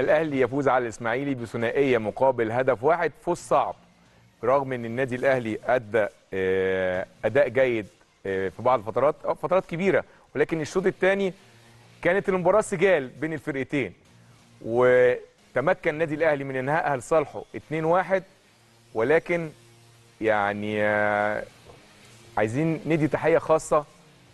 الاهلي يفوز على الاسماعيلي بثنائيه مقابل هدف واحد فوز صعب رغم ان النادي الاهلي ادى آه، اداء جيد آه، في بعض الفترات أو فترات كبيره ولكن الشوط الثاني كانت المباراه سجال بين الفرقتين وتمكن النادي الاهلي من انهائها لصالحه 2-1 ولكن يعني آه، عايزين ندي تحيه خاصه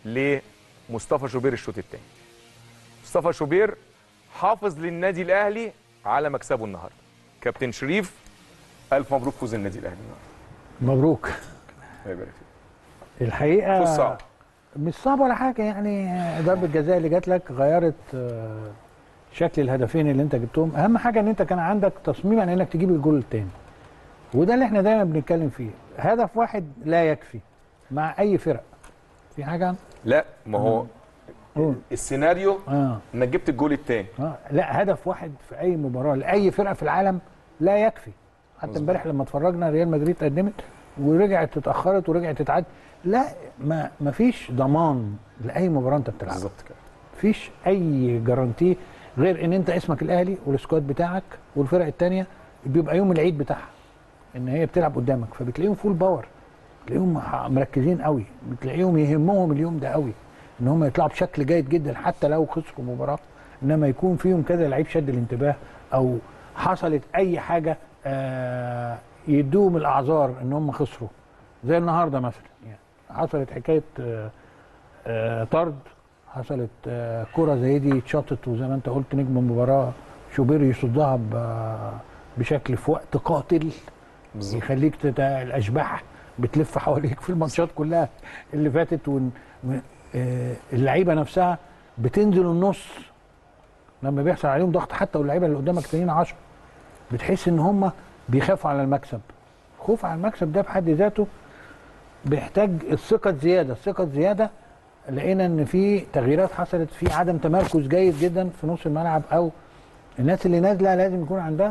لمصطفى شوبير الشوط الثاني مصطفى شوبير حافظ للنادي الاهلي على مكسبه النهارده كابتن شريف الف مبروك فوز النادي الاهلي النهارده مبروك الله يبارك فيك الحقيقه فوز صعب مش صعب ولا حاجه يعني ضربه الجزاء اللي جات لك غيرت آه، شكل الهدفين اللي انت جبتهم اهم حاجه ان انت كان عندك تصميم على انك تجيب الجول الثاني وده اللي احنا دايما بنتكلم فيه هدف واحد لا يكفي مع اي فرق في حاجه لا ما هو قول. السيناريو اه انك جبت الجول الثاني اه لا هدف واحد في اي مباراه لاي فرقه في العالم لا يكفي حتى مظبوط. امبارح لما اتفرجنا ريال مدريد قدمت ورجعت اتاخرت ورجعت تتعاد لا ما ما فيش ضمان لاي مباراه انت بتلعبها بالظبط كده مفيش اي جارانتي غير ان انت اسمك الاهلي والسكواد بتاعك والفرق الثانيه بيبقى يوم العيد بتاعها ان هي بتلعب قدامك فبتلاقيهم فول باور بتلاقيهم ح- مركزين قوي بتلاقيهم يهمهم اليوم ده قوي ان هم يطلعوا بشكل جيد جدا حتى لو خسروا مباراه انما يكون فيهم كذا لعيب شد الانتباه او حصلت اي حاجه آه يدوهم الاعذار ان هم خسروا زي النهارده مثلا يعني حصلت حكايه آه آه طرد حصلت آه كرة زي دي اتشاطت وزي ما انت قلت نجم المباراة شوبير يصدها ب- بشكل في وقت قاتل بالظبط يخليك تت... الاشباح بتلف حواليك في الماتشات كلها اللي فاتت ون... و- آه، اللعيبه نفسها بتنزل النص لما بيحصل عليهم ضغط حتى واللعيبه اللي قدامك تانيين 10 بتحس ان هم بيخافوا على المكسب خوف على المكسب ده بحد ذاته بيحتاج الثقه زياده الثقه زياده لقينا ان في تغييرات حصلت في عدم تمركز جيد جدا في نص الملعب او الناس اللي نازله لازم يكون عندها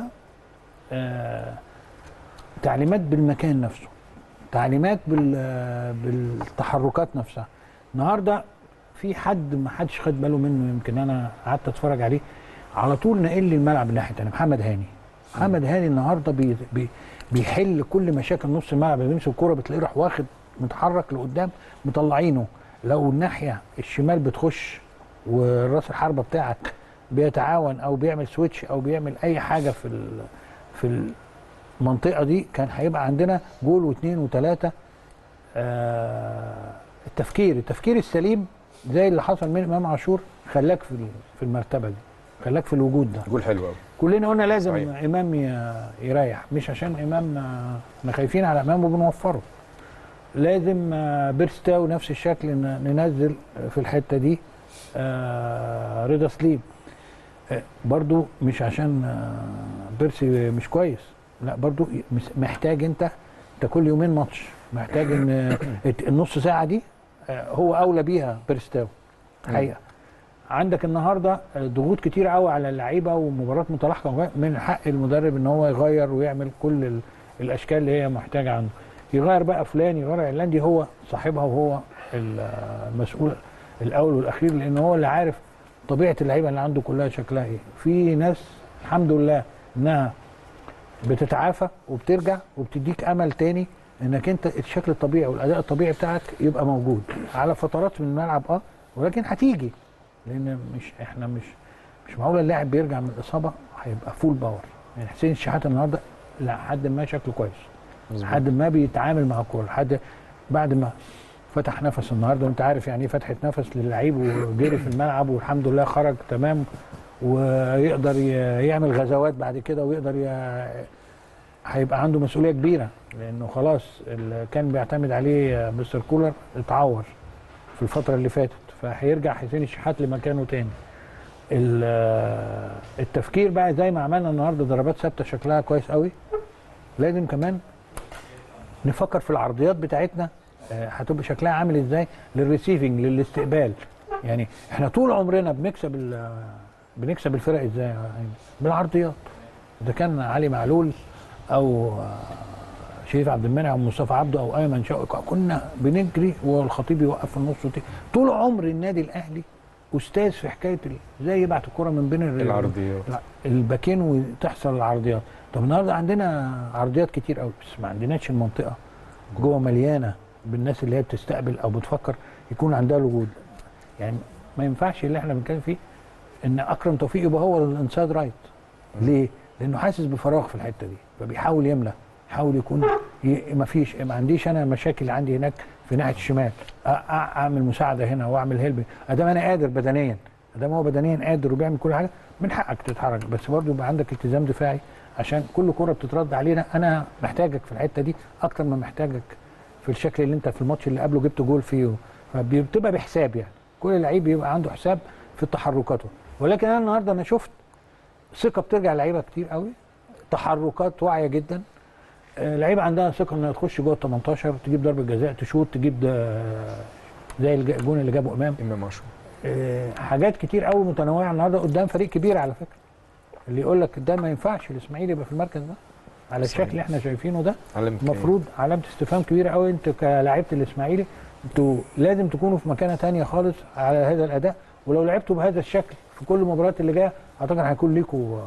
آه تعليمات بالمكان نفسه تعليمات بال آه، بالتحركات نفسها النهارده في حد ما حدش خد باله منه يمكن انا قعدت اتفرج عليه على طول نقل لي الملعب الناحيه الثانيه محمد هاني محمد هاني النهارده بي بي بيحل كل مشاكل نص الملعب اللي بيمسك الكوره بتلاقيه راح واخد متحرك لقدام مطلعينه لو الناحيه الشمال بتخش والراس الحربه بتاعك بيتعاون او بيعمل سويتش او بيعمل اي حاجه في ال في المنطقه دي كان هيبقى عندنا جول واثنين وثلاثه آه التفكير التفكير السليم زي اللي حصل من امام عاشور خلاك في ال- في المرتبه دي خلاك في الوجود ده جول حلو قوي كلنا قلنا لازم صحيح. امام ي- يريح مش عشان امام آه، احنا خايفين على امام وبنوفره لازم آه، بيرستاو نفس الشكل ن- ننزل في الحته دي آه، رضا سليم آه، برضو مش عشان آه، بيرسي مش كويس لا برضو مس- محتاج انت انت كل يومين ماتش محتاج ان آه، النص ساعه دي آه، هو اولى بيها بيرستاو حقيقه عندك النهارده ضغوط كتير قوي على اللعيبه ومباراه متلاحقه من حق المدرب ان هو يغير ويعمل كل ال- الاشكال اللي هي محتاجه عنده يغير بقى فلان يغير علان دي هو صاحبها وهو ال- المسؤول الاول والاخير لان هو اللي عارف طبيعه اللعيبه اللي عنده كلها شكلها ايه في ناس الحمد لله انها بتتعافى وبترجع وبتديك امل تاني انك انت الشكل الطبيعي والاداء الطبيعي بتاعك يبقى موجود على فترات من الملعب اه ولكن هتيجي لان مش احنا مش مش معقول اللاعب بيرجع من الاصابه هيبقى فول باور يعني حسين الشحات النهارده لحد ما شكله كويس لحد ما بيتعامل مع الكوره لحد بعد ما فتح نفس النهارده وانت عارف يعني ايه فتحه نفس للعيب وجري في الملعب والحمد لله خرج تمام ويقدر ي- يعمل غزوات بعد كده ويقدر ي... هيبقى عنده مسؤوليه كبيره لانه خلاص اللي كان بيعتمد عليه مستر كولر اتعور في الفتره اللي فاتت فهيرجع حسين الشحات لمكانه تاني ال- التفكير بقى زي ما عملنا النهارده ضربات ثابته شكلها كويس قوي لازم كمان نفكر في العرضيات بتاعتنا آه، هتبقى شكلها عامل ازاي للريسيفنج للاستقبال يعني احنا طول عمرنا بنكسب ال- بنكسب الفرق ازاي يا أيمن؟ بالعرضيات اذا كان علي معلول او آه، شريف عبد المنعم او مصطفى عبده او ايمن شوقي كنا بنجري والخطيب يوقف في النص وت- طول عمر النادي الاهلي استاذ في حكايه ال- ازاي يبعت الكره من بين ال- العرضيات لا، الباكين وتحصل العرضيات طب النهارده عندنا عرضيات كتير قوي بس ما عندناش المنطقه جوه مليانه بالناس اللي هي بتستقبل او بتفكر يكون عندها الوجود يعني ما ينفعش اللي احنا بنتكلم فيه ان اكرم توفيق يبقى هو الانسايد رايت ليه؟ لانه حاسس بفراغ في الحته دي فبيحاول يملى يحاول يكون ي... ما فيش ما عنديش انا مشاكل عندي هناك في ناحيه الشمال أ... أ... اعمل مساعده هنا واعمل هيلب ادام انا قادر بدنيا ادام هو بدنيا قادر وبيعمل كل حاجه من حقك تتحرك بس برضه يبقى عندك التزام دفاعي عشان كل كره بتترد علينا انا محتاجك في الحته دي اكتر ما محتاجك في الشكل اللي انت في الماتش اللي قبله جبت جول فيه فبتبقى بحساب يعني كل لعيب بيبقى عنده حساب في تحركاته ولكن انا النهارده انا شفت ثقه بترجع لعيبه كتير قوي تحركات واعيه جدا آه، لعيبه عندها ثقه انها تخش جوه ال 18 تجيب ضربه جزاء تشوط تجيب ده زي الج- الجون اللي جابه امام امام عاشور آه، حاجات كتير قوي متنوعه النهارده قدام فريق كبير على فكره اللي يقول لك ده ما ينفعش الاسماعيلي يبقى في المركز ده على صحيح. الشكل اللي احنا شايفينه ده علمت المفروض علامه استفهام كبيره قوي انتوا كلاعيبه الاسماعيلي انتوا لازم تكونوا في مكانه تانية خالص على هذا الاداء ولو لعبتوا بهذا الشكل في كل المباريات اللي جايه اعتقد هيكون ليكوا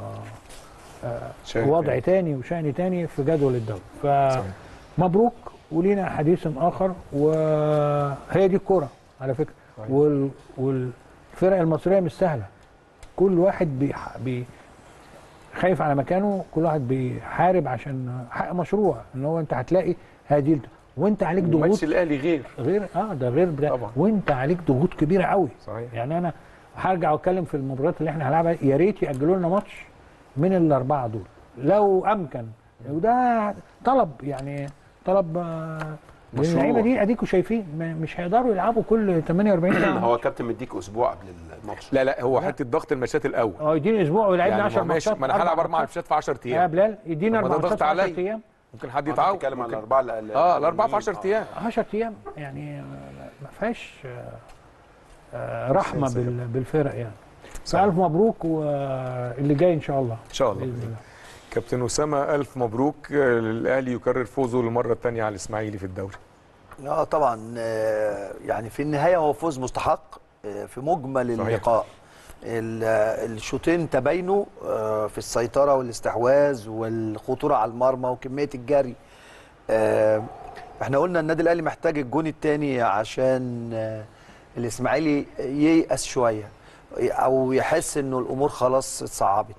شايف وضع يعني. تاني وشأن تاني في جدول الدوري صحيح. فمبروك ولينا حديث اخر وهي دي الكوره على فكره صحيح. وال... والفرق المصريه مش سهله كل واحد بيح... بي... خايف على مكانه كل واحد بيحارب عشان حق مشروع ان هو انت هتلاقي هذه الد- وانت عليك ضغوط ماتش الاهلي غير غير اه ده غير ده طبعا. وانت عليك ضغوط كبيره قوي صحيح يعني انا هرجع واتكلم في المباريات اللي احنا هنلعبها يا ريت ياجلوا لنا ماتش من الاربعه دول لو امكن وده طلب يعني طلب آه، لأن مشروع. اللعيبه دي اديكوا شايفين م- مش هيقدروا يلعبوا كل 48 ساعه هو كابتن مديك اسبوع قبل الماتش لا لا هو حته ضغط الماتشات الاول اه يديني اسبوع ويلعبني يعني 10 ما هو ماشي ماتشات ما انا هلعب اربع ماتشات في 10 يا ايام بلال يديني طب ما ده اربع ماتشات ضغط في 10 عليا. ايام ممكن حد انت يتعاقب بتتكلم على ممكن- الاربعه ال- اه الاربعه في 10 آه. ايام 10 ايام يعني ما فيهاش آه، آه، رحمه سلسلة. بال- بالفرق يعني صحيح. فالف مبروك واللي جاي ان شاء الله ان شاء الله باذن الله كابتن اسامه الف مبروك آه، الاهلي يكرر فوزه للمره الثانيه على الاسماعيلي في الدوري اه طبعا آه، يعني في النهايه هو فوز مستحق آه، في مجمل صحيح. اللقاء ال- آه، الشوطين تباينوا آه، في السيطره والاستحواذ والخطوره على المرمى وكميه الجري آه، احنا قلنا النادي الاهلي محتاج الجون الثاني عشان آه، الاسماعيلي ييأس شويه او يحس انه الامور خلاص اتصعبت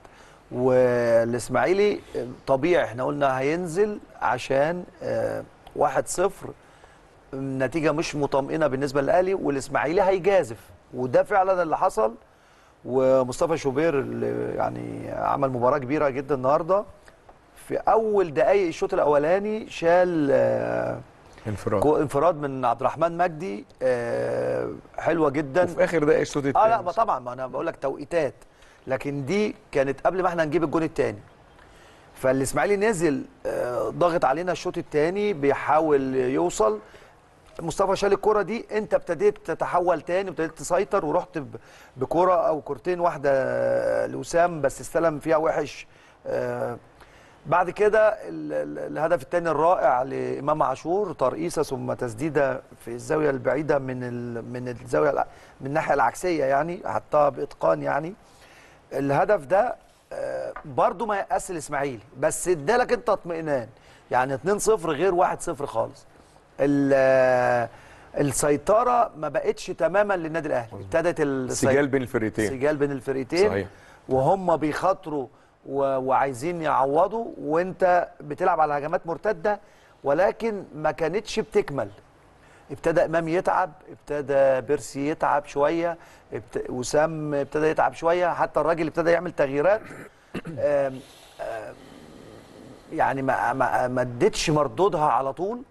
والاسماعيلي طبيعي احنا قلنا هينزل عشان آه، 1-0 النتيجه مش مطمئنه بالنسبه للاهلي والاسماعيلي هيجازف وده فعلا اللي حصل ومصطفى شوبير اللي يعني عمل مباراه كبيره جدا النهارده في اول دقائق الشوط الاولاني شال آه، انفراد كو- انفراد من عبد الرحمن مجدي آه، حلوه جدا وفي اخر دقائق الشوط اه الثاني لا ما طبعا ما انا بقول لك توقيتات لكن دي كانت قبل ما احنا نجيب الجون الثاني فالاسماعيلي نزل آه، ضاغط علينا الشوط الثاني بيحاول يوصل مصطفى شال الكرة دي انت ابتديت تتحول تاني وابتديت تسيطر ورحت ب- بكرة او كورتين واحده لوسام بس استلم فيها وحش آه، بعد كده ال- ال- الهدف الثاني الرائع لامام عاشور ترقيصه ثم تسديده في الزاويه البعيده من ال- من الزاويه الع- من الناحيه العكسيه يعني حطها باتقان يعني الهدف ده آه، برضو ما يأس الاسماعيلي بس ادالك انت اطمئنان يعني 2-0 غير 1-0 خالص ال- آه، السيطره ما بقتش تماما للنادي الاهلي ابتدت السي- سجال بين الفريقين سجال بين الفريقين صحيح وهم بيخاطروا و- وعايزين يعوضوا وانت بتلعب على هجمات مرتده ولكن ما كانتش بتكمل ابتدى امام يتعب ابتدى بيرسي يتعب شويه ابت... وسام ابتدى يتعب شويه حتى الراجل ابتدى يعمل تغييرات آم، آم، يعني ما ما ما ادتش مردودها على طول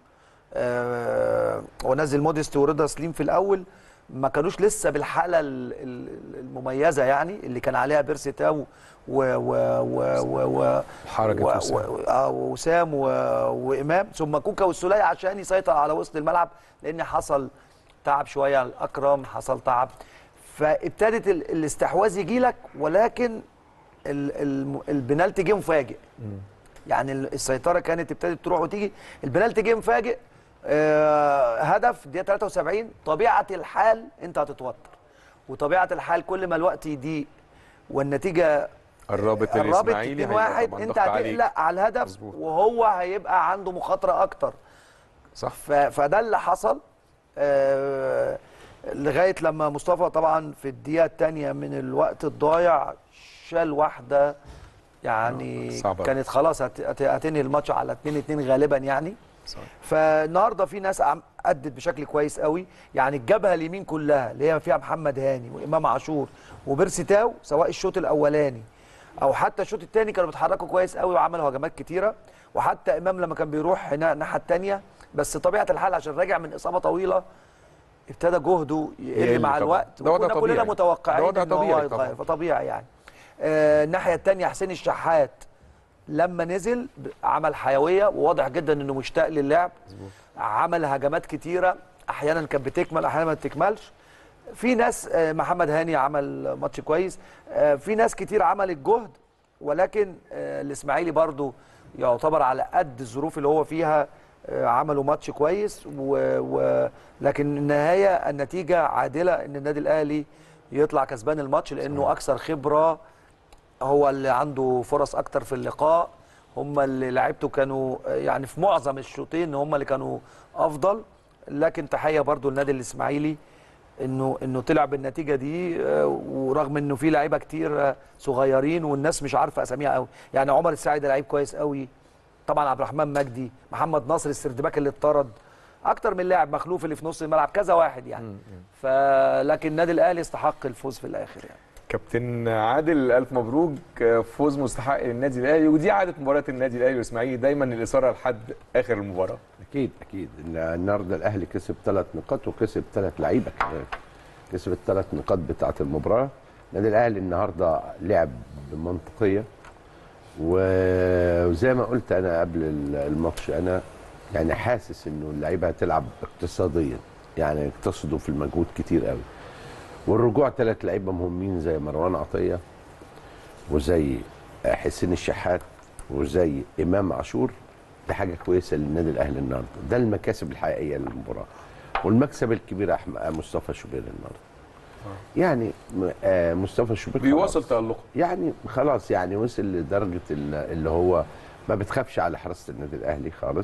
آه، ونزل موديست ورضا سليم في الاول ما كانوش لسه بالحاله ال- ال- المميزه يعني اللي كان عليها بيرسي تاو و و و و و حركه و- وسام. و- آه، وسام و... وامام ثم كوكا والسوليه عشان يسيطر على وسط الملعب لان حصل تعب شويه على اكرم حصل تعب فابتدت ال... الاستحواذ يجي لك ولكن ال... ال... البنالتي جه مفاجئ يعني ال- السيطره كانت ابتدت تروح وتيجي البنالتي جه مفاجئ آه هدف دقيقه 73 طبيعه الحال انت هتتوتر وطبيعه الحال كل ما الوقت يضيق والنتيجه قربت قربت للاسماعيلي 2 هيبقى 1 طبعاً انت ضغط عليك. هتقلق على الهدف مظبوط. وهو هيبقى عنده مخاطره اكتر صح ف- فده اللي حصل آه، لغايه لما مصطفى طبعا في الدقيقه الثانيه من الوقت الضايع شال واحده يعني صعبة. كانت خلاص هت- هت- هتنهي الماتش على 2 2 غالبا يعني صح. فالنهارده في ناس عم- ادت بشكل كويس قوي يعني الجبهه اليمين كلها اللي هي فيها محمد هاني وامام عاشور وبيرسي تاو سواء الشوط الاولاني او حتى الشوط الثاني كانوا بيتحركوا كويس قوي وعملوا هجمات كتيره وحتى امام لما كان بيروح هنا الناحيه الثانيه بس طبيعه الحال عشان راجع من اصابه طويله ابتدى جهده يقل يقل مع طبعاً. الوقت ده وضع وكنا كلنا طبيعي. ده متوقعين وضع ان هو طبيعي هيتغير طبعاً. فطبيعي يعني آه، الناحيه الثانيه حسين الشحات لما نزل ب- عمل حيويه وواضح جدا انه مشتاق للعب عمل هجمات كتيره احيانا كانت بتكمل احيانا ما بتكملش في ناس آه، محمد هاني عمل ماتش كويس آه، في ناس كتير عملت جهد ولكن آه، الاسماعيلي برضو يعتبر على قد الظروف اللي هو فيها آه، عملوا ماتش كويس و... و... لكن النهايه النتيجه عادله ان النادي الاهلي يطلع كسبان الماتش لانه اكثر خبره هو اللي عنده فرص اكتر في اللقاء هم اللي لعبته كانوا يعني في معظم الشوطين هم اللي كانوا افضل لكن تحيه برضو للنادي الاسماعيلي انه انه طلع بالنتيجه دي آه، ورغم انه في لعيبه كتير آه، صغيرين والناس مش عارفه اساميها قوي يعني عمر السعيد لعيب كويس قوي طبعا عبد الرحمن مجدي محمد ناصر السردباك اللي اتطرد اكتر من لاعب مخلوف اللي في نص الملعب كذا واحد يعني فلكن النادي الاهلي استحق الفوز في الاخر يعني كابتن عادل الف مبروك فوز مستحق للنادي الاهلي ودي عاده مباريات النادي الاهلي والاسماعيلي دايما الاثاره لحد اخر المباراه اكيد اكيد إن النهارده الاهلي كسب ثلاث نقاط وكسب ثلاث لعيبه كمان كسب الثلاث نقاط بتاعه المباراه النادي الاهلي النهارده لعب بمنطقيه و- وزي ما قلت انا قبل ال- الماتش انا يعني حاسس انه اللعيبه هتلعب اقتصاديا يعني اقتصدوا في المجهود كتير قوي والرجوع ثلاث لعيبه مهمين زي مروان عطيه وزي حسين الشحات وزي امام عاشور دي حاجه كويسه للنادي الاهلي النهارده ده المكاسب الحقيقيه للمباراه والمكسب الكبير احمد مصطفى شوبير النهارده يعني م- آه، مصطفى شوبير بيواصل خلاص. تالقه يعني خلاص يعني وصل لدرجه ال- اللي هو ما بتخافش على حراسه النادي الاهلي خالص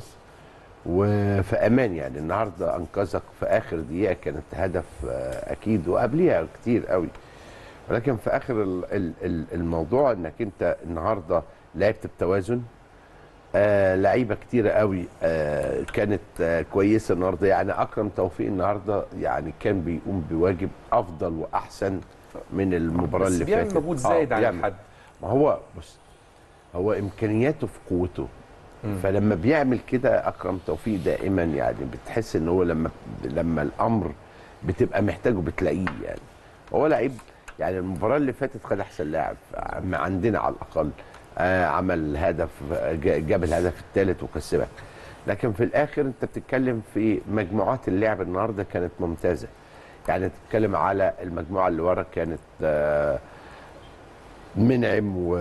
وفي امان يعني النهارده انقذك في اخر دقيقه كانت هدف آه، اكيد وقبليها كتير قوي ولكن في اخر ال- ال- ال- الموضوع انك انت النهارده لعبت بتوازن آه لعيبه كتيره قوي آه كانت آه كويسه النهارده يعني اكرم توفيق النهارده يعني كان بيقوم بواجب افضل واحسن من المباراه بس اللي بيعمل فاتت مجهود زايد عن بيعمل. الحد ما هو بص هو امكانياته في قوته فلما بيعمل كده اكرم توفيق دائما يعني بتحس ان هو لما لما الامر بتبقى محتاجه بتلاقيه يعني هو لعيب يعني المباراه اللي فاتت خد احسن لاعب عم- عندنا على الاقل آه عمل هدف جا- جاب الهدف الثالث وكسبك لكن في الاخر انت بتتكلم في مجموعات اللعب النهارده كانت ممتازه يعني تتكلم على المجموعه اللي ورا كانت آه منعم و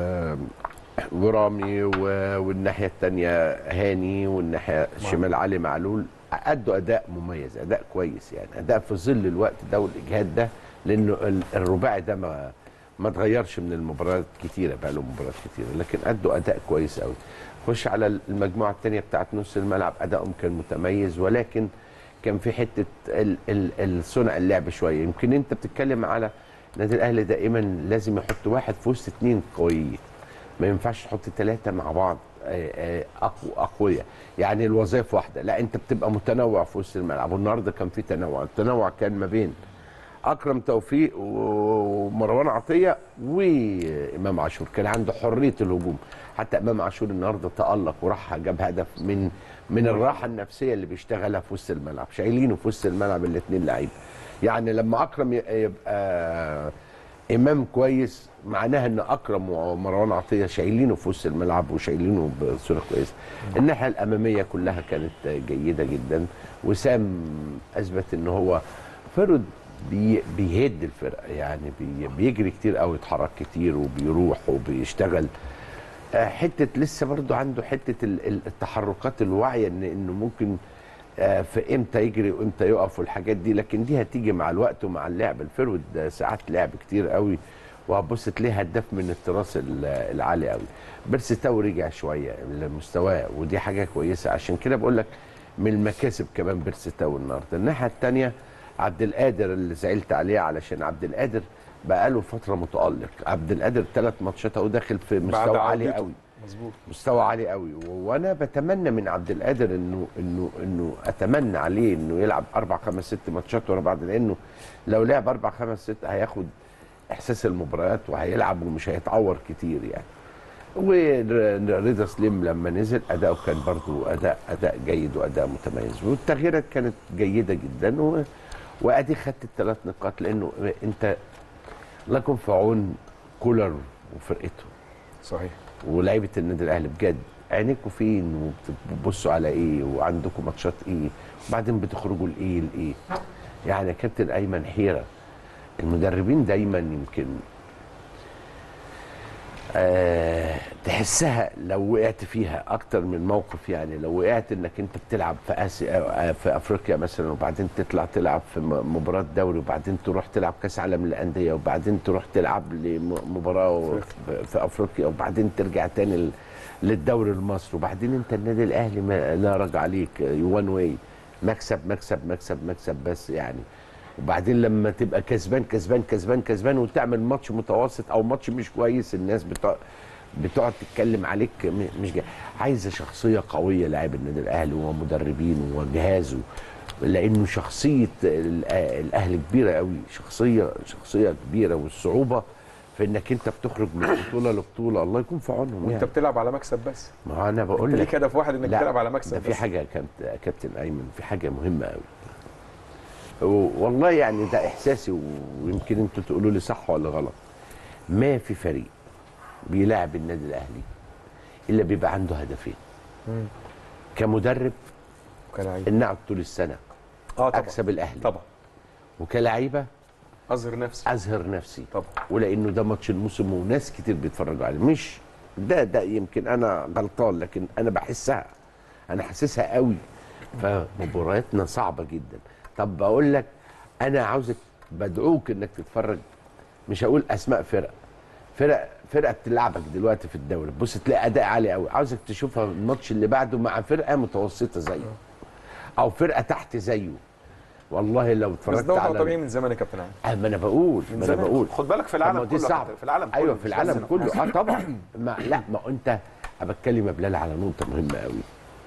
ورامي و... والناحيه الثانيه هاني والناحيه الشمال علي معلول ادوا اداء مميز اداء كويس يعني اداء في ظل الوقت ده والاجهاد ده لانه ال- الرباعي ده ما ما اتغيرش من المباريات كتيره بقى له مباريات كتيره لكن ادوا اداء كويس قوي خش على المجموعه الثانيه بتاعت نص الملعب ادائهم كان متميز ولكن كان في حته ال- ال- الصنع اللعب شويه يمكن انت بتتكلم على النادي الاهلي دائما لازم يحط واحد في وسط اثنين قويين ما ينفعش تحط ثلاثه مع بعض آه، آه، أقو اقوياء يعني الوظائف واحده لا انت بتبقى متنوع في وسط الملعب والنهارده كان في تنوع التنوع كان ما بين اكرم توفيق ومروان عطيه وامام عاشور كان عنده حريه الهجوم حتى امام عاشور النهارده تالق وراح جاب هدف من من الراحه النفسيه اللي بيشتغلها في وسط الملعب شايلينه في وسط الملعب الاثنين لعيبه يعني لما اكرم ي- يبقى امام كويس معناها ان اكرم ومروان عطيه شايلينه في وسط الملعب وشايلينه بصوره كويسه الناحيه الاماميه كلها كانت جيده جدا وسام اثبت ان هو فرد بي بيهد الفرقه يعني بي بيجري كتير قوي يتحرك كتير وبيروح وبيشتغل آه، حته لسه برضو عنده حته ال- ال- التحركات الواعيه ان انه ممكن آه، في امتى يجري وامتى يقف والحاجات دي لكن دي هتيجي مع الوقت ومع اللعب الفرود ده ساعات لعب كتير قوي وهتبص تلاقيه هداف من التراث ال- العالي قوي بيرسي تاو رجع شويه لمستواه ودي حاجه كويسه عشان كده بقول لك من المكاسب كمان بيرسي تاو النهارده الناحيه الثانيه عبد القادر اللي زعلت عليه علشان عبد القادر بقاله فتره متالق عبد القادر ثلاث ماتشات اهو داخل في بعد مستوى عالي عودته. قوي مظبوط مستوى عالي قوي و- وانا بتمنى من عبد القادر انه انه انه اتمنى عليه انه يلعب اربع خمس ست ماتشات ورا بعض لانه لو لعب اربع خمس ست هياخد احساس المباريات وهيلعب ومش هيتعور كتير يعني ورضا سليم لما نزل اداؤه كان برضو اداء اداء جيد واداء متميز والتغييرات كانت جيده جدا و... وادي خدت الثلاث نقاط لانه انت الله يكون في عون كولر وفرقته صحيح ولاعيبه النادي الاهلي بجد عينيكوا فين وبتبصوا على ايه وعندكم ماتشات ايه وبعدين بتخرجوا لايه لايه يعني يا كابتن ايمن حيره المدربين دايما يمكن آه تحسها لو وقعت فيها اكتر من موقف يعني لو وقعت انك انت بتلعب في اسيا آه، في افريقيا مثلا وبعدين تطلع تلعب في م- مباراه دوري وبعدين تروح تلعب كاس عالم للانديه وبعدين تروح تلعب لمباراه في- في افريقيا وبعدين ترجع تاني ل- للدوري المصري وبعدين انت النادي الاهلي ما لا رجع عليك وان واي مكسب مكسب مكسب مكسب بس يعني وبعدين لما تبقى كسبان كسبان كسبان كسبان وتعمل ماتش متوسط او ماتش مش كويس الناس بتوع بتقعد تتكلم عليك م- مش جاي. عايزه شخصيه قويه لاعب النادي الاهلي ومدربينه وجهازه لانه شخصيه ال- الاهلي كبيره قوي شخصيه شخصيه كبيره والصعوبه في انك انت بتخرج من بطوله لبطوله الله يكون في عونهم وانت يعني. بتلعب على مكسب بس ما هو انا بقول انت لك ليك هدف واحد انك لا، تلعب على ده مكسب في بس حاجه يا كابت- يا كابتن ايمن في حاجه مهمه قوي والله يعني ده احساسي ويمكن انتوا تقولوا لي صح ولا غلط ما في فريق بيلاعب النادي الاهلي الا بيبقى عنده هدفين كمدرب كان عايز ان اقعد طول السنه اه طبعا اكسب الاهلي طبعا وكلاعيبه اظهر نفسي اظهر نفسي طبعا ولانه ده ماتش الموسم وناس كتير بيتفرجوا عليه مش ده ده يمكن انا غلطان لكن انا بحسها انا حاسسها قوي فمبارياتنا صعبه جدا طب بقول لك انا عاوزك بدعوك انك تتفرج مش هقول اسماء فرق فرق فرقه بتلعبك دلوقتي في الدوري بص تلاقي اداء عالي قوي عاوزك تشوفها الماتش اللي بعده مع فرقه متوسطه زيه او فرقه تحت زيه والله لو بس اتفرجت ده وضع على طبيعي من زمان يا كابتن علي آه، ما انا بقول ما انا زمان. بقول خد بالك في طب ما العالم دي كله صعب في العالم كله ايوه في مش العالم بس هنا. كله اه طبعا ما لا ما هو انت أنا بتكلم يا بلال على نقطه مهمه قوي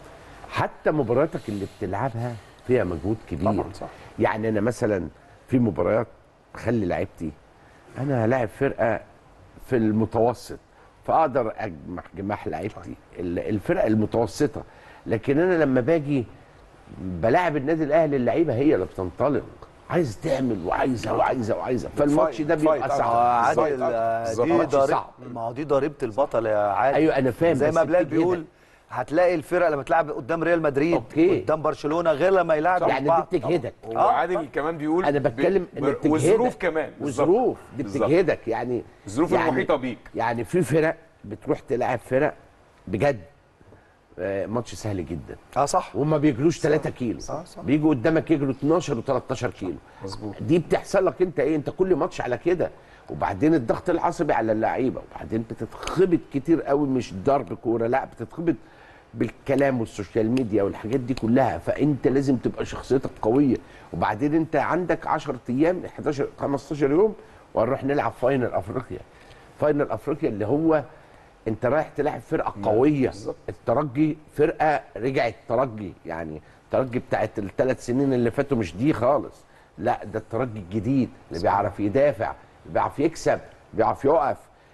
حتى مبارياتك اللي بتلعبها فيها مجهود كبير طبعا صح يعني انا مثلا في مباريات خلي لعيبتي انا هلاعب فرقه في المتوسط فاقدر اجمح جماح لعيبتي ال- الفرقه المتوسطه لكن انا لما باجي بلاعب النادي الاهلي اللعيبه هي اللي بتنطلق عايز تعمل وعايزه وعايزه وعايزه فالماتش ده فايت بيبقى أكتر. آه، صعب عادل آه، بالظبط. دي ماتش ضريبه صعب. ما هو دي ضريبه البطل يا عادل ايوه انا فاهم زي بس ما بلال بتيجي بيقول هنا. هتلاقي الفرقه لما تلعب قدام ريال مدريد أوكي. قدام برشلونه غير لما يلعب يعني بعض. دي بتجهدك وعادل كمان بيقول انا بتكلم ب- انك تجهدك والظروف كمان بالظبط. وظروف دي بالظبط. بتجهدك يعني الظروف يعني المحيطه بيك يعني في فرق بتروح تلعب فرق بجد آه، ماتش سهل جدا اه صح وهم بيجروش 3 كيلو صح، صح. بيجوا قدامك يجروا 12 و13 كيلو مظبوط دي بتحصل لك انت ايه انت كل ماتش على كده وبعدين الضغط العصبي على اللعيبه وبعدين بتتخبط كتير قوي مش ضرب كوره لا بتتخبط بالكلام والسوشيال ميديا والحاجات دي كلها فانت لازم تبقى شخصيتك قويه وبعدين انت عندك 10 ايام 11 15 يوم وهنروح نلعب فاينل افريقيا فاينل افريقيا اللي هو انت رايح تلعب فرقه قويه بالظبط. الترجي فرقه رجعت ترجي يعني الترجي بتاعت الثلاث سنين اللي فاتوا مش دي خالص لا ده الترجي الجديد اللي بيعرف يدافع اللي بيعرف يكسب اللي بيعرف يقف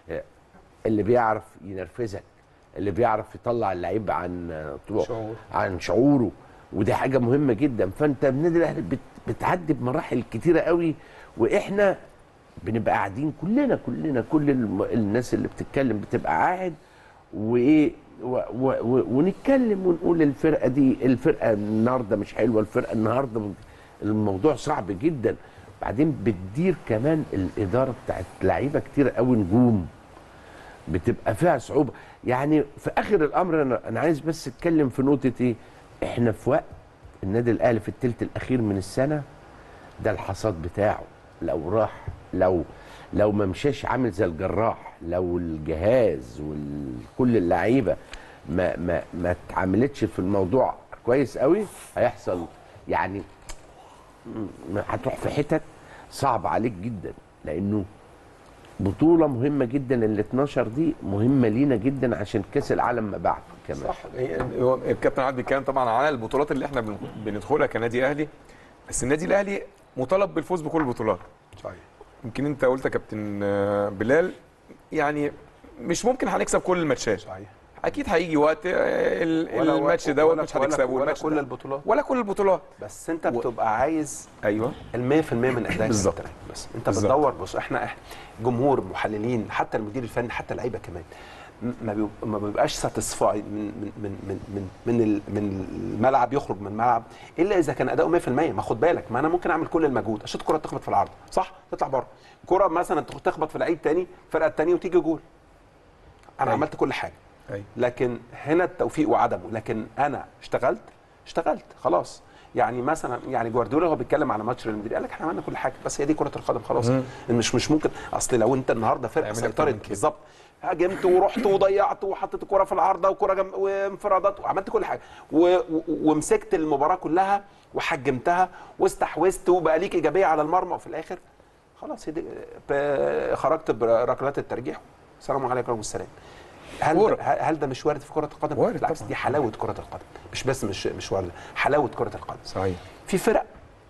اللي بيعرف ينرفزك اللي بيعرف يطلع اللعيب عن طو- شعور. عن شعوره ودي حاجه مهمه جدا فانت النادي الاهلي بت- بتعدي بمراحل كتيره قوي واحنا بنبقى قاعدين كلنا كلنا كل الم- الناس اللي بتتكلم بتبقى قاعد وايه و- و- و- ونتكلم ونقول الفرقه دي الفرقه النهارده مش حلوه الفرقه النهارده م- الموضوع صعب جدا بعدين بتدير كمان الاداره بتاعت لعيبه كتير قوي نجوم بتبقى فيها صعوبه يعني في اخر الامر انا انا عايز بس اتكلم في نقطه ايه احنا في وقت النادي الاهلي في الثلث الاخير من السنه ده الحصاد بتاعه لو راح لو لو ما مشاش عامل زي الجراح لو الجهاز وكل اللعيبه ما ما ما اتعاملتش في الموضوع كويس قوي هيحصل يعني م- هتروح في حتت صعب عليك جدا لانه بطوله مهمه جدا ال 12 دي مهمه لينا جدا عشان كاس العالم ما بعد كمان صح هو الكابتن عادل بيتكلم طبعا على البطولات اللي احنا بن- بندخلها كنادي اهلي بس النادي الاهلي مطالب بالفوز بكل البطولات صحيح يمكن انت قلت يا كابتن آه، بلال يعني مش ممكن هنكسب كل الماتشات صحيح اكيد هيجي وقت آه، ال- ولا- الماتش دوت ولا- مش ولا- هنكسبه ولا والماتش كل ده. البطولات ولا كل البطولات بس انت بتبقى عايز ايوه ال 100% من ادائك بالظبط. التراك. بس انت بالظبط. بتدور بص احنا إحنا جمهور محللين حتى المدير الفني حتى اللعيبه كمان م- ما بيب- ما بيبقاش ساتيسفاي من من من من من من, ال- من الملعب يخرج من الملعب الا اذا كان اداؤه 100% ما خد بالك ما انا ممكن اعمل كل المجهود اشوط كره تخبط في العارضه صح تطلع بره كره مثلا تخبط في لعيب تاني الفرقه التانيه وتيجي جول انا أيوة. عملت كل حاجه ايوه لكن هنا التوفيق وعدمه لكن انا اشتغلت اشتغلت خلاص يعني مثلا يعني جوارديولا هو بيتكلم على ماتش ريال مدريد قال لك احنا عملنا كل حاجه بس هي دي كره القدم خلاص مش مش ممكن اصل لو انت النهارده فرقه اعمل أكتر من سيطرت كده. بالظبط هاجمت ورحت وضيعت وحطيت الكره في العارضه وكره جم... وانفرادات وعملت كل حاجه و... و... ومسكت المباراه كلها وحجمتها واستحوذت وبقى ليك ايجابيه على المرمى وفي الاخر خلاص هدي... ب... خرجت بركلات الترجيح السلام عليكم والسلام هل كورة. ده هل هل ده مش وارد في كره القدم؟ وارد بالعكس طبعاً. دي حلاوه كره القدم مش بس مش مش وارده حلاوه كره القدم صحيح في فرق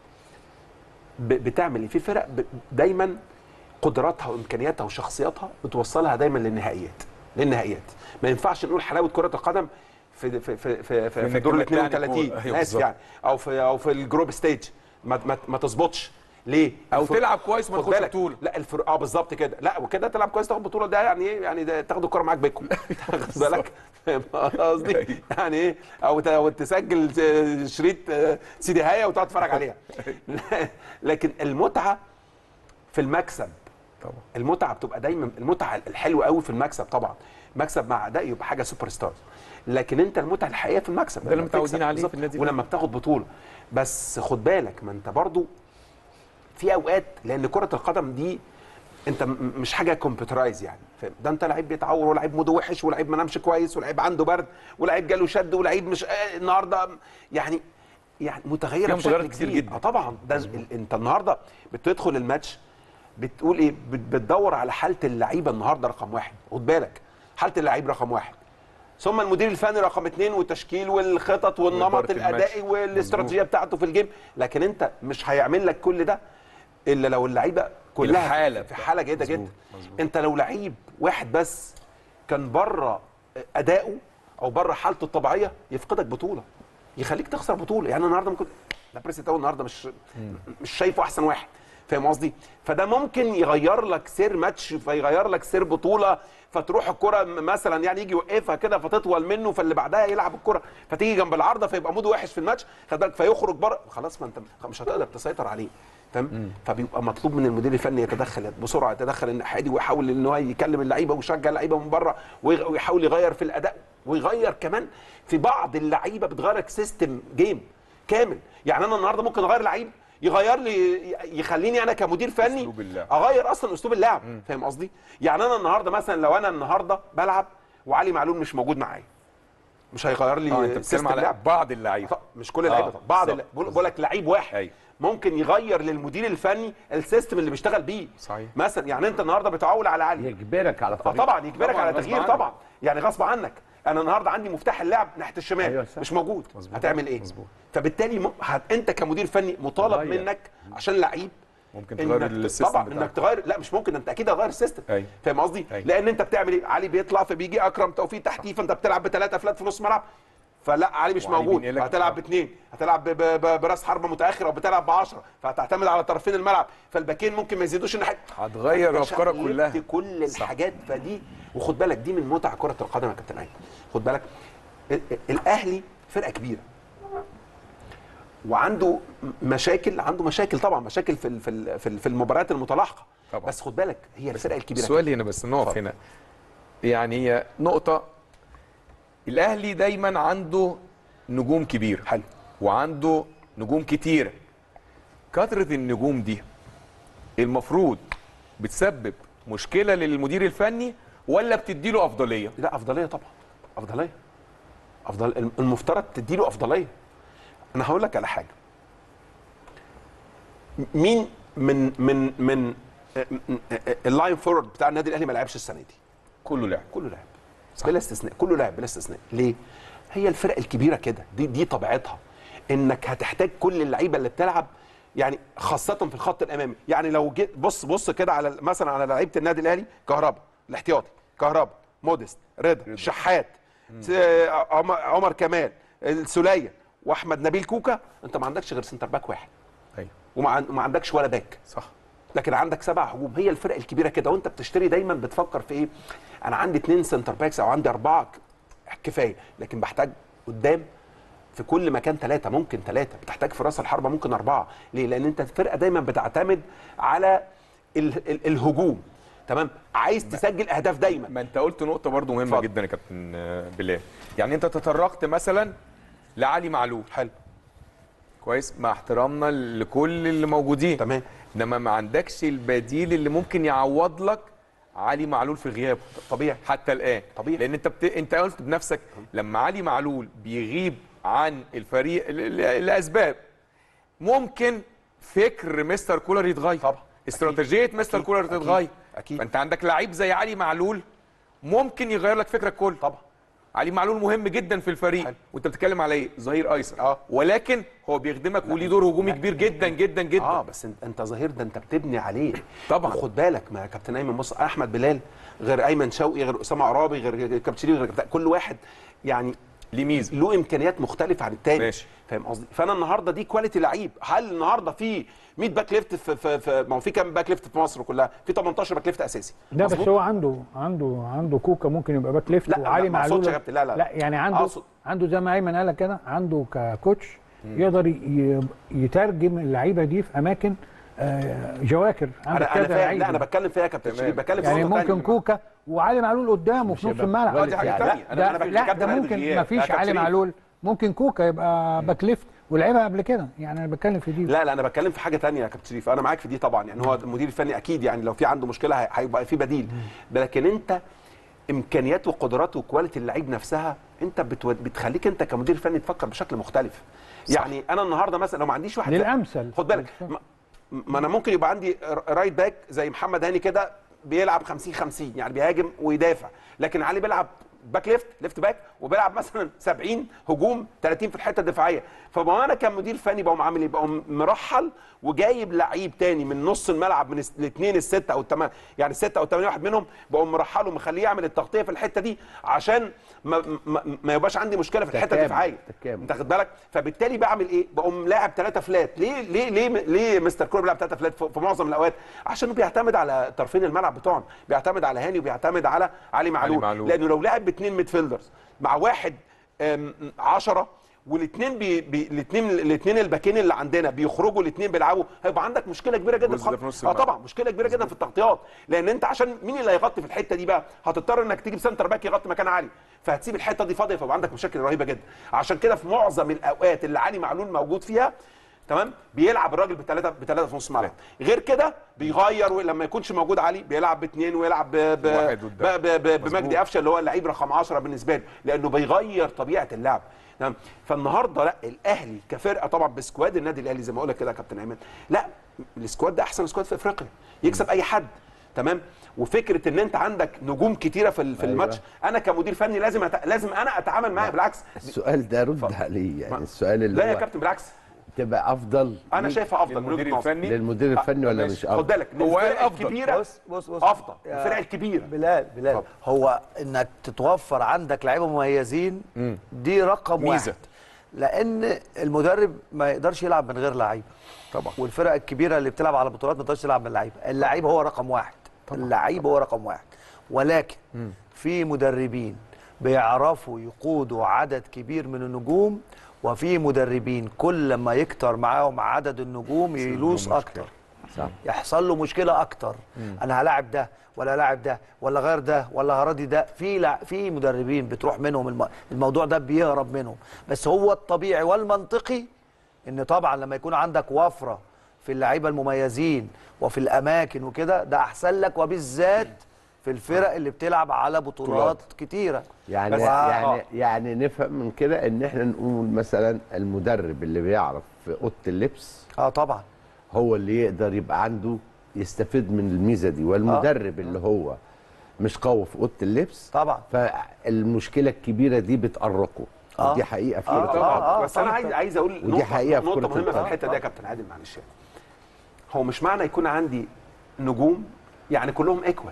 ب- بتعمل ايه؟ في فرق ب- دايما قدراتها وامكانياتها وشخصياتها بتوصلها دايما للنهائيات للنهائيات ما ينفعش نقول حلاوه كره القدم في في في في, في, في إنك دور ال تبقى تعني 32 كورة. أيوة ناس بالظبط. يعني او في او في الجروب ستيج ما ما, ما تظبطش ليه؟ او الفرق- تلعب كويس وما خد تاخدش بالك. بطوله لا الفرق اه بالظبط كده لا وكده تلعب كويس تاخد بطوله ده يعني ايه يعني ده تاخد الكره معاك بيكم خد بالك فاهم قصدي يعني ايه او ت- أو تسجل ش- شريط آه، سيدي هايا وتقعد تتفرج عليها لكن المتعه في المكسب طبعا المتعه بتبقى دايما المتعه الحلوه قوي في المكسب طبعا مكسب مع اداء يبقى حاجه سوبر ستار لكن انت المتعه الحقيقيه في المكسب ده اللي لما متعودين تكسب عليه بالظبط. في النادي ولما بتاخد بطوله بس خد بالك ما انت برضو في اوقات لان كره القدم دي انت م- مش حاجه كمبيوترايز يعني فاهم ده انت لعيب بيتعور ولعيب موده وحش ولعيب ما نامش كويس ولعيب عنده برد ولعيب جاله شد ولعيب مش آه النهارده يعني يعني متغيره فيها بشكل متغيرات كتير كبير. جدا. اه طبعا ده ال- انت النهارده بتدخل الماتش بتقول ايه بت- بتدور على حاله اللعيبه النهارده رقم واحد خد بالك حاله اللعيب رقم واحد ثم المدير الفني رقم اثنين والتشكيل والخطط والنمط وإدارة الماتش. الادائي والاستراتيجيه بتاعته في الجيم لكن انت مش هيعمل لك كل ده الا لو اللعيبه كلها الحالة في بتاعته. حاله جيده مظبوط، جدا مظبوط. انت لو لعيب واحد بس كان بره اداؤه او بره حالته الطبيعيه يفقدك بطوله يخليك تخسر بطوله يعني النهارده ممكن لا بريس تاو النهارده مش مش شايفه احسن واحد فاهم قصدي فده ممكن يغير لك سير ماتش فيغير لك سير بطوله فتروح الكره م- مثلا يعني يجي يوقفها كده فتطول منه فاللي بعدها يلعب الكره فتيجي جنب العارضه فيبقى موده وحش في الماتش خد بالك فيخرج بره خلاص ما انت مش هتقدر تسيطر عليه فاهم فبيبقى مطلوب من المدير الفني يتدخل بسرعه يتدخل الناحيه دي ويحاول ان هو يكلم اللعيبه ويشجع اللعيبه من بره ويغ- ويحاول يغير في الاداء ويغير كمان في بعض اللعيبه بتغير لك سيستم جيم كامل يعني انا النهارده ممكن اغير لعيب يغير لي يخليني انا كمدير فني أسلوب اللعب. اغير اصلا اسلوب اللعب فاهم قصدي يعني انا النهارده مثلا لو انا النهارده بلعب وعلي معلول مش موجود معايا مش هيغير لي اه انت بتتكلم سيستم على اللعب بعض اللعيبه طب مش كل اللعيبه آه، طبعا بعض بالظبط، اللع- بقول بقول لك لعيب واحد أيوة. ممكن يغير للمدير الفني السيستم اللي بيشتغل بيه صحيح. مثلا يعني انت النهارده بتعول على علي يجبرك على اه طريق طبعا يجبرك طبعاً على غصب تغيير عنك. طبعا يعني غصب عنك انا النهارده عندي مفتاح اللعب ناحيه الشمال أيوة صح. مش موجود مظبوط. هتعمل ايه مظبوط. فبالتالي م... هت... انت كمدير فني مطالب تغير. منك عشان لعيب ممكن تغير انك السيستم طبعا بتاعك. انك تغير لا مش ممكن انت اكيد هتغير السيستم أيوة. فاهم قصدي أيوة. لان انت بتعمل ايه علي بيطلع فبيجي اكرم توفيق تحتيه فانت بتلعب بثلاثه افلات في نص ملعب فلا علي مش وعلي موجود بينقلك. فهتلعب آه. باثنين هتلعب ب- ب- ب- براس حربه متاخر او بتلعب ب 10 فهتعتمد على طرفين الملعب فالباكين ممكن ما يزيدوش الناحيه هتغير فأنت أفكارك شقلبت كلها. كل صح. الحاجات فدي وخد بالك دي من متع كره القدم يا كابتن ايمن خد بالك ال- ال- الاهلي فرقه كبيره وعنده م- مشاكل عنده مشاكل طبعا مشاكل في ال- في ال- في ال- في المباريات المتلاحقه طبعا. بس خد بالك هي الفرق الكبيره السؤال هنا بس نقف اتفضل. هنا يعني هي نقطة الأهلي دايما عنده نجوم كبيرة حلو وعنده نجوم كتيره كثره النجوم دي المفروض بتسبب مشكله للمدير الفني ولا بتديله افضليه لا افضليه طبعا افضليه افضل المفترض تديله افضليه انا هقول لك على حاجه مين من من من اللاين فورورد بتاع النادي الاهلي ما لعبش السنه دي كله لعب كله لعب بلا استثناء كله لعب بلا استثناء ليه هي الفرق الكبيره كده دي دي طبيعتها انك هتحتاج كل اللعيبه اللي بتلعب يعني خاصه في الخط الامامي يعني لو جيت بص بص كده على مثلا على لعيبه النادي الاهلي كهربا الاحتياطي كهربا موديست رضا شحات س- عمر, عمر كمال السوليه واحمد نبيل كوكا انت ما عندكش غير سنتر باك واحد ايوه وما عن- وما عندكش ولا باك صح لكن عندك سبع هجوم هي الفرق الكبيره كده وانت بتشتري دايما بتفكر في ايه انا عندي اثنين سنتر باكس او عندي اربعه ك- كفايه لكن بحتاج قدام في كل مكان ثلاثه ممكن ثلاثه بتحتاج في راس الحربه ممكن اربعه ليه لان انت الفرقه دايما بتعتمد على ال ال الهجوم تمام عايز تسجل اهداف دايما ما انت قلت نقطه برضو مهمه اتفضل. جدا يا كابتن آه، بلال يعني انت تطرقت مثلا لعلي معلول حلو كويس مع احترامنا لكل اللي موجودين تمام انما ما عندكش البديل اللي ممكن يعوض لك علي معلول في غيابه طبيعي حتى الان طبيعي. لان انت بت... انت قلت بنفسك لما علي معلول بيغيب عن الفريق ل... ل... لاسباب ممكن فكر مستر كولر يتغير طبعا. استراتيجيه مستر أكيد. كولر أكيد. تتغير أكيد. فانت عندك لعيب زي علي معلول ممكن يغير لك فكرك كله طبعا علي معلول مهم جدا في الفريق حلو. وانت بتتكلم على ايه ظهير ايسر اه. ولكن هو بيخدمك وليه دور هجومي كبير جدا جدا جدا اه بس انت, انت ظهير ده انت بتبني عليه طبعا. وخد بالك ما يا كابتن ايمن بص احمد بلال غير ايمن شوقي غير اسامه عرابي غير غير كابتن شريف غير كابتن- كل واحد يعني ليه ميزه له امكانيات مختلفه عن التاني ماشي. فاهم قصدي فانا النهارده دي كواليتي لعيب هل النهارده في 100 باك ليفت في, في, في ما هو في كام باك ليفت في مصر كلها في 18 باك ليفت اساسي ده بس مظبوط؟ هو عنده عنده عنده كوكا ممكن يبقى باك ليفت لا، وعلي لا، ما أقصدش معلول يا كابتن، لا، لا. لا يعني عنده أقصد- عنده زي ما ايمن قال لك كده عنده ككوتش يقدر ي- يترجم اللعيبه دي في اماكن آه، جواكر عندك انا انا كذا فاهم لعيب. لا انا بتكلم فيها يا كابتن تمام. شريف بتكلم في يعني نقطة ممكن تانية. كوكا وعلي معلول قدامه في نص هيبقى الملعب اه دي حاجه يعني. ثانيه لا، انا ده أنا بحكي لا كابتن ده عادل ممكن غياب. ما لا، فيش كابتن علي شريف. معلول ممكن كوكا يبقى باك ليفت ولعبها قبل كده يعني انا بتكلم في دي لا لا انا بتكلم في حاجه تانية يا كابتن شريف انا معاك في دي طبعا يعني هو المدير الفني اكيد يعني لو في عنده مشكله هي- هيبقى في بديل لكن انت امكانيات وقدرات وكواليتي اللعيب نفسها انت بتو... بتخليك انت كمدير فني تفكر بشكل مختلف صح. يعني انا النهارده مثلا لو ما عنديش واحد للامثل خد بالك ما... ما انا ممكن يبقى عندي ر- رايت باك زي محمد هاني كده بيلعب 50 50 يعني بيهاجم ويدافع لكن علي بيلعب باك ليفت ليفت باك وبيلعب مثلا 70 هجوم 30 في الحته الدفاعيه فما انا كمدير فني بقوم عامل ايه بقوم مرحل وجايب لعيب تاني من نص الملعب من الاثنين السته او الثمانيه يعني السته او الثمانيه واحد منهم بقوم مرحله ومخليه يعمل التغطيه في الحته دي عشان ما, ما, ما يبقاش عندي مشكله في الحته تكامل، الدفاعيه تكامل. انت خد بالك فبالتالي بعمل ايه بقوم لاعب ثلاثه فلات ليه ليه ليه ليه مستر كولر بيلعب ثلاثه فلات في في معظم الاوقات عشان بيعتمد على طرفين الملعب بتوعنا بيعتمد على هاني وبيعتمد على علي معلول, معلول. لانه لو لعب باثنين ميدفيلدرز مع واحد 10 والاثنين بي بي الاثنين الاثنين الباكين اللي عندنا بيخرجوا الاثنين بيلعبوا هيبقى عندك مشكله كبيره جدا الجزء ده في نص اه الملعب. طبعا مشكله كبيره جدا في التغطيات لان انت عشان مين اللي هيغطي في الحته دي بقى هتضطر انك تجيب سنتر باك يغطي مكان علي فهتسيب الحته دي فاضيه فيبقى عندك مشاكل رهيبه جدا عشان كده في معظم الاوقات اللي علي معلول موجود فيها تمام بيلعب الراجل بثلاثه بثلاثه في نص الملعب غير كده بيغير ولما يكونش موجود علي بيلعب باثنين ويلعب ب... ب... واحد ب... قدام. ب... ب... بمجدي قفشه اللي هو اللعيب رقم 10 بالنسبه له لانه بيغير طبيعه اللعب تمام فالنهارده لا الاهلي كفرقه طبعا بسكواد النادي الاهلي زي ما اقول لك كده يا كابتن ايمن لا السكواد ده احسن سكواد في افريقيا يكسب اي حد تمام وفكره ان انت عندك نجوم كتيره في ال- في أيوة. الماتش انا كمدير فني لازم أت... لازم انا اتعامل معاه بالعكس السؤال ده رد عليه يعني السؤال اللي لا يا هو كابتن بالعكس تبقى افضل انا مين؟ شايفها افضل من للمدير وجهه نظري الفني للمدير الفني ولا ماشي. مش خد افضل بالك هو الفرق أفضل. الكبيره بص بص بص افضل يا الفرق الكبيره بلال بلال اتفضل. هو انك تتوفر عندك لعيبه مميزين دي رقم ميزة. واحد لان المدرب ما يقدرش يلعب من غير لعيبه طبعا والفرق الكبيره اللي بتلعب على بطولات ما تقدرش تلعب من لعيبه اللعيب هو رقم واحد اللعيب هو رقم واحد ولكن في مدربين بيعرفوا يقودوا عدد كبير من النجوم وفي مدربين كل ما يكتر معاهم عدد النجوم يلوس مشكلة. اكتر صح يحصل له مشكله اكتر انا هلاعب ده ولا لاعب ده ولا غير ده ولا هراضي ده في لع... في مدربين بتروح منهم الم... الموضوع ده بيهرب منهم بس هو الطبيعي والمنطقي ان طبعا لما يكون عندك وفره في اللعيبه المميزين وفي الاماكن وكده ده احسن لك وبالذات في الفرق اللي بتلعب على بطولات كتيره يعني بس- يعني آه. يعني نفهم من كده ان احنا نقول مثلا المدرب اللي بيعرف في اوضه اللبس اه طبعا هو اللي يقدر يبقى عنده يستفيد من الميزه دي والمدرب اللي هو مش قوي في اوضه اللبس طبعا فالمشكله الكبيره دي بتقرقه آه. ودي حقيقه في آه، كره آه، القدم. بس انا عايز عايز اقول ودي نقطه حقيقة في نقطه كرة مهمه في القدم. الحته دي يا كابتن عادل معلش يعني. هو مش معنى يكون عندي نجوم يعني كلهم ايكوال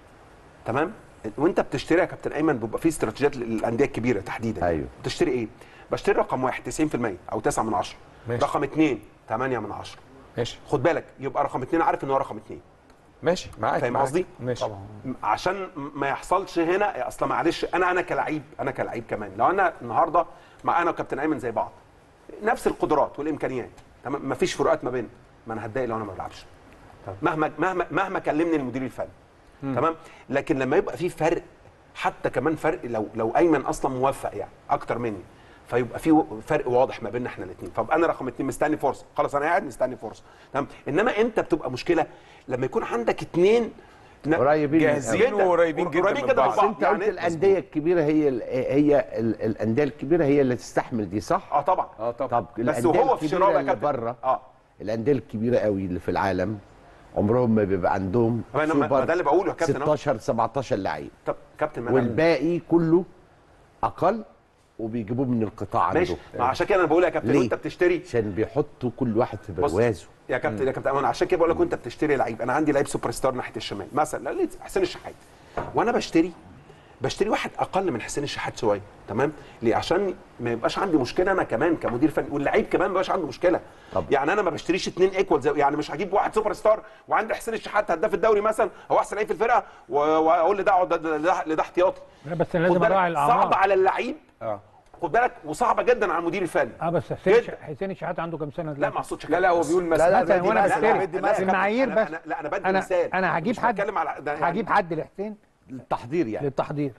تمام وانت بتشتري يا كابتن ايمن بيبقى في استراتيجيات للانديه الكبيره تحديدا أيوه. بتشتري ايه بشتري رقم واحد 90% او 9 من 10 ماشي. رقم اثنين 8 من 10 ماشي خد بالك يبقى رقم اثنين عارف ان هو رقم اثنين ماشي معاك فاهم معاك. قصدي؟ ماشي عشان ما يحصلش هنا اصلا معلش انا انا كلعيب انا كلعيب كمان لو انا النهارده مع انا وكابتن ايمن زي بعض نفس القدرات والامكانيات تمام مفيش فروقات ما بيننا ما انا هتضايق لو انا ما بلعبش مهما مهما مهما كلمني المدير الفني تمام لكن لما يبقى في فرق حتى كمان فرق لو لو ايمن اصلا موفق يعني اكتر مني فيبقى في فرق واضح ما بيننا احنا الاثنين فابقى انا رقم اثنين مستني فرصه خلاص انا قاعد مستني فرصه تمام انما امتى بتبقى مشكله لما يكون عندك اثنين قريبين من جاهزين وقريبين جدا قريبين من كده بعض. من بس بعض انت قلت الانديه الكبيره هي ال- هي ال- الانديه الكبيره هي اللي تستحمل دي صح؟ اه طبعا اه طبعا طب بس الانديه وهو في الكبيره شراء يا اللي كابتن بره اه الانديه الكبيره قوي اللي في العالم عمرهم ما بيبقى عندهم ما أنا- ما- ما ده اللي بقوله يا كابتن أهو. 16 17 لعيب طب كابتن ما أنا- والباقي كله اقل وبيجيبوه من القطاع ماشي عنده ما عشان كده انا بقول يا كابتن ليه؟ وانت بتشتري عشان بيحطوا كل واحد في بص بروازه يا كابتن يا كابتن انا عشان كده بقول لك وانت بتشتري لعيب انا عندي لعيب سوبر ستار ناحيه الشمال مثلا لا حسين الشحات وانا بشتري بشتري واحد اقل من حسين الشحات شويه تمام ليه عشان ما يبقاش عندي مشكله انا كمان كمدير فني واللعيب كمان ما يبقاش عنده مشكله طب. يعني انا ما بشتريش اثنين ايكوال زي يعني مش هجيب واحد سوبر ستار وعندي حسين الشحات هداف الدوري مثلا هو احسن لعيب في الفرقه و- واقول لده اقعد ده- ده ده احتياطي لا بس خد لازم بالك، اراعي صعب الاعمار على اللعيب اه خد بالك وصعبه جدا على المدير الفني اه بس حسين جدا. ش- حسين الشحات عنده كام سنه لا دلوقتي؟ ما اقصدش لا لا هو بيقول مثلا لا، مثلا بدي وانا مثل، بشتري بدي مثل. المعايير أنا- بس أنا- لا انا بدي انا مثال انا هجيب مش حد بتكلم على ده يعني هجيب حد لحسين التحضير يعني للتحضير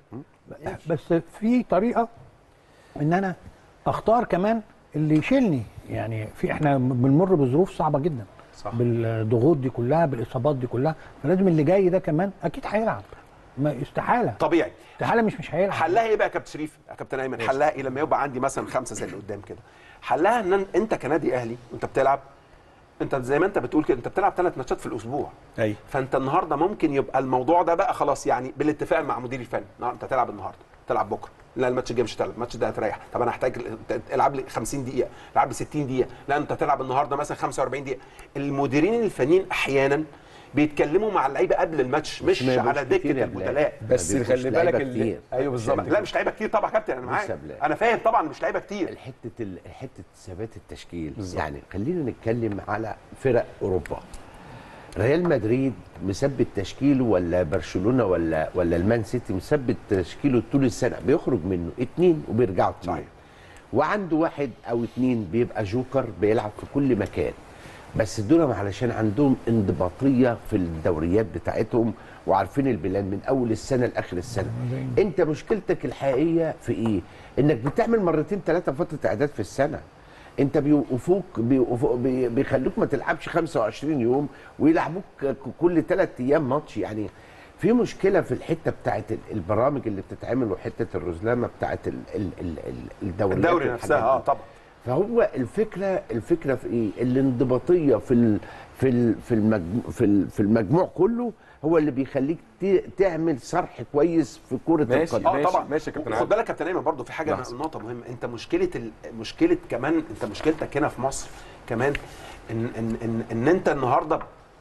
بس في طريقه ان انا اختار كمان اللي يشيلني يعني في احنا بنمر بظروف صعبه جدا صح. بالضغوط دي كلها بالاصابات دي كلها فلازم اللي جاي ده كمان اكيد هيلعب ما استحاله طبيعي استحاله مش مش هيلعب حلها ايه بقى يا كابتن شريف يا كابتن ايمن حلها ايه لما يبقى عندي مثلا خمسه زي اللي قدام كده حلها ان أن- انت كنادي اهلي وانت بتلعب انت زي ما انت بتقول كده انت بتلعب ثلاث ماتشات في الاسبوع ايوه فانت النهارده ممكن يبقى الموضوع ده بقى خلاص يعني بالاتفاق مع مدير الفني النهارده انت هتلعب النهارده تلعب بكره لا الماتش الجاي مش هتلعب الماتش ده هتريح طب انا هحتاج ت- العب لي 50 دقيقه العب لي 60 دقيقه لا انت هتلعب النهارده مثلا 45 دقيقه المديرين الفنيين احيانا بيتكلموا مع اللعيبه قبل الماتش مش ما يبقوش على كتير دكه يا بلال. البدلاء بس ما بيبقوش خلي لعيبة بالك اللي كتير. ايوه بالظبط لا مش لعيبه كتير طبعا يا كابتن انا بص معاك يا بلال. انا فاهم طبعا مش لعيبه كتير حته ال- حته ثبات التشكيل يعني خلينا نتكلم على فرق اوروبا ريال مدريد مثبت تشكيله ولا برشلونه ولا ولا المان سيتي مثبت تشكيله طول السنه بيخرج منه اتنين وبيرجعوا اتنين صحيح. وعنده واحد او اتنين بيبقى جوكر بيلعب في كل مكان بس دول علشان عندهم انضباطيه في الدوريات بتاعتهم وعارفين البلاد من اول السنه لاخر السنه انت مشكلتك الحقيقيه في ايه انك بتعمل مرتين ثلاثه فتره اعداد في السنه انت بيوقفوك بيوقفوك بي- بيخلوك ما تلعبش 25 يوم ويلعبوك ك- كل ثلاث ايام ماتش يعني في مشكله في الحته بتاعت ال- البرامج اللي بتتعمل وحته الرزلامه بتاعت ال- ال- ال- ال- الدوريات الدوري والحاجات نفسها اه دي. طبعا فهو الفكره الفكره في ايه؟ الانضباطيه في ال في ال في المجموع في, ال في المجموع كله هو اللي بيخليك ت- تعمل صرح كويس في كره ماشي. القدم اه ماشي، طبعا ماشي يا كابتن خد عادل. بالك كابتن ايمن برضه في حاجه لحظة. نقطه مهمه انت مشكله ال... مشكله كمان انت مشكلتك هنا في مصر كمان ان ان ان, إن انت النهارده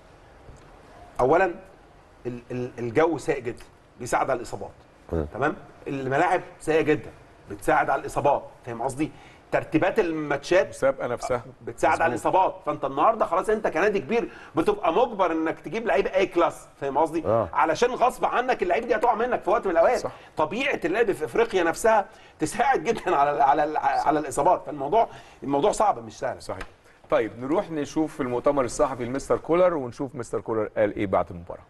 اولا ال... ال... الجو سيء جدا بيساعد على الاصابات آه. تمام الملاعب سيئه جدا بتساعد على الاصابات فاهم قصدي ترتيبات الماتشات المسابقه نفسها بتساعد على مظبوط. الاصابات فانت النهارده خلاص انت كنادي كبير بتبقى مجبر انك تجيب لعيب اي كلاس فاهم قصدي آه. علشان غصب عنك اللعيب دي هتقع منك في وقت من الاوقات صح. طبيعه اللعب في افريقيا نفسها تساعد جدا على على على الاصابات فالموضوع الموضوع صعب مش سهل صحيح طيب نروح نشوف المؤتمر الصحفي لمستر كولر ونشوف مستر كولر قال ايه بعد المباراه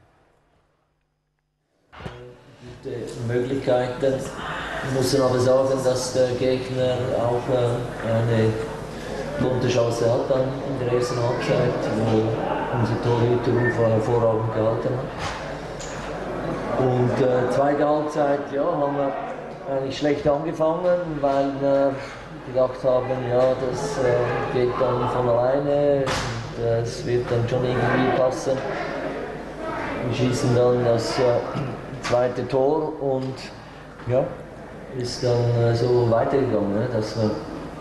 gute Möglichkeiten. Ich muss dann aber sagen, dass der Gegner auch äh, eine gute Chance hat dann in der ersten Halbzeit, wo unser Torhüter Ufa hervorragend gehalten hat. Und äh, zweite Halbzeit, ja, haben wir eigentlich schlecht angefangen, weil wir gedacht haben, ja, das äh, geht dann von alleine und äh, es wird dann schon irgendwie passen. Wir schießen dann das äh, zweite Tor und ja, ist dann äh, so weitergegangen, ne, dass wir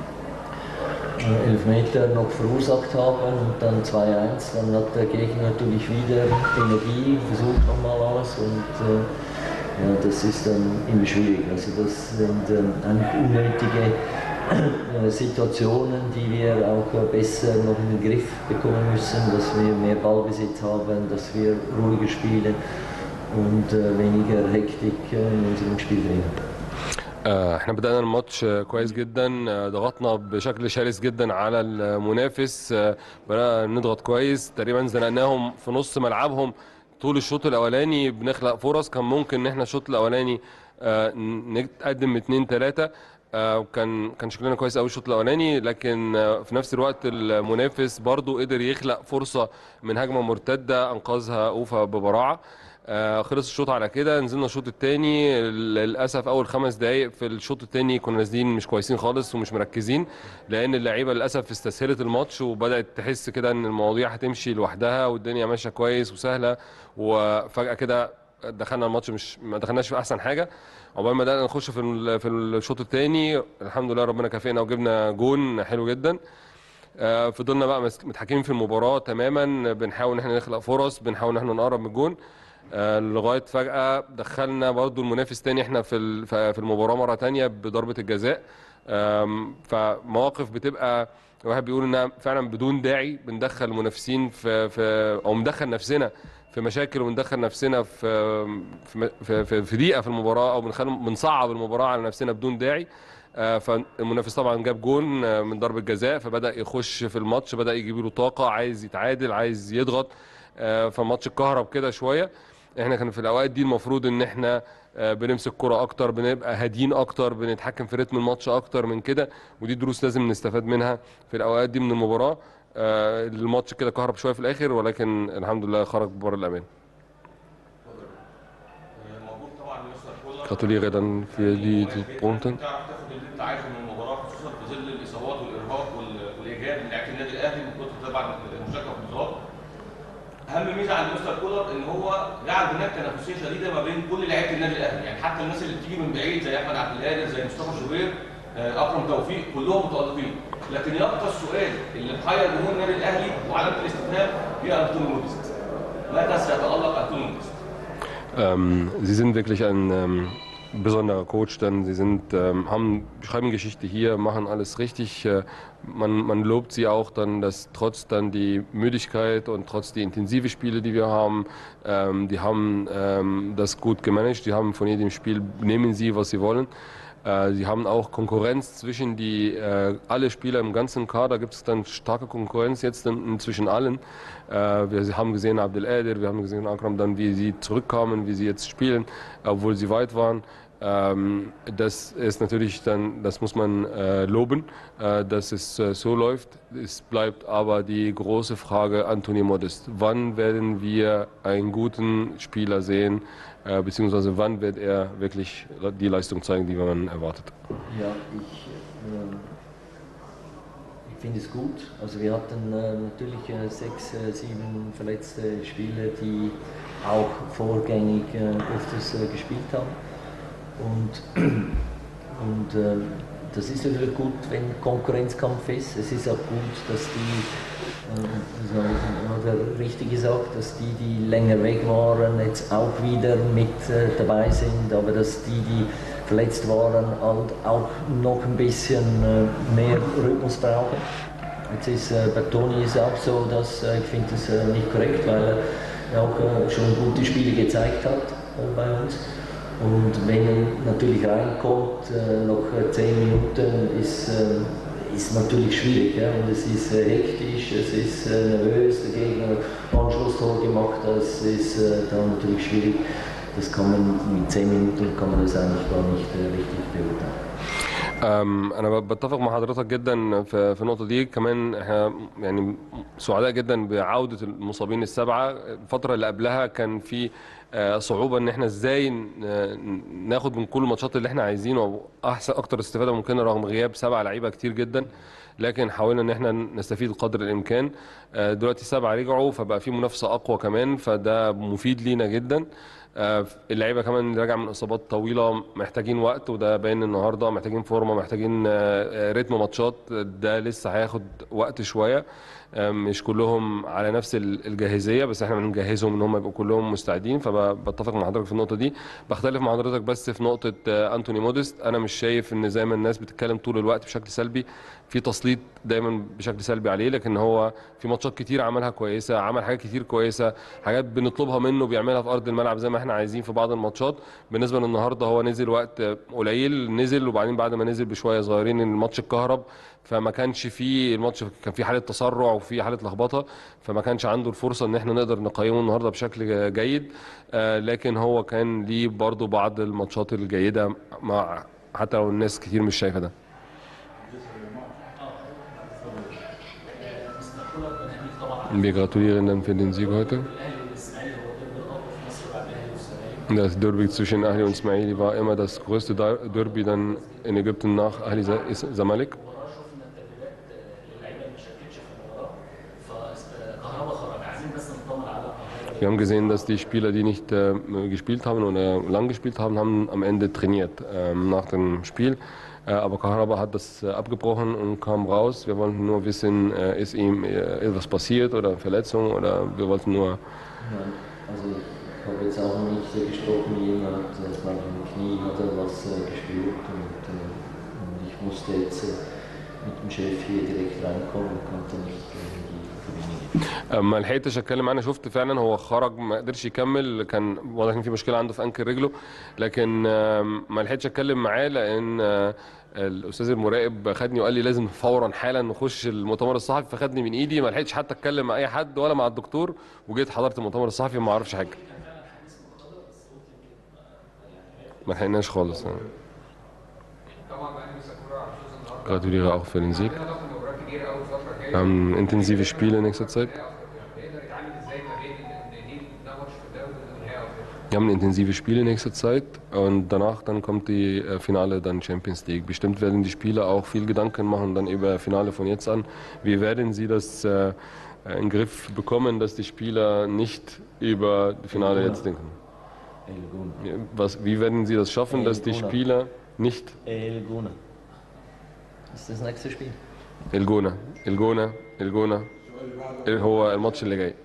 äh, Elfmeter noch verursacht haben und dann 2-1. Dann hat der Gegner natürlich wieder Energie, versucht nochmal alles und äh, ja, das ist dann immer schwierig. Also das sind ähm, eigentlich unnötige äh, Situationen, die wir auch äh, besser noch in den Griff bekommen müssen, dass wir mehr Ballbesitz haben, dass wir ruhiger spielen und äh, weniger Hektik äh, in unserem Spiel bringen. آه، احنا بدأنا الماتش آه، كويس جدا آه، ضغطنا بشكل شرس جدا على المنافس آه، بدأنا نضغط كويس تقريبا زنقناهم في نص ملعبهم طول الشوط الاولاني بنخلق فرص كان ممكن ان احنا الشوط الاولاني آه، نتقدم 2 3 كان كان شكلنا كويس قوي الشوط الاولاني لكن آه، في نفس الوقت المنافس برضو قدر يخلق فرصه من هجمه مرتده انقذها اوفا ببراعه آه، خلص الشوط على كده نزلنا الشوط الثاني للاسف اول خمس دقائق في الشوط الثاني كنا نازلين مش كويسين خالص ومش مركزين لان اللعيبه للاسف استسهلت الماتش وبدات تحس كده ان المواضيع هتمشي لوحدها والدنيا ماشيه كويس وسهله وفجاه كده دخلنا الماتش مش ما دخلناش في احسن حاجه عقبال ما بدانا نخش في ال- في الشوط الثاني الحمد لله ربنا كافئنا وجبنا جون حلو جدا آه، فضلنا بقى مس- متحكمين في المباراه تماما بنحاول ان احنا نخلق فرص بنحاول ان احنا نقرب من الجون آه، لغايه فجاه دخلنا برضو المنافس تاني احنا في ال- ف- في المباراه مره تانية بضربه الجزاء آم، فمواقف بتبقى الواحد بيقول انها فعلا بدون داعي بندخل المنافسين في في او مدخل نفسنا في مشاكل وندخل نفسنا في في في, في, في ضيقه في المباراه او بنخل بنصعب المباراه على نفسنا بدون داعي آه، فالمنافس طبعا جاب جون آه، من ضربه جزاء فبدا يخش في الماتش بدا يجيب له طاقه عايز يتعادل عايز يضغط آه، فالماتش اتكهرب كده شويه احنا كان في الاوقات دي المفروض ان احنا آه، بنمسك كرة اكتر بنبقى هاديين اكتر بنتحكم في رتم الماتش اكتر من كده ودي دروس لازم نستفاد منها في الاوقات دي من المباراه آه، الماتش كده كهرب شويه في الاخر ولكن الحمد لله خرج بره الامان مبروك طبعا لمستر كولر Gratuliere dann für die Punkte. تعرف تاخد اللي انت عايزه من المباراه خصوصا في ظل الاصابات والارهاق وال- والاجهاد من لعيبه النادي الاهلي من كتر طبعا المشاركه في البطولات اهم ميزه عند مستر كولر ان هو جعل هناك تنافسيه شديده ما بين كل لعيبه النادي الاهلي يعني حتى الناس اللي بتيجي من بعيد زي احمد عبد القادر زي مصطفى شوبير آه، اكرم توفيق كلهم متالقين لكن يبقى السؤال اللي محير جمهور النادي الاهلي وعلامه الاستفهام هي انطونيو موديست متى سيتالق انطونيو موديست Ähm, sie sind wirklich ein ähm, besonderer Coach, denn sie sind, ähm, haben, schreiben Geschichte hier, machen alles richtig. Äh, man, man lobt sie auch dann, dass trotz dann die Müdigkeit und trotz die intensive Spiele, die wir haben, ähm, die haben ähm, das gut gemanagt. Die haben von jedem Spiel nehmen sie, was sie wollen. Äh, Sie haben auch Konkurrenz zwischen die äh, alle Spieler im ganzen Kader gibt es dann starke Konkurrenz jetzt in, zwischen allen. Äh, wir haben gesehen Abdel Adir, wir haben gesehen Akram dann, wie sie zurückkamen, wie sie jetzt spielen, obwohl sie weit waren. Ähm, das ist natürlich dann, das muss man äh, loben, äh, dass es äh, so läuft. Es bleibt aber die große Frage Anthony Modest. Wann werden wir einen guten Spieler sehen, äh, beziehungsweise wann wird er wirklich die Leistung zeigen, die man erwartet? Ja, ich, ähm, ich finde es gut. Also wir hatten äh, natürlich äh, sechs, äh, sieben verletzte Spieler, die auch vorgängig äh, öfters äh, gespielt haben. Und, und äh, das ist natürlich gut, wenn Konkurrenzkampf ist. Es ist auch gut, dass die, äh, also, oder richtig gesagt, dass die, die länger weg waren, jetzt auch wieder mit äh, dabei sind, aber dass die, die verletzt waren, halt auch noch ein bisschen äh, mehr Rhythmus brauchen. Jetzt ist äh, bei Toni ist auch so, dass äh, ich finde das äh, nicht korrekt, weil er auch äh, schon gute Spiele gezeigt hat äh, bei uns. Und wenn er natürlich reinkommt, äh, noch äh, 10 Minuten, ist, äh, ist natürlich schwierig ja? und es ist äh, hektisch, es ist äh, nervös, der Gegner hat ein Anschlusstor gemacht, das ist äh, dann natürlich schwierig. Das kann man in 10 Minuten kann man das eigentlich gar nicht äh, richtig beurteilen. أم، انا ب- بتفق مع حضرتك جدا في في النقطه دي كمان احنا يعني سعداء جدا بعوده المصابين السبعه الفتره اللي قبلها كان في آه، صعوبه ان احنا ازاي ن- ناخد من كل الماتشات اللي احنا عايزينه احسن اكتر استفاده ممكنه رغم غياب سبع لعيبه كتير جدا لكن حاولنا ان احنا نستفيد قدر الامكان آه، دلوقتي سبعه رجعوا فبقى في منافسه اقوى كمان فده مفيد لينا جدا آه، اللعيبه كمان اللي راجعه من اصابات طويله محتاجين وقت وده باين النهارده محتاجين فورمه محتاجين آه، آه، رتم ماتشات ده لسه هياخد وقت شويه آه، مش كلهم على نفس ال- الجاهزيه بس احنا بنجهزهم ان هم يبقوا كلهم مستعدين فبتفق مع حضرتك في النقطه دي بختلف مع حضرتك بس في نقطه آه، انتوني موديست انا مش شايف ان زي ما الناس بتتكلم طول الوقت بشكل سلبي في تسليط دايما بشكل سلبي عليه لكن هو في ماتشات كتير عملها كويسه عمل حاجات كتير كويسه حاجات بنطلبها منه بيعملها في ارض الملعب زي ما احنا عايزين في بعض الماتشات بالنسبه للنهارده هو نزل وقت قليل نزل وبعدين بعد ما نزل بشويه صغيرين الماتش اتكهرب فما كانش فيه الماتش كان فيه حاله تسرع وفيه حاله لخبطه فما كانش عنده الفرصه ان احنا نقدر نقيمه النهارده بشكل جيد آه، لكن هو كان ليه برضه بعض الماتشات الجيده مع حتى لو الناس كتير مش شايفه ده Wir gratulieren dann für den Sieg heute. Das Derby zwischen Ahli und Ismaili war immer das größte Der- Derby dann in Ägypten nach Ahli Sa- Is- Zamalek. Wir haben gesehen, dass die Spieler, die nicht äh, gespielt haben oder lang gespielt haben, haben am Ende trainiert ähm, nach dem Spiel. Äh, aber Kaharaba hat das äh, abgebrochen und kam raus. Wir wollten nur wissen, äh, ist ihm äh, etwas passiert oder Verletzung oder wir wollten nur Nein, also ich habe jetzt auch noch nicht äh, gesprochen, jemand, äh, ich meine, im Knie hat er was äh, gespürt und, äh, und ich musste jetzt äh, mit dem Chef hier direkt reinkommen und konnte nicht äh, in die Kabine gehen. ما لحقتش اتكلم عنه شفت فعلا هو خرج ما قدرش يكمل كان واضح ان في مشكله عنده في انكل رجله لكن آم، ما لحقتش اتكلم معاه لان آه، الاستاذ المراقب خدني وقال لي لازم فورا حالا نخش المؤتمر الصحفي فخدني من ايدي ما لحقتش حتى اتكلم مع اي حد ولا مع الدكتور وجيت حضرت المؤتمر الصحفي ما اعرفش حاجه ما لحقناش خالص يعني. Gratuliere auch für den Sieg. Wir haben intensive Spiele in nächster Zeit. Wir haben intensive Spiele in nächster Zeit und danach dann kommt die äh, Finale dann Champions League. Bestimmt werden die Spieler auch viel Gedanken machen dann über Finale von jetzt an. Wie werden sie das äh, in den Griff bekommen, dass die Spieler nicht über die Finale jetzt denken? El Guna. Ja, Was, wie werden sie das schaffen, dass die Spieler nicht El Guna. Das ist das nächste Spiel. الجونة الجونة الجونة هو الماتش اللي جاي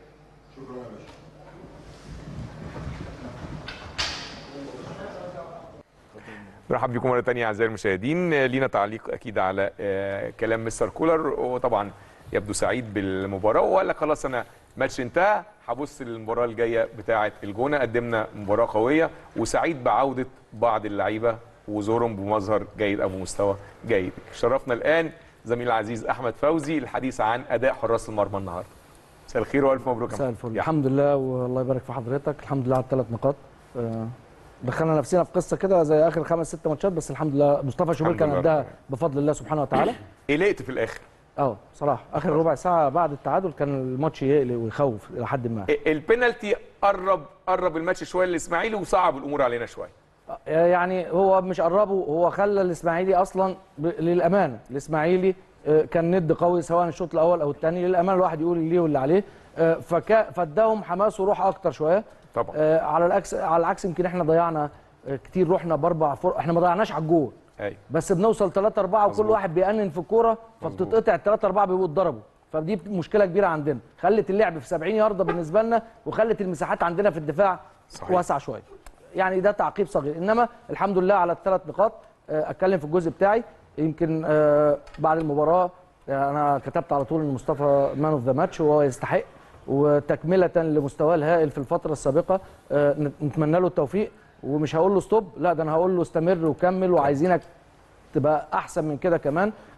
برحب بكم مره ثانيه اعزائي المشاهدين آه، لينا تعليق اكيد على آه، كلام مستر كولر وطبعا يبدو سعيد بالمباراه وقال لك خلاص انا ماتش انتهى هبص للمباراه الجايه بتاعه الجونه قدمنا مباراه قويه وسعيد بعوده بعض اللعيبه وظهورهم بمظهر جيد او بمستوى جيد شرفنا الان زميل العزيز احمد فوزي الحديث عن اداء حراس المرمى النهارده مساء الخير والف مبروك يا مساء محمد. الفل يا الحمد لله والله يبارك في حضرتك الحمد لله على الثلاث نقاط آه، دخلنا نفسنا في قصه كده زي اخر خمس ست ماتشات بس الحمد لله مصطفى شوبير الحمد كان لله قدها رب بفضل الله سبحانه وتعالى قلقت في الاخر اه بصراحه اخر ربع ساعه بعد التعادل كان الماتش يقلق ويخوف الى حد ما البينالتي قرب قرب الماتش شويه للاسماعيلي وصعب الامور علينا شويه آه، يعني هو مش قربه هو خلى الاسماعيلي اصلا ب... للامانه الاسماعيلي آه، كان ند قوي سواء الشوط الاول او الثاني للامانه الواحد يقول اللي واللي عليه آه، فكا فاداهم حماس وروح اكتر شويه طبعا آه، على العكس على العكس يمكن احنا ضيعنا آه، كتير رحنا باربع فرق احنا ما ضيعناش على الجول ايوه بس بنوصل 3 4 وكل مظبوط. واحد بيأنن في الكوره فبتتقطع ال 3 4 بيبقوا اتضربوا فدي مشكله كبيره عندنا خلت اللعب في 70 يارده بالنسبه لنا وخلت المساحات عندنا في الدفاع صحيح. واسعه شويه يعني ده تعقيب صغير انما الحمد لله على الثلاث نقاط آه، اتكلم في الجزء بتاعي يمكن آه، بعد المباراه آه، انا كتبت على طول ان مصطفى مان اوف ذا ماتش وهو يستحق وتكمله لمستواه الهائل في الفتره السابقه آه، نت- نتمنى له التوفيق ومش هقول له ستوب لا ده انا هقول له استمر وكمل وعايزينك تبقى احسن من كده كمان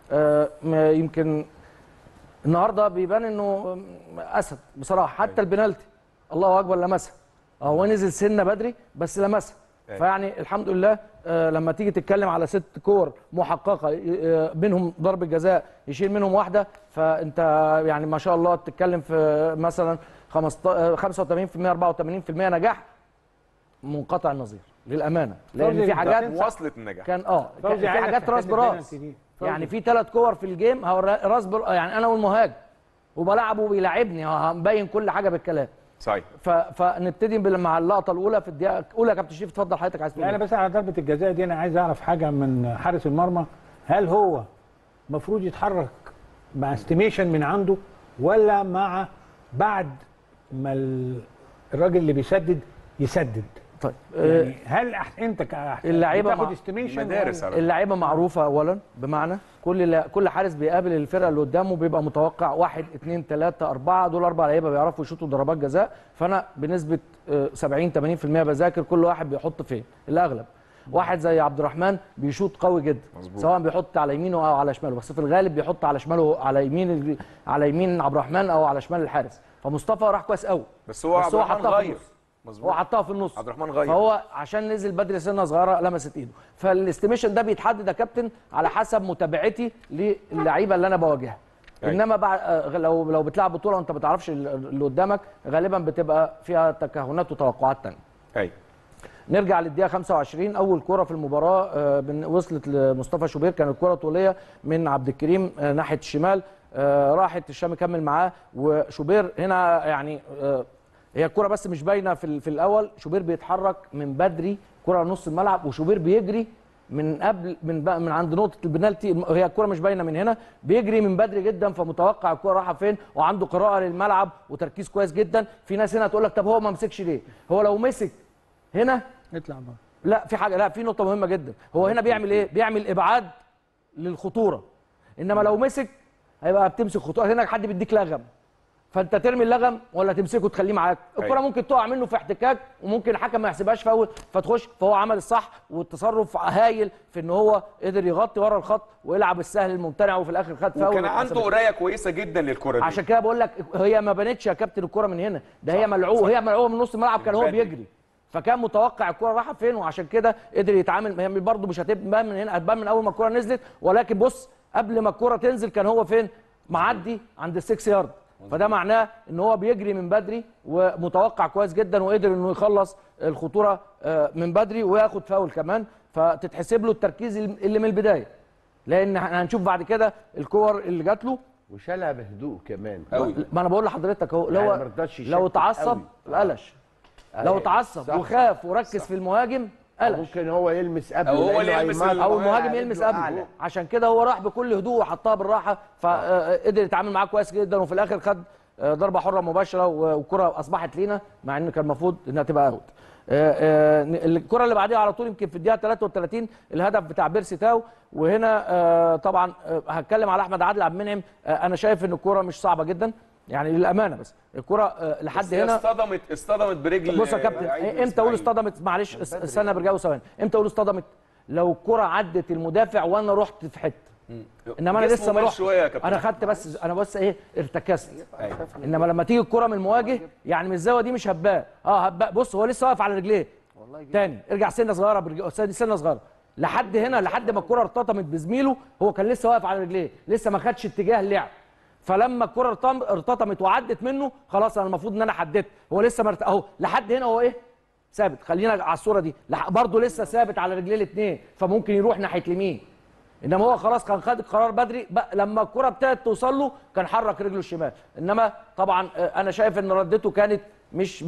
آه، ما يمكن النهارده بيبان انه اسد بصراحه حتى البنالتي الله اكبر لمسها هو نزل سنه بدري بس لمسها أيوة. فيعني الحمد لله آه، لما تيجي تتكلم على ست كور محققه آه، منهم ضربه جزاء يشيل منهم واحده فانت يعني ما شاء الله تتكلم في مثلا 15 85% 84% نجاح منقطع النظير للامانه لان فوزي في حاجات مواصله النجاح كان اه كان فوزي في عايزك حاجات في راس حتة براس البنالتي دي. فوزي. يعني في ثلاث كور في الجيم هو را- راس بر... يعني انا والمهاجم وبلعبه وبيلاعبني هنبين كل حاجه بالكلام صحيح ف... فنبتدي بال- مع اللقطه الاولى في الدقيقه الاولى يا كابتن شريف اتفضل حضرتك عايز تقول لا انا إيه؟ بس على ضربه الجزاء دي انا عايز اعرف حاجه من حارس المرمى هل هو المفروض يتحرك مع استيميشن من عنده ولا مع بعد ما ال- الراجل اللي بيسدد يسدد طيب يعني هل أح... انت كأح... اللعيبة بتاخد مع- استيميشن مدارس على فكرة. اللعيبه معروفه اولا بمعنى كل لا- كل حارس بيقابل الفرقه اللي قدامه بيبقى متوقع واحد اثنين ثلاثه اربعه دول اربع لعيبه بيعرفوا يشوطوا ضربات جزاء فانا بنسبه آه، 70 80% بذاكر كل واحد بيحط فين الاغلب واحد زي عبد الرحمن بيشوط قوي جدا مظبوط. سواء بيحط على يمينه او على شماله بس في الغالب بيحط على شماله على يمين ال- على يمين عبد الرحمن او على شمال الحارس فمصطفى راح كويس قوي بس هو عبد الرحمن حطها في غير النص. هو مظبوط حطها في النص عبد الرحمن غير. فهو عشان نزل بدري سنه صغيره لمست ايده فالاستيميشن ده بيتحدد يا كابتن على حسب متابعتي للعيبه اللي انا بواجهها أيوة. انما بعد آه، لو لو بتلعب بطوله وانت ما تعرفش اللي قدامك غالبا بتبقى فيها تكهنات وتوقعات تانية ايوه نرجع للدقيقه 25 اول كره في المباراه آه، بن- وصلت لمصطفى شوبير كانت كره طوليه من عبد الكريم آه، ناحيه الشمال آه، راحت الشام كمل معاه وشوبير هنا يعني آه، هي الكره بس مش باينه في ال- في الاول شوبير بيتحرك من بدري كره نص الملعب وشوبير بيجري من قبل من بقى من عند نقطه البنالتي الم- هي الكره مش باينه من هنا بيجري من بدري جدا فمتوقع الكره رايحه فين وعنده قراءه للملعب وتركيز كويس جدا في ناس هنا تقول لك طب هو ما مسكش ليه هو لو مسك هنا اطلع بقى لا في حاجه لا في نقطه مهمه جدا هو هنا بيعمل ايه بيعمل ابعاد للخطوره انما لو مسك هيبقى بتمسك خطوره هنا حد بيديك لغم فانت ترمي اللغم ولا تمسكه تخليه معاك الكره أيوة. ممكن تقع منه في احتكاك وممكن الحكم ما يحسبهاش فاول فتخش فهو عمل الصح والتصرف هايل في ان هو قدر يغطي ورا الخط ويلعب السهل الممتنع وفي الاخر خد فاول وكان عنده واتحسبت. قرايه كويسه جدا للكره دي عشان كده بقول لك هي ما بانتش يا كابتن الكره من هنا ده هي ملعوبه هي ملعوبه من نص الملعب كان هو بدري. بيجري فكان متوقع الكره رايحه فين وعشان كده قدر يتعامل هي برضه مش هتبان من هنا هتبان من اول ما الكره نزلت ولكن بص قبل ما الكره تنزل كان هو فين معدي عند السكس يارد فده معناه ان هو بيجري من بدري ومتوقع كويس جدا وقدر انه يخلص الخطوره آه، من بدري وياخد فاول كمان فتتحسب له التركيز اللي من البدايه لان احنا هنشوف بعد كده الكور اللي جات له وشالها بهدوء كمان قوي ما انا بقول لحضرتك اهو يعني لو ما رضاش لو يشتت اتعصب قوي. قلش لو أيوة. اتعصب صح. وخاف وركز في المهاجم قلش ممكن هو يلمس قبله أو هو لأنه اللي يلمس هيمر- ال- او المهاجم رجله يلمس أعلى. قبله عشان كده هو راح بكل هدوء وحطها بالراحه فقدر يتعامل معاه كويس جدا وفي الاخر خد آه، ضربه حره مباشره و- والكره اصبحت لينا مع ان كان المفروض انها تبقى اوت آه، آه، الكره اللي بعديها على طول يمكن في الدقيقه 33 الهدف بتاع بيرسي تاو وهنا آه، طبعا آه، هتكلم على احمد عادل عبد المنعم آه، انا شايف ان الكره مش صعبه جدا يعني للامانه بس الكره آه، لحد بس هي هنا اصطدمت اصطدمت برجل بص يا كابتن لعيب امتى اقول الإسماعيلي. اصطدمت معلش اس- استنى برجعوا ثواني امتى اقول اصطدمت لو الكره عدت المدافع وانا رحت في حته انما انا جسمه لسه ما مال رحت شويه يا كابتن انا خدت بس انا بس ايه ارتكست أيوة. انما لما تيجي الكره من المواجه يعني من الزاويه دي مش هباء اه هباء بص هو لسه واقف على رجليه تاني ارجع سنه صغيره برج... سنه سنة صغيره لحد هنا لحد ما الكره ارتطمت بزميله هو كان لسه واقف على رجليه لسه ما خدش اتجاه اللعب فلما الكره ارتم- ارتطمت وعدت منه خلاص انا المفروض ان انا حددت هو لسه مرت... اهو لحد هنا هو ايه ثابت خلينا على الصوره دي لح- برضه لسه ثابت على رجليه الاثنين فممكن يروح ناحيه اليمين انما هو خلاص كان خد القرار بدري بق- لما الكره ابتدت توصل له كان حرك رجله الشمال انما طبعا آه، انا شايف ان ردته كانت مش 100%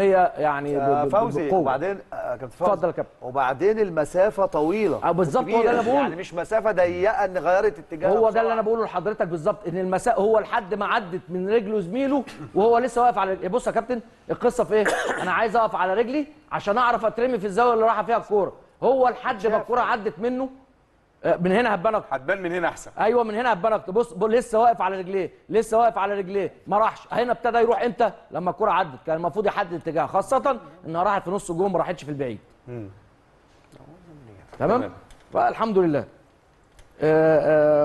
يعني ب- آه، ب- فوزي بقوة. وبعدين آه، كابتن فوزي اتفضل يا كابتن. وبعدين المسافه طويله آه، بالظبط، هو ده اللي أنا كبيرة. بقوله. يعني مش مسافه ضيقه ان غيرت اتجاه هو ده اللي انا بقوله لحضرتك بالظبط ان المساء هو لحد ما عدت من رجله زميله وهو لسه واقف على رجلي بص يا كابتن القصه في ايه انا عايز اقف على رجلي عشان اعرف اترمي في الزاويه اللي رايحه فيها الكوره هو لحد ما الكوره عدت منه آه، من هنا هبان اكتر هتبان من هنا احسن ايوه من هنا هبان اكتر بص بص لسه واقف على رجليه لسه واقف على رجليه ما راحش هنا ابتدى يروح امتى لما الكوره عدت كان المفروض يحدد اتجاه خاصه انها راحت في نص الجون ما راحتش في البعيد تمام تمام. فالحمد لله آه، آه،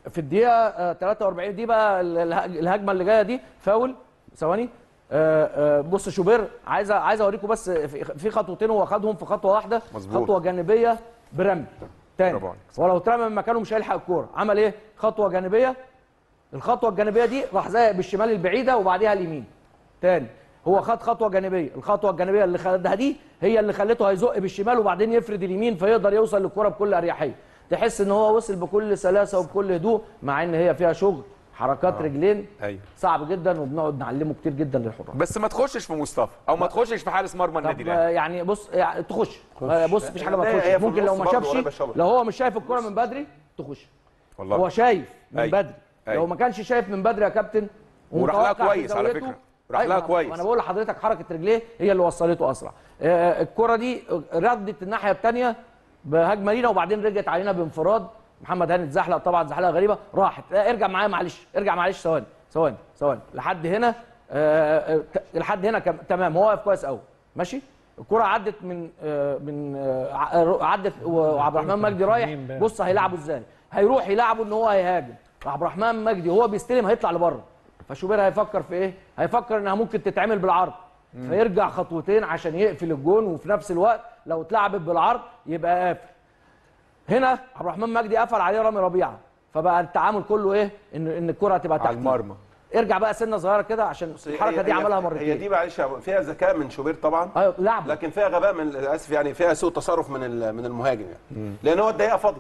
في الدقيقه آه، 43 دي بقى ال- اله- الهجمه اللي جايه دي فاول ثواني آه، آه، بص شوبير عايز عايز اوريكم بس في في خطوتين هو خدهم في خطوه واحده مظبوط. خطوه جانبيه برمي تاني برافو عليك. ولو اترمى من مكانه مش هيلحق الكوره عمل ايه خطوه جانبيه الخطوه الجانبيه دي راح زايق بالشمال البعيده وبعديها اليمين تاني هو خد خطوه جانبيه الخطوه الجانبيه اللي خدها دي هي اللي خلته هيزق بالشمال وبعدين يفرد اليمين فيقدر يوصل للكره بكل اريحيه تحس ان هو وصل بكل سلاسه وبكل هدوء مع ان هي فيها شغل حركات رجلين ايوه صعب جدا وبنقعد نعلمه كتير جدا للحراس بس ما تخشش في مصطفى او ما تخشش في حارس مرمى النادي طب الاهلي آه، يعني بص يعني تخش آه، بص مفيش حاجه ما هي- تخش هي في ممكن لو النص ما برضه شافش قريبة شبه. لو هو مش شايف الكره من بدري تخش والله هو شايف من أيوة. بدري لو أيوة. ما كانش شايف من بدري يا كابتن وراح لها ومتوقع في كويس على زاويته- فكرة. راح أيوة، لها ما- كويس. ما انا بقول لحضرتك حركه رجليه هي اللي وصلته اسرع آه، الكره دي ردت الناحيه الثانيه بهجمه لينا وبعدين رجعت علينا بانفراد محمد هاني اتزحلق طبعا زحلقه غريبه راحت لا ارجع معايا معلش ارجع معلش ثواني ثواني ثواني لحد هنا آه، آه، ت- لحد هنا كم- تمام هو واقف كويس قوي ماشي الكرة عدت من آه، من آه، ع- عدت وعبد الرحمن مجدي رايح بص هيلعبه ازاي هيروح يلعبه ان هو هيهاجم عبد الرحمن مجدي وهو بيستلم هيطلع لبره فشوبير هيفكر في ايه هيفكر انها ممكن تتعمل بالعرض فيرجع خطوتين عشان يقفل الجون وفي نفس الوقت لو اتلعبت بالعرض يبقى قافل هنا عبد الرحمن مجدي قفل عليه رامي ربيعه فبقى التعامل كله ايه ان ان الكره هتبقى تحت على المرمى ارجع بقى سنه صغيره كده عشان هي- الحركه دي هي- عملها هي مرتين دي معلش يا أبو- فيها ذكاء من شوبير طبعا ايوه لعب لكن فيها غباء من للاسف يعني فيها سوء تصرف من ال- من المهاجم يعني لان هو الدقيقه فاضيه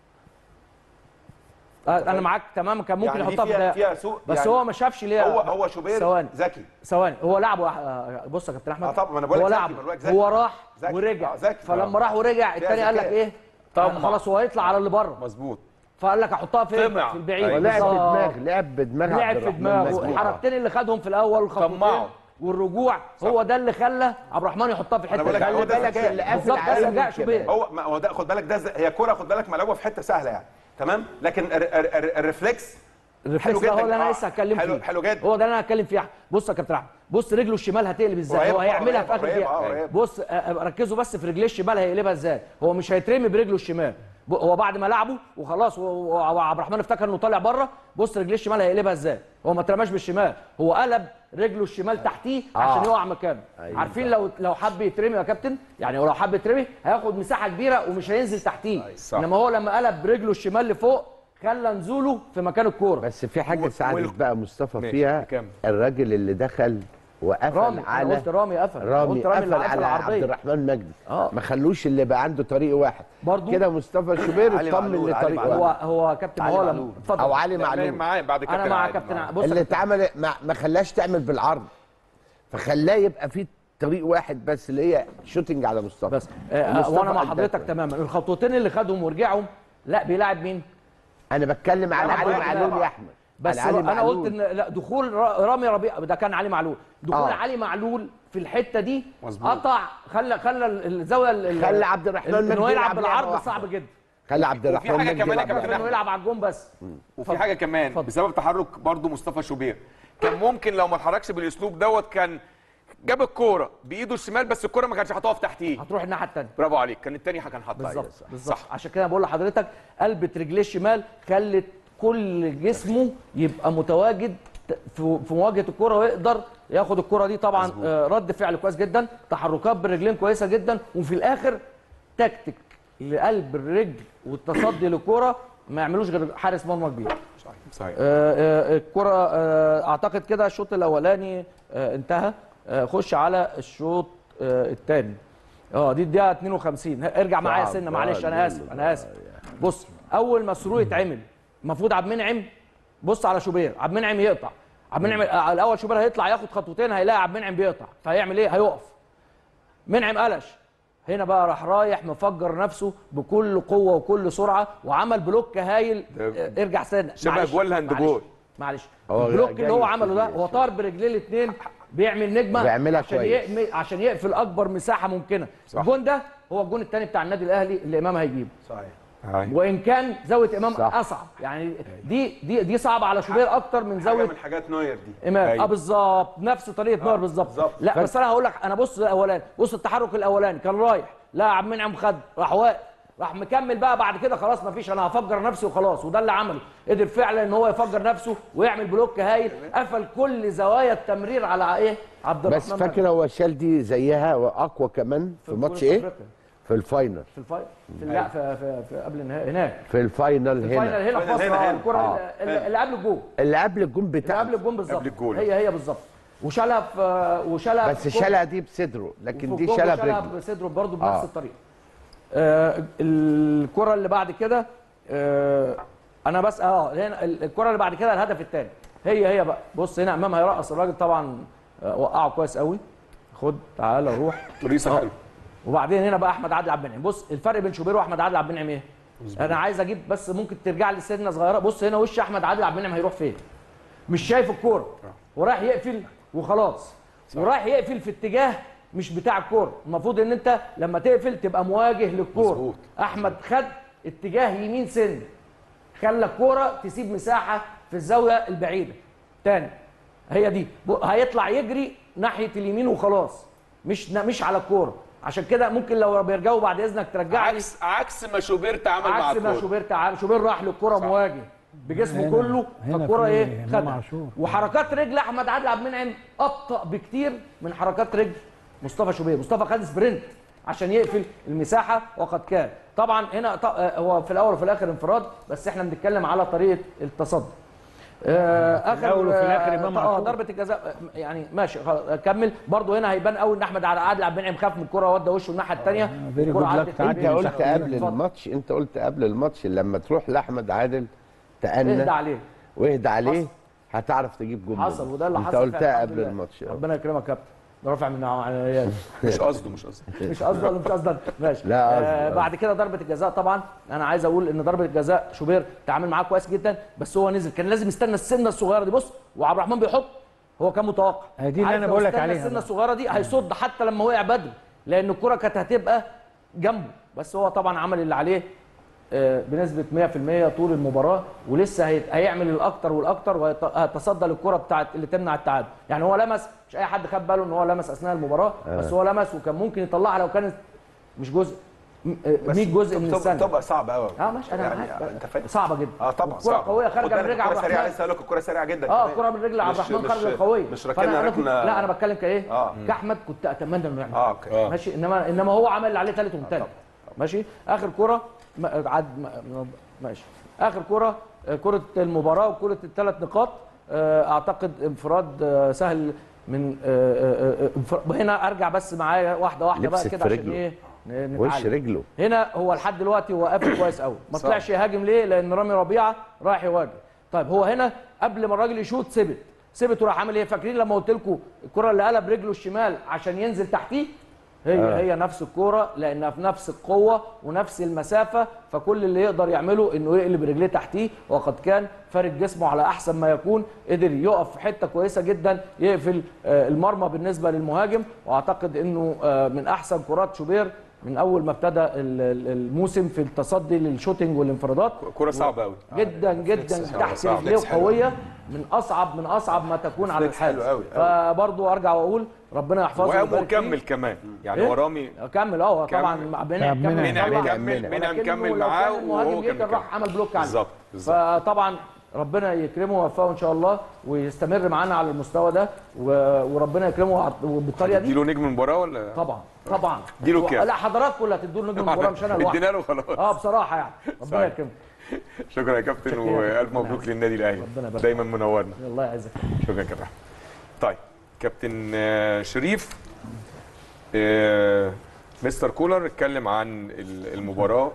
آه، انا معاك تمام كان ممكن يعني دي يحطها في فيها ده فيها سوء بس يعني هو ما شافش ليه هو هو شوبير ثواني ذكي ثواني هو لعبه آه، بص يا كابتن احمد آه طبعا، ما أنا بقول هو لك ذكي، لعبه ما أنا بقول لك ذكي. هو راح ذكي. ورجع آه، ذكي. فلما راح ورجع الثاني قال لك ذكاء. ايه طمع. آه، خلاص هو هيطلع على اللي بره مظبوط فقال لك احطها فين طمع. في البعيد أيوة. ولعب بالظبط. بدماغ لعب بدماغ لعب عبد في الرحمن دماغه مجدي. الحركتين اللي خدهم في الاول والخطوتين طمعه. والرجوع هو ده اللي خلى عبد الرحمن يحطها في أنا بقول الحته لك دي هو ده بالك ذكاء. اللي قافل بالظبط ده عليه ذكاء من شوبير كده. هو ما هو ده خد بالك ده ز- هي كوره خد بالك ملعوبه في حته سهله يعني تمام لكن ال- ال- ال- الريفلكس الريفلكس حلو ده هو جدا. اللي انا آه. لسه هتكلم حلو- فيه حلو جدا. هو ده اللي انا هتكلم فيه بص يا كابتن احمد بص رجله الشمال هتقلب ازاي قريب، هو هيعملها في قريب، اخر قريب، آه، دقيقه قريب. بص آه، آه، ركزوا بس في رجليه الشمال هيقلبها ازاي هو مش هيترمي برجله الشمال ب- هو بعد ما لعبه وخلاص و- و- وعبد الرحمن افتكر انه طالع بره بص رجليه الشمال هيقلبها ازاي هو ما اترماش بالشمال هو قلب رجله الشمال تحتيه عشان يقع مكانه أيوة. عارفين لو لو حب يترمي يا كابتن يعني لو حب يترمي هياخد مساحه كبيره ومش هينزل تحتيه صح. انما هو لما قلب برجله الشمال لفوق خلى نزوله في مكان الكوره بس في حاجه و- ساعدت وال- بقى مصطفى ماشي، فيها كمل. الراجل اللي دخل وقفل رامي انا على قلت رامي قفل أنا رامي قلت رامي اللي قفل على العرضية. عبد الرحمن مجدي آه. ما خلوش اللي بقى عنده طريق واحد برضو؟ كده مصطفى شوبير علي اطمن معلول، علي لطريق معلول. واحد هو هو كابتن علي هو معلول. لما اتفضل او علي لا، معلول معاه بعد كابتن انا مع عادل كابتن معاه. بص يا اللي كابتن، اتعمل ما, ما خلاش تعمل بالعرض فخلاه يبقى في طريق واحد بس اللي هي شوتنج على مصطفى بس آه، مصطفى وانا مع أدى حضرتك كويس. تماما الخطوتين اللي خدهم ورجعوا لا بيلاعب مين انا بتكلم على أنا علي بقول- معلول لا. يا احمد بس على علي انا معلول. قلت ان لا دخول را- رامي ربيع ده كان علي معلول دخول آه. علي معلول في الحته دي مظبوط. قطع خلى خلى ال- الزاويه ال- ال- خلى عبد الرحمن انه مجدي يلعب يلعب بالعرض لعبة واحدة. صعب جدا خلي عبد وفي الرحمن حاجة مجدي كمان يا يلعب كابتن لعبة انه يلعب على الجون بس وفي حاجه كمان بسبب تحرك برضو مصطفى شوبير كان ممكن لو ما اتحركش بالاسلوب دوت كان جاب الكوره بايده الشمال بس الكوره ما كانش هتقف تحتيه هتروح الناحيه الثانيه برافو عليك كان التاني كان حاطها بالظبط أيوة. بالظبط عشان كده بقول لحضرتك قلبت رجليه الشمال خلت كل جسمه يبقى متواجد ت- في في مواجهه الكره ويقدر ياخد الكره دي طبعا آه، رد فعل كويس جدا تحركات بالرجلين كويسه جدا وفي الاخر تكتيك لقلب الرجل والتصدي للكره ما يعملوش غير حارس مرمى كبير صحيح آه، آه، الكره آه، اعتقد كده الشوط الاولاني آه، انتهى آه، خش على الشوط الثاني اه دي الدقيقه 52 ه- ارجع معايا صعب سنه معلش بقى انا اسف الليل انا بقى اسف بص اول ما سرور يتعمل المفروض عبد المنعم بص على شوبير عبد المنعم يقطع عبد المنعم آه، الاول شوبير هيطلع ياخد خطوتين هيلاقي عبد المنعم بيقطع فهيعمل ايه هيقف منعم قلش هنا بقى راح رايح مفجر نفسه بكل قوه وكل سرعه وعمل بلوك هايل ده آه، ارجع سنه شبه معلش، جوال هاند معلش، جول. معلش هو البلوك جاي اللي هو في عمله ده الدقيقة هو طار برجليه الاثنين بيعمل نجمه بيعملها عشان كويس. يقمل عشان يقفل اكبر مساحه ممكنه صح. الجون ده هو الجون الثاني بتاع النادي الاهلي اللي امام هيجيبه صحيح هاي. وان كان زاويه امام صح. اصعب يعني دي دي دي صعبه على شوبير اكتر من حاجه زاويه من حاجات نوير دي امام أيوة. اه بالظبط نفس طريقه نور بالظبط بالظبط. لا بس انا هقول لك انا بص الاولاني بص التحرك الاولاني كان رايح لا عبد المنعم خد راح واقف راح مكمل بقى بعد كده خلاص ما فيش انا هفجر نفسي وخلاص وده اللي عمله قدر فعلا ان هو يفجر نفسه ويعمل بلوك هايل قفل كل زوايا التمرير على ايه عبد الرحمن بس فاكر هو شال دي زيها واقوى كمان في ماتش بطولة ايه؟ أفريقيا. في الفاينل في الفاينل في لا في, في, في قبل النهائي هناك في الفاينل الفاينل هنا هنا في مصر هنا- آه، هنا. الكره آه. اللي- اللي قبل الجول اللي قبل الجون اللي بتاعه قبل الجول بالظبط قبل الجول. هي هي بالظبط وشالها في وشالها بس في الكورة. شالها دي بصدره لكن وفي دي الكونغو شالها شالها برجله بصدره برضه بنفس آه. الطريقه آه الكره اللي بعد كده آه انا بس اه هنا ال- الكره اللي بعد كده الهدف الثاني هي هي بقى بص هنا امام هيرقص الراجل طبعا آه وقعه كويس قوي خد تعالى روح ريسه آه. حلو وبعدين هنا بقى احمد عادل عبد المنعم بص الفرق بين شوبير واحمد عادل عبد المنعم ايه انا عايز اجيب بس ممكن ترجع لي سنه صغيره بص هنا وش احمد عادل عبد المنعم هيروح فين مش شايف الكوره ورايح يقفل وخلاص ورايح يقفل في اتجاه مش بتاع الكوره المفروض ان انت لما تقفل تبقى مواجه للكوره مظبوط. احمد خد اتجاه يمين سن خلى الكوره تسيب مساحه في الزاويه البعيده تاني هي دي ب- هيطلع يجري ناحيه اليمين وخلاص مش مش على الكوره عشان كده ممكن لو بيرجعوا بعد اذنك ترجع لي عكس عكس ما شوبيرت عمل مع عكس ما الكوره شوبير تعال شوبير راح للكره مواجه بجسمه هنا- كله هنا فالكره في ايه إمام خدها عاشور. وحركات رجل احمد عادل عبد المنعم ابطا بكتير من حركات رجل مصطفى شوبير مصطفى خد سبرنت عشان يقفل المساحه وقد كان طبعا هنا ط- آه، هو في الاول وفي الاخر انفراد بس احنا بنتكلم على طريقه التصدي آه، اخر الأول وفي الآخر آه، إمام اه عاشور. ضربه الجزاء آه، يعني ماشي خلاص، كمل برضه هنا هيبان قوي ان احمد عادل عبد المنعم خاف من الكره ودى وشه الناحيه الثانيه very good luck تعدي انت قلت مساحة قبل اتفضل. الماتش انت قلت قبل الماتش لما تروح لاحمد عادل اهدى تأنى عليه واهدى عليه حصل. هتعرف تجيب جول حصل وده اللي انت حصل قلتها فعلا، قبل الحمد لله. الماتش ربنا يكرمك يا كابتن رافع من معنويات مش قصده مش قصده مش قصدي ولا مش قصدي ماشي لا قصدي، آه قصدي. بعد كده ضربه الجزاء طبعا انا عايز اقول ان ضربه الجزاء شوبير تعامل معاه كويس جدا بس هو نزل كان لازم يستنى السنه الصغيره دي بص وعبد الرحمن بيحط هو كان متوقع هي دي اللي عارف أنا لو بقول لك استنى عليها السنه بقى. الصغيره دي هيصد حتى لما وقع بدري لان الكره كانت هتبقى جنبه بس هو طبعا عمل اللي عليه آه، بنسبه 100% طول المباراه ولسه هي- هيعمل الاكتر والاكتر وهيتصدى للكره بتاعت اللي تمنع التعادل يعني هو لمس مش اي حد خد باله ان هو لمس اثناء المباراه بس هو لمس وكان ممكن يطلعها لو كانت مش جزء م- آه، 100 جزء من تبقى- السنه تبقى صعبه قوي اه ماشي انا يعني معاك انت فاهم صعبه جدا اه طبعا كره صعبة. قويه خد خارجه من بالك رجع عبد الكرة سريعه الرحمن لسه هقول لك الكوره سريعه جدا اه كمان. كره من رجل عبد مش- الرحمن مش- خارجه القويه مش فأنا- ركنها أنا كنت- ركنه لا انا بتكلم كايه آه. كاحمد كنت اتمنى انه يعمل اه اوكي ماشي انما انما هو عمل اللي عليه ثالث ومثالث ماشي اخر كره م- عد م- ماشي اخر كره آه، كره المباراه وكره الثلاث نقاط آه، اعتقد انفراد آه، سهل من آه، آه، آه، انفر- هنا ارجع بس معايا واحده واحده بقى لبست كده في عشان رجله. ايه ن- وش نتعلم. رجله هنا هو لحد دلوقتي هو قافل كويس قوي ما صح. طلعش يهاجم ليه لان رامي ربيعه رايح يواجه طيب هو هنا قبل ما الراجل يشوط سبت سبت وراح عامل ايه فاكرين لما قلت لكم الكره اللي قلب رجله الشمال عشان ينزل تحتيه هي آه. هي نفس الكوره لانها في نفس القوه ونفس المسافه فكل اللي يقدر يعمله انه يقلب رجليه تحتيه وقد كان فارد جسمه على احسن ما يكون قدر يقف في حته كويسه جدا يقفل آه، المرمى بالنسبه للمهاجم واعتقد انه آه، من احسن كرات شوبير من اول ما ابتدى ال- ال- الموسم في التصدي للشوتنج والانفرادات كوره صعبه قوي جدا جدا تحت صعب. رجليه فليكس حلو. وقويه من اصعب من اصعب ما تكون على فليكس حلو الحارس قوي، فبرضه ارجع واقول ربنا يحفظه وقام ويبارك فيه. وكمل كمان يعني إيه؟ هو رامي كمل اه كمل. طبعا مع بنعم طب كمل منعم طلع. كمل منعم ولكنه كمل لو معاه كان المهاجم وهو يقدر كان راح عمل بلوك عليه بالظبط بالظبط فطبعا ربنا يكرمه ويوفقه ان شاء الله ويستمر معانا على المستوى ده و- وربنا يكرمه بالطريقه دي اديله نجم المباراه ولا طبعا طبعا اديله كام؟ لا حضراتكم اللي هتدوا له نجم المباراه مش انا لوحدي ادينا له خلاص اه بصراحه يعني ربنا صحيح. يكرمه شكرا يا كابتن شكرا. والف مبروك للنادي الاهلي ربنا يبارك دايما منورنا الله يعزك شكرا يا كابتن طيب كابتن آه، شريف آه، مستر كولر اتكلم عن ال- المباراه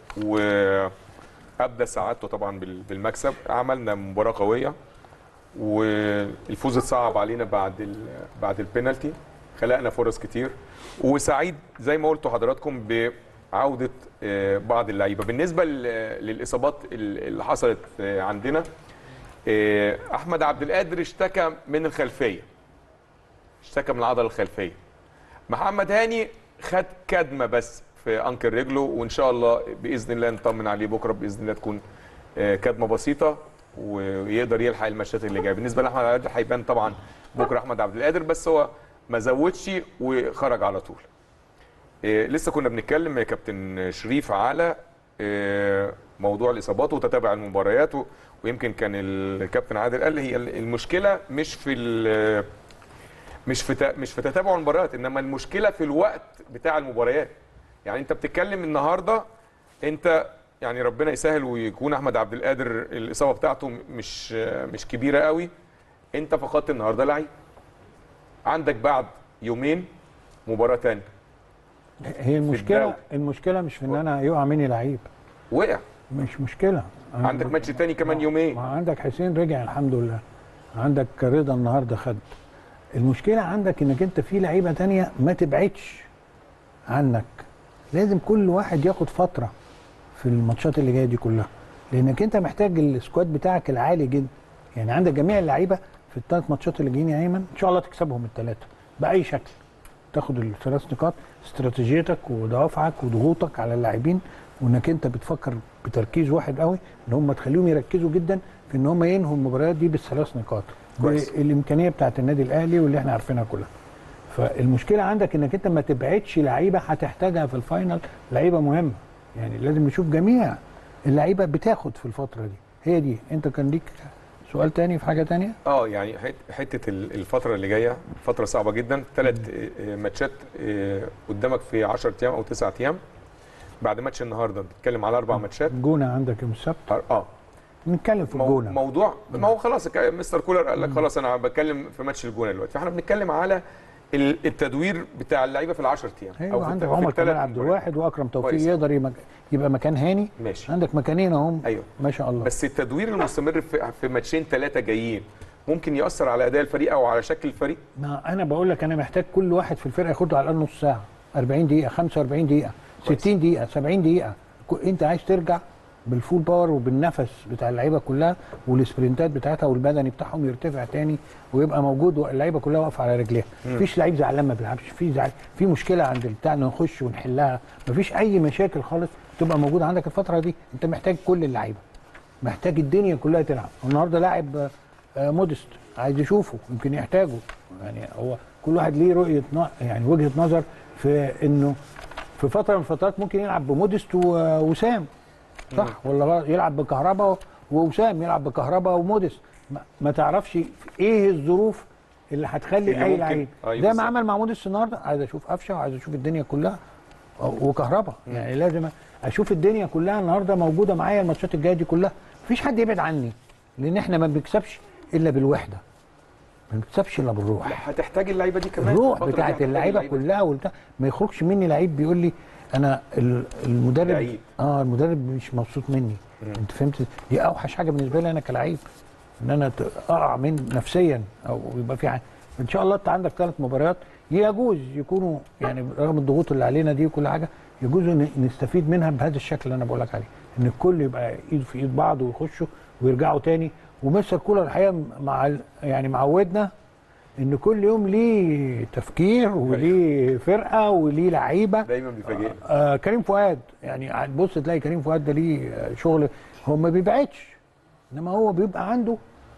وابدى سعادته طبعا بال- بالمكسب عملنا مباراه قويه والفوز اتصعب علينا بعد ال- بعد البينالتي خلقنا فرص كتير وسعيد زي ما قلتوا حضراتكم بعوده آه، بعض اللعيبه بالنسبه لل- للاصابات ال- اللي حصلت آه، عندنا آه، احمد عبد القادر اشتكى من الخلفيه اشتكى من العضله الخلفيه محمد هاني خد كدمه بس في انكل رجله وان شاء الله باذن الله نطمن عليه بكره باذن الله تكون آه، كدمه بسيطه ويقدر يلحق الماتشات اللي جايه بالنسبه لاحمد عبد القادر هيبان طبعا بكره احمد عبد القادر بس هو ما زودش وخرج على طول إيه لسه كنا بنتكلم يا كابتن شريف على إيه موضوع الاصابات وتتابع المباريات و- ويمكن كان الكابتن عادل قال هي المشكله مش في ال- مش في ت- مش في تتابع المباريات انما المشكله في الوقت بتاع المباريات يعني انت بتتكلم النهارده انت يعني ربنا يسهل ويكون احمد عبد القادر الاصابه بتاعته مش مش كبيره قوي انت فقدت النهارده لعيب عندك بعد يومين مباراه تانية هي المشكله الدوري. المشكله مش في ان انا يقع مني لعيب وقع مش مشكله أنا عندك ماتش تاني كمان يومين ما عندك حسين رجع الحمد لله عندك رضا النهارده خد المشكله عندك انك انت في لعيبه تانية ما تبعدش عنك لازم كل واحد ياخد فتره في الماتشات اللي جايه دي كلها لانك انت محتاج السكواد بتاعك العالي جدا يعني عندك جميع اللعيبه في الثلاث ماتشات اللي جايين يا ايمن ان شاء الله تكسبهم الثلاثه باي شكل تاخد الثلاث نقاط استراتيجيتك ودوافعك وضغوطك على اللاعبين وانك انت بتفكر بتركيز واحد قوي ان هم تخليهم يركزوا جدا في ان هم ينهوا المباريات دي بالثلاث نقاط كويس. الامكانيه بتاعت النادي الاهلي واللي احنا عارفينها كلها فالمشكله عندك انك انت ما تبعدش لعيبه هتحتاجها في الفاينل لعيبه مهمه يعني لازم نشوف جميع اللعيبه بتاخد في الفتره دي هي دي انت كان ليك سؤال تاني في حاجه تانية اه يعني حت- حته ال- الفتره اللي جايه فتره صعبه جدا ثلاث ماتشات آه، قدامك في 10 ايام او 9 ايام بعد ماتش النهارده بتتكلم على اربع ماتشات الجونه عندك يوم السبت اه نتكلم في مو الجونه موضوع ما هو خلاص ك- مستر كولر قال لك خلاص انا بتكلم في ماتش الجونه دلوقتي فاحنا بنتكلم على ال- التدوير بتاع اللعيبه في ال 10 ايام ايوه في عندك الت- في عمر الثلاث كمال عبد مباريات. الواحد واكرم توفيق كويس. يقدر يمك- يبقى مكان هاني ماشي عندك مكانين اهم ايوه ما شاء الله بس التدوير المستمر في, في ماتشين ثلاثه جايين ممكن ياثر على اداء الفريق او على شكل الفريق ما انا بقول لك انا محتاج كل واحد في الفرقه ياخد على الاقل نص ساعه 40 دقيقه 45 دقيقه كويس. 60 دقيقه 70 دقيقه كو- انت عايز ترجع بالفول باور وبالنفس بتاع اللعيبه كلها والسبرنتات بتاعتها والبدني بتاعهم يرتفع تاني ويبقى موجود واللعيبه كلها واقفه على رجليها مفيش لعيب زعلان ما بيلعبش في زعل في مشكله عند البتاع نخش ونحلها مفيش اي مشاكل خالص تبقى موجوده عندك الفتره دي انت محتاج كل اللعيبه محتاج الدنيا كلها تلعب النهارده لاعب آه، آه، مودست عايز يشوفه يمكن يحتاجه يعني هو كل واحد ليه رؤيه ن- يعني وجهه نظر في انه في فتره من الفترات ممكن يلعب بمودست و- وسام صح ولا غلط يلعب بكهرباء ووسام يلعب بكهرباء ومودست ما, ما تعرفش ايه الظروف اللي هتخلي اللي اي ممكن- لعيب أيوة زي بالظبط. ما عمل مع مودست النهارده عايز اشوف قفشه وعايز اشوف الدنيا كلها وكهرباء يعني لازم اشوف الدنيا كلها النهارده موجوده معايا الماتشات الجايه دي كلها مفيش حد يبعد عني لان احنا ما بنكسبش الا بالوحده ما بنكسبش الا بالروح هتحتاج اللعيبه دي كمان الروح الفترة دي بتاعت هتحتاج اللعيبه كلها والبتاع ما يخرجش مني لعيب بيقول لي انا ال- المدرب لعيب. اه المدرب مش مبسوط مني انت فهمت دي اوحش حاجه بالنسبه لي انا كلعيب ان انا ت- اقع من نفسيا او يبقى في ع- ان شاء الله انت عندك ثلاث مباريات يجوز يكونوا يعني رغم الضغوط اللي علينا دي وكل حاجه يجوز ن- نستفيد منها بهذا الشكل اللي انا بقول لك عليه ان الكل يبقى ايد في ايد بعض ويخشوا ويرجعوا تاني ومستر كولر الحقيقه مع ال- يعني معودنا ان كل يوم ليه تفكير وليه فرقه وليه لعيبه دايما بيفاجئني آه كريم فؤاد يعني بص تلاقي كريم فؤاد ده ليه آه، شغل هو ما بيبعدش انما هو بيبقى عنده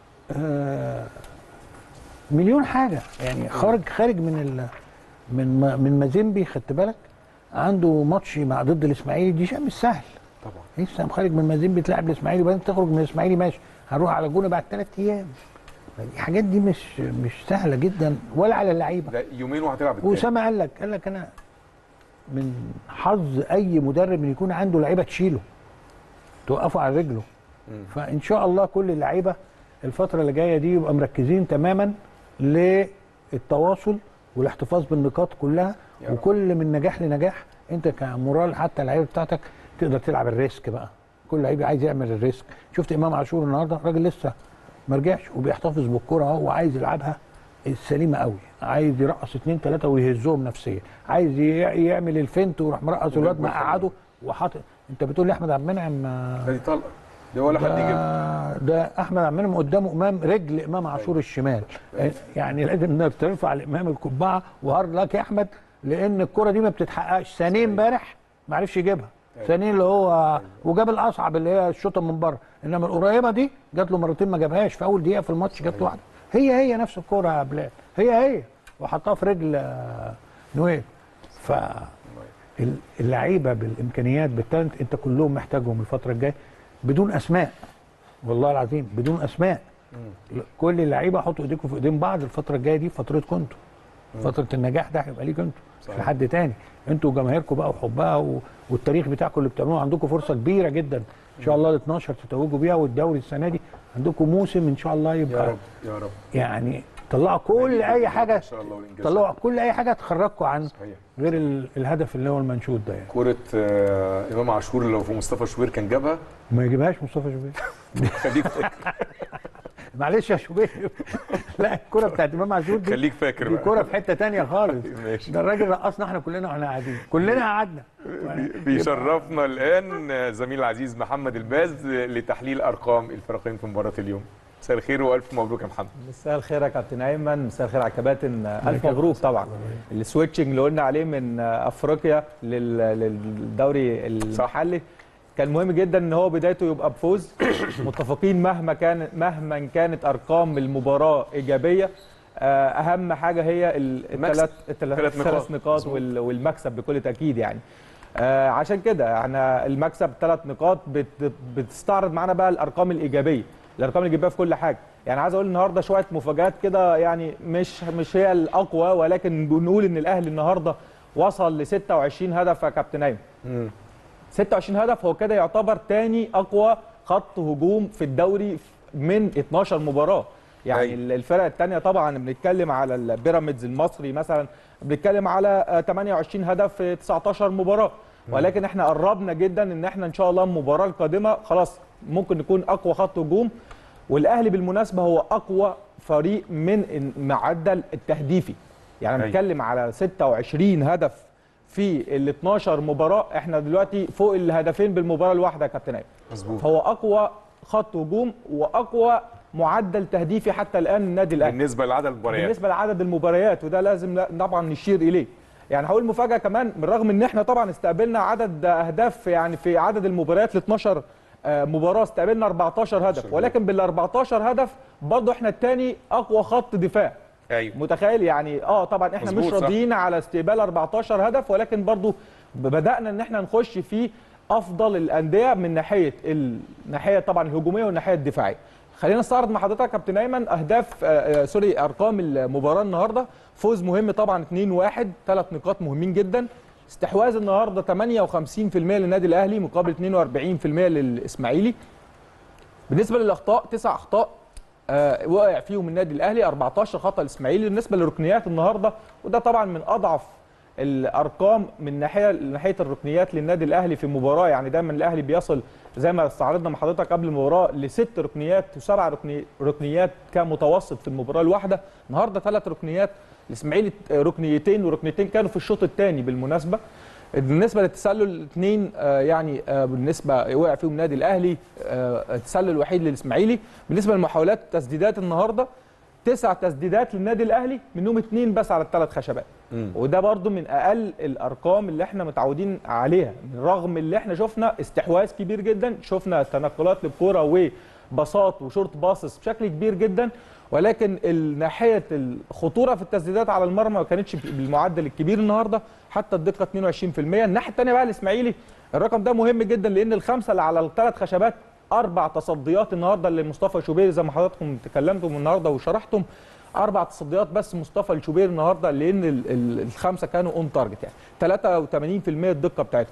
آه مليون حاجه يعني خارج خارج من ال من ما- من مازيمبي خدت بالك عنده ماتش مع ضد الاسماعيلي دي شيء مش سهل طبعا لسه خارج من مازيمبي تلعب الاسماعيلي وبعدين تخرج من الاسماعيلي ماشي هنروح على جونه بعد ثلاث ايام الحاجات دي مش مش سهله جدا ولا على اللعيبه ده يومين وهتلعب التاني واسامه قال لك قال لك انا من حظ اي مدرب ان يكون عنده لعيبه تشيله توقفه على رجله فان شاء الله كل اللعيبه الفتره اللي جايه دي يبقى مركزين تماما للتواصل والاحتفاظ بالنقاط كلها يا رب. وكل من نجاح لنجاح انت كمورال حتى اللعيبه بتاعتك تقدر تلعب الريسك بقى كل لعيب عايز يعمل الريسك شفت امام عاشور النهارده راجل لسه ما رجعش وبيحتفظ بالكره اهو وعايز يلعبها السليمه قوي عايز يرقص اثنين ثلاثه ويهزهم نفسيا عايز ي- يعمل الفنت ويروح مرقص الواد مقعده وحاطط انت بتقول لي احمد عبد المنعم آه، ده دي طلقه ده ولا حد يجيبها ده, ده احمد عبد المنعم قدامه امام رجل امام عاشور الشمال يعني لازم ترفع الامام القبعه وهارد لك يا احمد لان الكره دي ما بتتحققش ثانيه امبارح ما عرفش يجيبها ثانيه اللي هو وجاب الاصعب اللي هي الشوطه من بره انما القريبه دي جات له مرتين ما جابهاش في اول دقيقه في الماتش جات له واحده هي هي نفس الكوره يا بلال هي هي وحطها في رجل آه، نويل ف ال- اللعيبه بالامكانيات بالتالنت انت كلهم محتاجهم الفتره الجايه بدون اسماء والله العظيم بدون اسماء كل اللعيبه حطوا ايديكم في ايدين بعض الفتره الجايه دي فترتكم انتوا فتره النجاح ده هيبقى ليك انتوا مش لحد تاني انتوا وجماهيركم بقى وحبها و... والتاريخ بتاعكم اللي بتعملوه عندكم فرصه كبيره جدا ان شاء الله ال 12 تتوجوا بيها والدوري السنه دي عندكم موسم ان شاء الله يا يبقى رب يا رب يعني طلعوا كل اي حاجه ان شاء الله والانجاز طلعوا كل اي حاجه تخرجكم عن صحيح. غير ال... الهدف اللي هو المنشود ده يعني كرة آه، امام عاشور لو في مصطفى شوبير كان جابها ما يجيبهاش مصطفى شوبير خليك فاكر معلش يا شوبير لا الكره بتاعت امام عاشور دي خليك فاكر دي بقى. كره في حته تانية خالص ماشي. ده الراجل رقصنا احنا كلنا واحنا قاعدين كلنا قعدنا بيشرفنا الان آه، زميل العزيز محمد الباز آه، لتحليل ارقام الفريقين في مباراه اليوم مساء الخير والف مبروك يا محمد مساء الخير يا كابتن ايمن مساء الخير على الكباتن الف مبروك طبعا السويتشنج اللي قلنا عليه من افريقيا لل- للدوري المحلي كان مهم جدا ان هو بدايته يبقى بفوز متفقين مهما كان مهما كانت ارقام المباراه ايجابيه آه، اهم حاجه هي ال- المكسب. الثلاث ثلاث نقاط. الثلاث نقاط وال- والمكسب بكل تاكيد يعني آه، عشان كده يعني المكسب ثلاث نقاط بت- بتستعرض معانا بقى الارقام الايجابيه الارقام الايجابيه في كل حاجه يعني عايز اقول النهارده شويه مفاجات كده يعني مش مش هي الاقوى ولكن بنقول ان الاهلي النهارده وصل ل 26 هدف يا كابتن ايمن 26 هدف هو كده يعتبر تاني اقوى خط هجوم في الدوري من 12 مباراه يعني أيوة. ال- الفرق الثانيه طبعا بنتكلم على البيراميدز المصري مثلا بنتكلم على آه، 28 هدف في 19 مباراه ولكن احنا قربنا جدا ان احنا ان شاء الله المباراه القادمه خلاص ممكن نكون اقوى خط هجوم والاهلي بالمناسبه هو اقوى فريق من المعدل التهديفي يعني أيوة. بنتكلم على 26 هدف في ال 12 مباراه احنا دلوقتي فوق الهدفين بالمباراه الواحده يا كابتن ايمن مظبوط فهو اقوى خط هجوم واقوى معدل تهديفي حتى الان النادي الاهلي بالنسبه لعدد المباريات بالنسبه لعدد المباريات وده لازم لا- طبعا نشير اليه يعني هقول مفاجاه كمان بالرغم ان احنا طبعا استقبلنا عدد اهداف يعني في عدد المباريات ل 12 آه، مباراه استقبلنا 14 هدف ولكن بال 14 هدف برضه احنا الثاني اقوى خط دفاع ايوه متخيل يعني اه طبعا احنا مظبوط، مش صح. راضيين على استقبال 14 هدف ولكن برضو بدانا ان احنا نخش في افضل الانديه من ناحيه الناحيه طبعا الهجوميه والناحيه الدفاعيه خلينا نستعرض مع حضرتك يا كابتن ايمن اهداف آه آه، سوري ارقام المباراه النهارده فوز مهم طبعا 2-1 ثلاث نقاط مهمين جدا استحواذ النهارده 58% للنادي الاهلي مقابل 42% للاسماعيلي بالنسبه للاخطاء تسع اخطاء آه وقع فيهم النادي الاهلي 14 خطا الاسماعيلي بالنسبه للركنيات النهارده وده طبعا من اضعف الارقام من ناحيه ناحيه الركنيات للنادي الاهلي في مباراه يعني دايما الاهلي بيصل زي ما استعرضنا مع حضرتك قبل المباراه لست ركنيات وسبع ركني ركنيات كمتوسط في المباراه الواحده النهارده ثلاث ركنيات الاسماعيلي ركنيتين وركنيتين كانوا في الشوط الثاني بالمناسبه بالنسبه للتسلل اثنين آه، يعني آه، بالنسبه وقع فيهم النادي الاهلي آه، التسلل الوحيد للاسماعيلي بالنسبه للمحاولات تسديدات النهارده تسع تسديدات للنادي الاهلي منهم اثنين بس على الثلاث خشبات وده برضو من اقل الارقام اللي احنا متعودين عليها رغم اللي احنا شفنا استحواذ كبير جدا شفنا تنقلات للكوره وباصات وشورت باسس بشكل كبير جدا ولكن ال- ناحيه الخطوره في التسديدات على المرمى ما كانتش بالمعدل الكبير النهارده حتى الدقه 22% الناحيه الثانيه بقى الاسماعيلي الرقم ده مهم جدا لان الخمسه اللي على الثلاث خشبات اربع تصديات النهارده لمصطفى شوبير زي ما حضراتكم تكلمتم النهارده وشرحتم اربع تصديات بس مصطفى الشوبير النهارده لان ال- ال- الخمسه كانوا اون تارجت يعني 83% الدقه بتاعتهم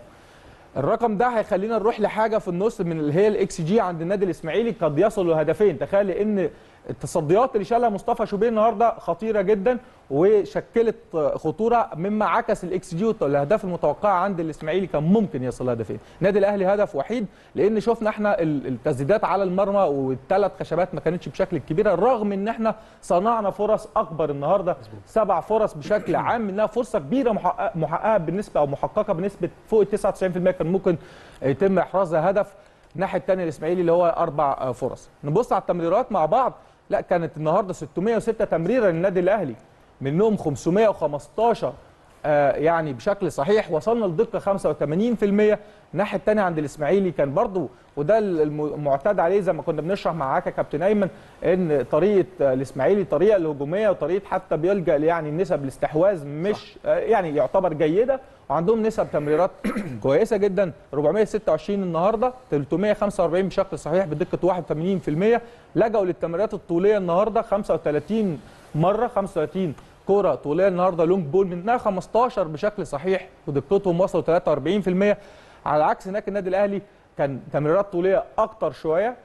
الرقم ده هيخلينا نروح لحاجه في النص من اللي هي الاكس جي عند النادي الاسماعيلي قد يصل لهدفين تخيل ان التصديات اللي شالها مصطفى شوبير النهارده خطيره جدا وشكلت خطوره مما عكس الاكس جي والاهداف المتوقعه عند الاسماعيلي كان ممكن يصل هدفين النادي الاهلي هدف وحيد لان شفنا احنا ال- التسديدات على المرمى والثلاث خشبات ما كانتش بشكل كبير رغم ان احنا صنعنا فرص اكبر النهارده سبع فرص بشكل عام منها فرصه كبيره محققه محققه بالنسبه او محققه بنسبه فوق ال 99% كان ممكن يتم احرازها هدف الناحيه الثانيه الاسماعيلي اللي هو اربع آه، فرص نبص على التمريرات مع بعض لا كانت النهارده 606 تمريره للنادي الاهلي منهم 515 آه، يعني بشكل صحيح وصلنا لدقه 85% الناحيه الثانيه عند الاسماعيلي كان برضو وده الم- المعتاد عليه زي ما كنا بنشرح معاك يا كابتن ايمن ان طريقه آه، الاسماعيلي طريقه الهجوميه وطريقه حتى بيلجا يعني نسب الاستحواذ مش آه، يعني يعتبر جيده وعندهم نسب تمريرات كويسه جدا 426 النهارده 345 بشكل صحيح بدقه 81% لجأوا للتمريرات الطوليه النهارده 35 مره 35 كرة طولية النهارده لونج بول منها 15 بشكل صحيح ودقتهم وصلوا 43% على عكس هناك النادي الاهلي كان تمريرات طولية اكتر شوية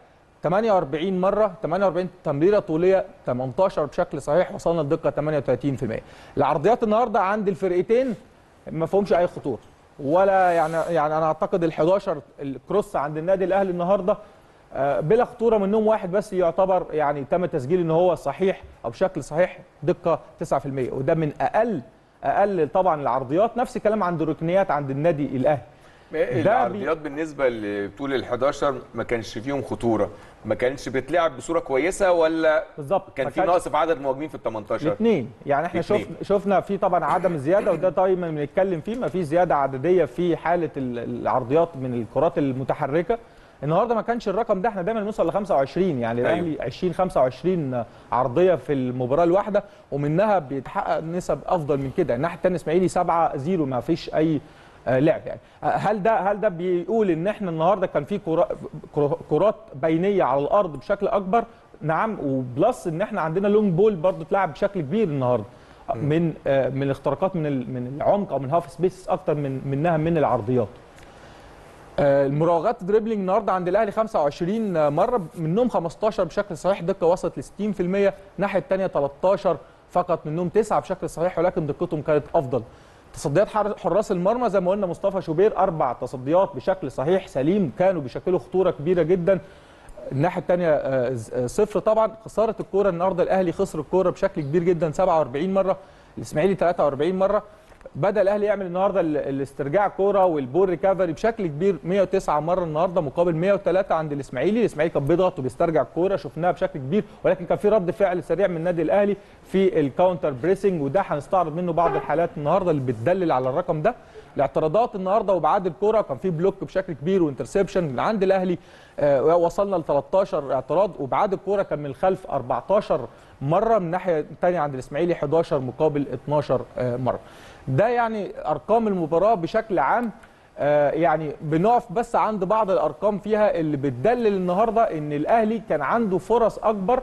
48 مرة 48 تمريرة طولية 18 بشكل صحيح وصلنا لدقة 38% العرضيات النهارده عند الفرقتين ما فيهمش اي خطوره ولا يعني يعني انا اعتقد ال 11 الكروس عند النادي الاهلي النهارده آه، بلا خطوره منهم واحد بس يعتبر يعني تم تسجيل ان هو صحيح او بشكل صحيح دقه 9% وده من اقل اقل طبعا العرضيات نفس الكلام عند الركنيات عند النادي الاهلي ده العرضيات بالنسبه لطول ال 11 ما كانش فيهم خطوره ما كانش بتلعب بصوره كويسه ولا بالظبط كان ما في كانش- نقص في عدد المهاجمين في ال 18 الاثنين يعني احنا الاتنين. شفنا شفنا في طبعا عدم زياده وده دايما بنتكلم فيه ما في زياده عدديه في حاله ال- العرضيات من الكرات المتحركه النهارده ما كانش الرقم ده احنا دايما بنوصل ل 25 يعني أيوة. الاهلي 20 25 عرضيه في المباراه الواحده ومنها بيتحقق نسب افضل من كده الناحيه الثانيه اسماعيلي 7 0 ما فيش اي آه، لعب يعني آه، هل ده هل ده بيقول ان احنا النهارده كان في كرا- كرا- كرات بينيه على الارض بشكل اكبر نعم وبلس ان احنا عندنا لونج بول برضه اتلعب بشكل كبير النهارده من آه، من الاختراقات من ال- من العمق او من هاف سبيس اكتر من منها من العرضيات آه، المراوغات دريبلينج النهارده عند الاهلي 25 مره منهم 15 بشكل صحيح دقه وصلت ل 60% الناحيه الثانيه 13 فقط منهم 9 بشكل صحيح ولكن دقتهم كانت افضل تصديات حر- حراس المرمى زي ما قلنا مصطفى شوبير اربع تصديات بشكل صحيح سليم كانوا بيشكلوا خطوره كبيره جدا الناحيه الثانيه صفر طبعا خساره الكوره النهارده الاهلي خسر الكوره بشكل كبير جدا 47 مره الاسماعيلي 43 مره بدا الاهلي يعمل النهارده ال- الاسترجاع كوره والبول ريكفري بشكل كبير 109 مره النهارده مقابل 103 عند الاسماعيلي الاسماعيلي كان بيضغط وبيسترجع الكوره شفناها بشكل كبير ولكن كان في رد فعل سريع من النادي الاهلي في الكاونتر بريسنج وده هنستعرض منه بعض الحالات النهارده اللي بتدلل على الرقم ده الاعتراضات النهارده وابعاد الكره كان في بلوك بشكل كبير وانترسبشن من عند الاهلي آه، وصلنا ل 13 اعتراض وابعاد الكره كان من الخلف 14 مره من الناحيه الثانيه عند الاسماعيلي 11 مقابل 12 آه، مره ده يعني ارقام المباراه بشكل عام آه، يعني بنقف بس عند بعض الارقام فيها اللي بتدلل النهارده ان الاهلي كان عنده فرص اكبر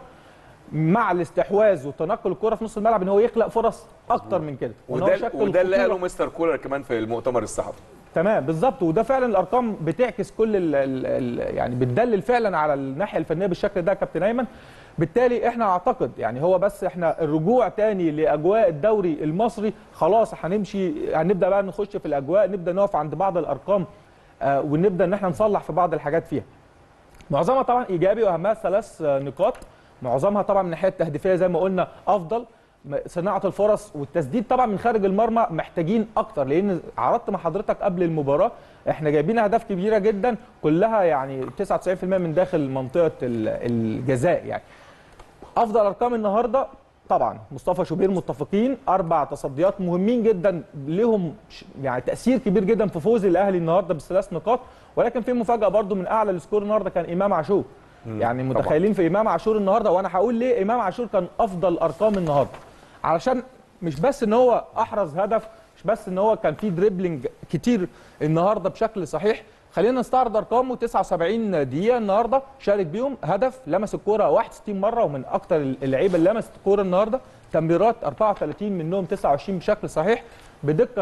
مع الاستحواذ وتنقل الكره في نص الملعب ان هو يخلق فرص اكتر من كده وإن هو وده يشكل وده اللي خطورة. قاله مستر كولر كمان في المؤتمر الصحفي تمام بالظبط وده فعلا الارقام بتعكس كل ال ال ال يعني بتدلل فعلا على الناحيه الفنيه بالشكل ده يا كابتن ايمن بالتالي احنا اعتقد يعني هو بس احنا الرجوع تاني لاجواء الدوري المصري خلاص هنمشي هنبدا بقى نخش في الاجواء نبدا نقف عند بعض الارقام آه ونبدا ان احنا نصلح في بعض الحاجات فيها معظمها طبعا ايجابي واهمها ثلاث آه، نقاط معظمها طبعا من الناحيه التهديفيه زي ما قلنا افضل م- صناعه الفرص والتسديد طبعا من خارج المرمى محتاجين اكتر لان عرضت مع حضرتك قبل المباراه احنا جايبين اهداف كبيره جدا كلها يعني 99% من داخل منطقه ال- الجزاء يعني افضل ارقام النهارده طبعا مصطفى شوبير متفقين اربع تصديات مهمين جدا لهم ش- يعني تاثير كبير جدا في فوز الاهلي النهارده بالثلاث نقاط ولكن في مفاجاه برضو من اعلى السكور النهارده كان امام عاشور يعني طبعاً. متخيلين في امام عاشور النهارده وانا هقول ليه امام عاشور كان افضل ارقام النهارده علشان مش بس ان هو احرز هدف مش بس ان هو كان فيه دريبلينج كتير النهارده بشكل صحيح خلينا نستعرض ارقامه 79 دقيقه النهارده شارك بيهم هدف لمس الكوره 61 مره ومن اكتر اللعيبه اللي لمست الكوره النهارده تمريرات 34 منهم 29 بشكل صحيح بدقه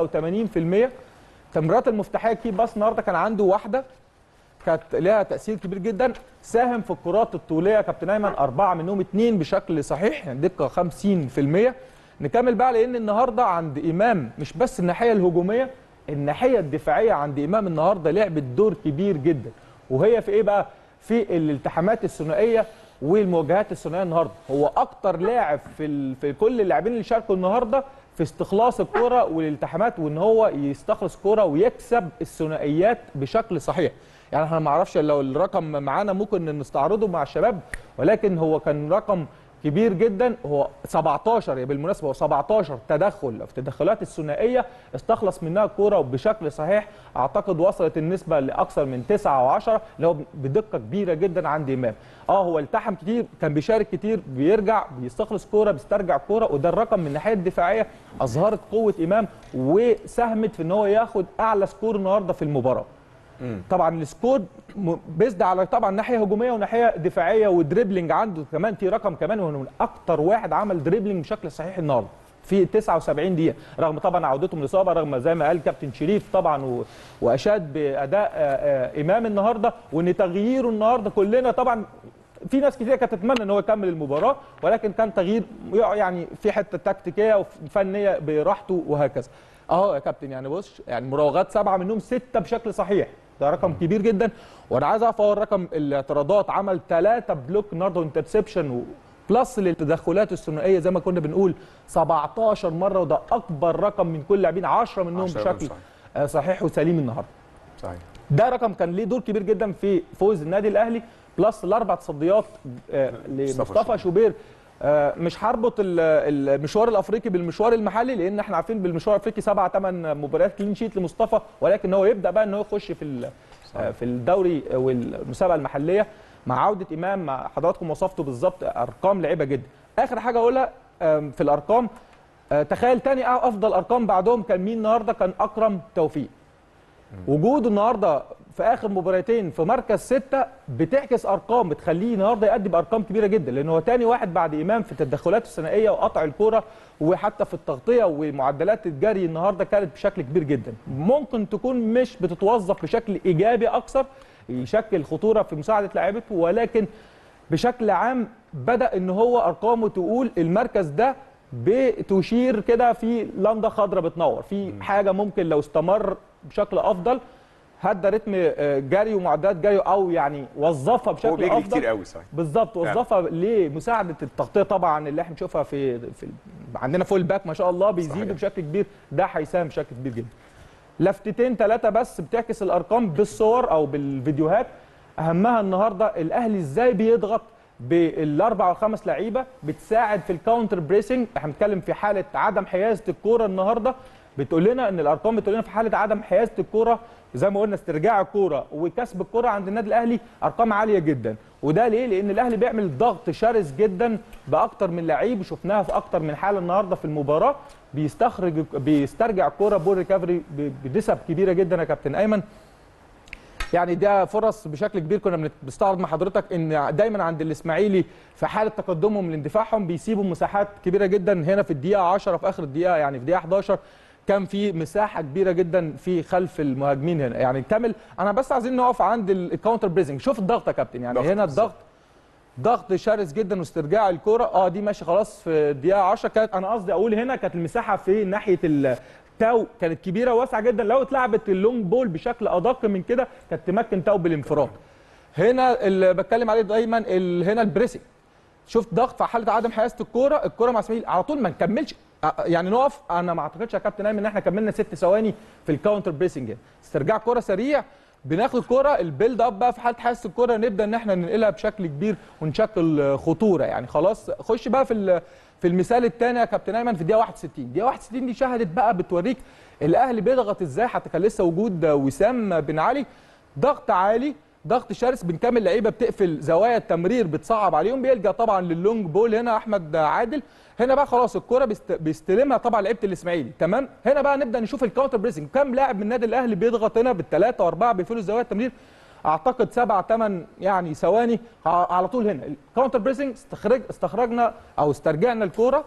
85% تمريرات المفتاحيه كي باس النهارده كان عنده واحده كانت لها تاثير كبير جدا ساهم في الكرات الطوليه يا كابتن ايمن اربعه منهم اثنين بشكل صحيح يعني دقه 50% نكمل بقى لان النهارده عند امام مش بس الناحيه الهجوميه الناحيه الدفاعيه عند امام النهارده لعبت دور كبير جدا وهي في ايه بقى في الالتحامات الثنائيه والمواجهات الثنائيه النهارده هو اكتر لاعب في ال... في كل اللاعبين اللي شاركوا النهارده في استخلاص الكره والالتحامات وان هو يستخلص كره ويكسب الثنائيات بشكل صحيح يعني احنا ما اعرفش لو الرقم معانا ممكن نستعرضه مع الشباب ولكن هو كان رقم كبير جدا هو 17 بالمناسبه هو 17 تدخل في التدخلات الثنائيه استخلص منها الكوره وبشكل صحيح اعتقد وصلت النسبه لاكثر من 9 و10 اللي هو بدقه كبيره جدا عند امام اه هو التحم كتير كان بيشارك كتير بيرجع بيستخلص كوره بيسترجع كوره وده الرقم من الناحيه الدفاعيه اظهرت قوه امام وساهمت في ان هو ياخد اعلى سكور النهارده في المباراه طبعا السكور م- بيزد على طبعا ناحيه هجوميه وناحيه دفاعيه ودريبلينج عنده كمان في رقم كمان هو من اكتر واحد عمل دريبلينج بشكل صحيح النهارده في 79 دقيقه رغم طبعا عودته من الاصابه رغم زي ما قال كابتن شريف طبعا و... واشاد باداء آه، آه، امام النهارده وان تغييره النهارده كلنا طبعا في ناس كتير كانت تتمنى ان هو يكمل المباراه ولكن كان تغيير يعني في حته تكتيكيه وفنيه براحته وهكذا اهو يا كابتن يعني بص يعني مراوغات سبعه منهم سته بشكل صحيح ده رقم كبير جدا وانا عايز اعرف هو الرقم الاعتراضات عمل ثلاثه بلوك النهارده وانترسبشن بلس للتدخلات الثنائيه زي ما كنا بنقول 17 مره وده اكبر رقم من كل لاعبين 10 منهم 10 بشكل صحيح. آه، صحيح وسليم النهارده صحيح ده رقم كان ليه دور كبير جدا في فوز النادي الاهلي بلس الاربع تصديات آه، لمصطفى شوبير آه، مش هربط ال- المشوار الافريقي بالمشوار المحلي لان احنا عارفين بالمشوار الافريقي سبعة ثمان مباريات كلين شيت لمصطفى ولكن هو يبدا بقى ان هو يخش في ال- آه، في الدوري والمسابقه المحليه مع عوده امام مع حضراتكم وصفته بالظبط ارقام لعيبه جدا اخر حاجه اقولها آم، في الارقام آه، تخيل تاني افضل ارقام بعدهم كان مين النهارده كان اكرم توفيق وجوده النهارده في اخر مباراتين في مركز ستة بتعكس ارقام بتخليه النهارده يأدي بارقام كبيره جدا لان هو تاني واحد بعد امام في التدخلات الثنائيه وقطع الكوره وحتى في التغطيه ومعدلات الجري النهارده كانت بشكل كبير جدا ممكن تكون مش بتتوظف بشكل ايجابي اكثر يشكل خطوره في مساعده لاعيبته ولكن بشكل عام بدا ان هو ارقامه تقول المركز ده بتشير كده في لمضه خضراء بتنور في حاجه ممكن لو استمر بشكل افضل هدى رتم آه، جري ومعدلات جري او يعني وظفها بشكل هو بيجري افضل كتير قوي صحيح بالظبط فعلا. وظفها لمساعده التغطيه طبعا اللي احنا بنشوفها في, في عندنا فول باك ما شاء الله بيزيدوا صحيح. بشكل كبير ده هيساهم بشكل كبير جدا لفتتين ثلاثه بس بتعكس الارقام بالصور او بالفيديوهات اهمها النهارده الاهلي ازاي بيضغط بالاربع والخمس لعيبه بتساعد في الكاونتر بريسنج احنا بنتكلم في حاله عدم حيازه الكوره النهارده بتقول لنا ان الارقام بتقول لنا في حاله عدم حيازه الكوره زي ما قلنا استرجاع الكوره وكسب الكوره عند النادي الاهلي ارقام عاليه جدا وده ليه لان الاهلي بيعمل ضغط شرس جدا باكتر من لعيب وشفناها في اكتر من حاله النهارده في المباراه بيستخرج بيسترجع الكوره بول ريكفري بنسب كبيره جدا يا كابتن ايمن يعني ده فرص بشكل كبير كنا بنت- بنستعرض مع حضرتك ان دايما عند الاسماعيلي في حاله تقدمهم لاندفاعهم بيسيبوا مساحات كبيره جدا هنا في الدقيقه 10 في اخر الدقيقه يعني في دقيقه 11 كان في مساحه كبيره جدا في خلف المهاجمين هنا يعني كامل انا بس عايزين نقف عند ال- الكاونتر بريزنج شوف الضغط يا كابتن يعني ضغط هنا الضغط ضغط شرس جدا واسترجاع الكرة اه دي ماشي خلاص في الدقيقة 10 كانت انا قصدي اقول هنا كانت المساحة في ناحية التاو كانت كبيرة واسعة جدا لو اتلعبت اللونج بول بشكل ادق من كده كانت تمكن تاو بالانفراد هنا اللي بتكلم عليه دايما ال- هنا البريسنج شفت ضغط في حاله عدم حيازه الكوره الكوره مع اسماعيل على طول ما نكملش أ- يعني نقف انا ما اعتقدش يا كابتن ايمن ان احنا كملنا ست ثواني في الكاونتر بريسنج هنا. استرجاع كوره سريع بناخد الكوره البيلد اب بقى في حاله حيازه الكوره نبدا ان احنا ننقلها بشكل كبير ونشكل آه، خطوره يعني خلاص خش بقى في ال- في المثال الثاني يا كابتن ايمن في الدقيقه 61 الدقيقه 61 دي شهدت بقى بتوريك الاهلي بيضغط ازاي حتى كان لسه وجود آه، وسام بن علي ضغط عالي ضغط شرس بنكمل لعيبه بتقفل زوايا التمرير بتصعب عليهم بيلجا طبعا للونج بول هنا احمد عادل هنا بقى خلاص الكره بيست... بيستلمها طبعا لعيبه الاسماعيلي تمام هنا بقى نبدا نشوف الكاونتر بريسنج كام لاعب من النادي الاهلي بيضغط هنا بالثلاثه واربعه بيقفلوا زوايا التمرير اعتقد سبع ثمان يعني ثواني ع- على طول هنا الكاونتر بريسنج استخرج استخرجنا او استرجعنا الكوره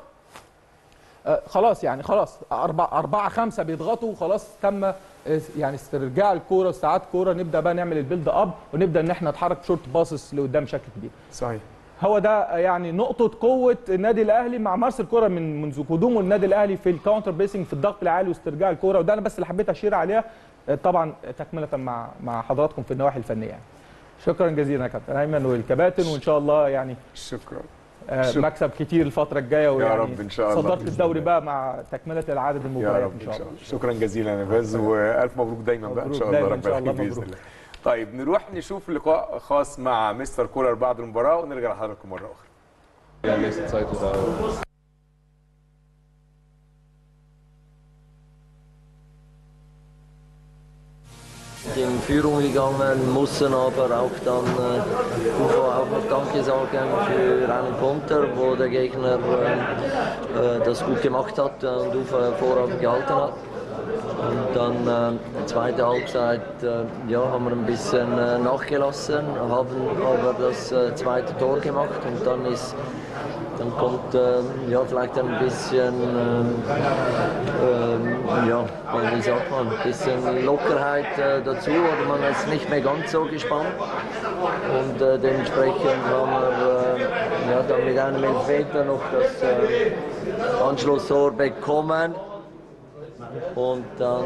آه، خلاص يعني خلاص أربعة أربعة خمسة بيضغطوا خلاص تم آه، يعني استرجاع الكورة واستعادة كورة نبدأ بقى نعمل البيلد أب ونبدأ إن احنا نتحرك شورت باسس لقدام بشكل كبير. صحيح هو ده يعني نقطة قوة النادي الأهلي مع مارس الكرة من منذ قدومه النادي الأهلي في الكاونتر بيسنج في الضغط العالي واسترجاع الكرة وده أنا بس اللي حبيت أشير عليها آه، طبعا تكملة مع مع حضراتكم في النواحي الفنية يعني. شكرا جزيلا يا كابتن أيمن والكباتن وإن شاء الله يعني شكرا آه، شكرا. مكسب كتير الفترة الجاية ويعني رب إن شاء الله صدرت بإذن الدوري الله. بقى مع تكملة العدد يا المباريات رب إن شاء الله. شكرا جزيلا يا فاز والف مبروك دايما بقى ان مبروك شاء الله دايماً إن شاء ربنا الله، يخليك باذن مبروك. الله طيب نروح نشوف لقاء خاص مع مستر كولر بعد المباراه ونرجع لحضراتكم مره اخرى Ja, nächste Zeit oder in Führung gegangen, mussten aber auch dann äh, Ufo auch noch Danke sagen für einen Konter, wo der Gegner äh, äh, das gut gemacht hat und Ufo hervorragend gehalten hat. Und dann äh, zweite Halbzeit äh, ja, haben wir ein bisschen äh, nachgelassen, haben aber das äh, zweite Tor gemacht und dann ist dann kommt äh, ja, vielleicht ein bisschen, ähm, ähm, ja, wie sagt man, ein bisschen Lockerheit äh, dazu oder man ist nicht mehr ganz so gespannt. Und äh, dementsprechend haben wir äh, ja, dann mit einem Elfmeter noch das äh, Anschlusstor bekommen. Und dann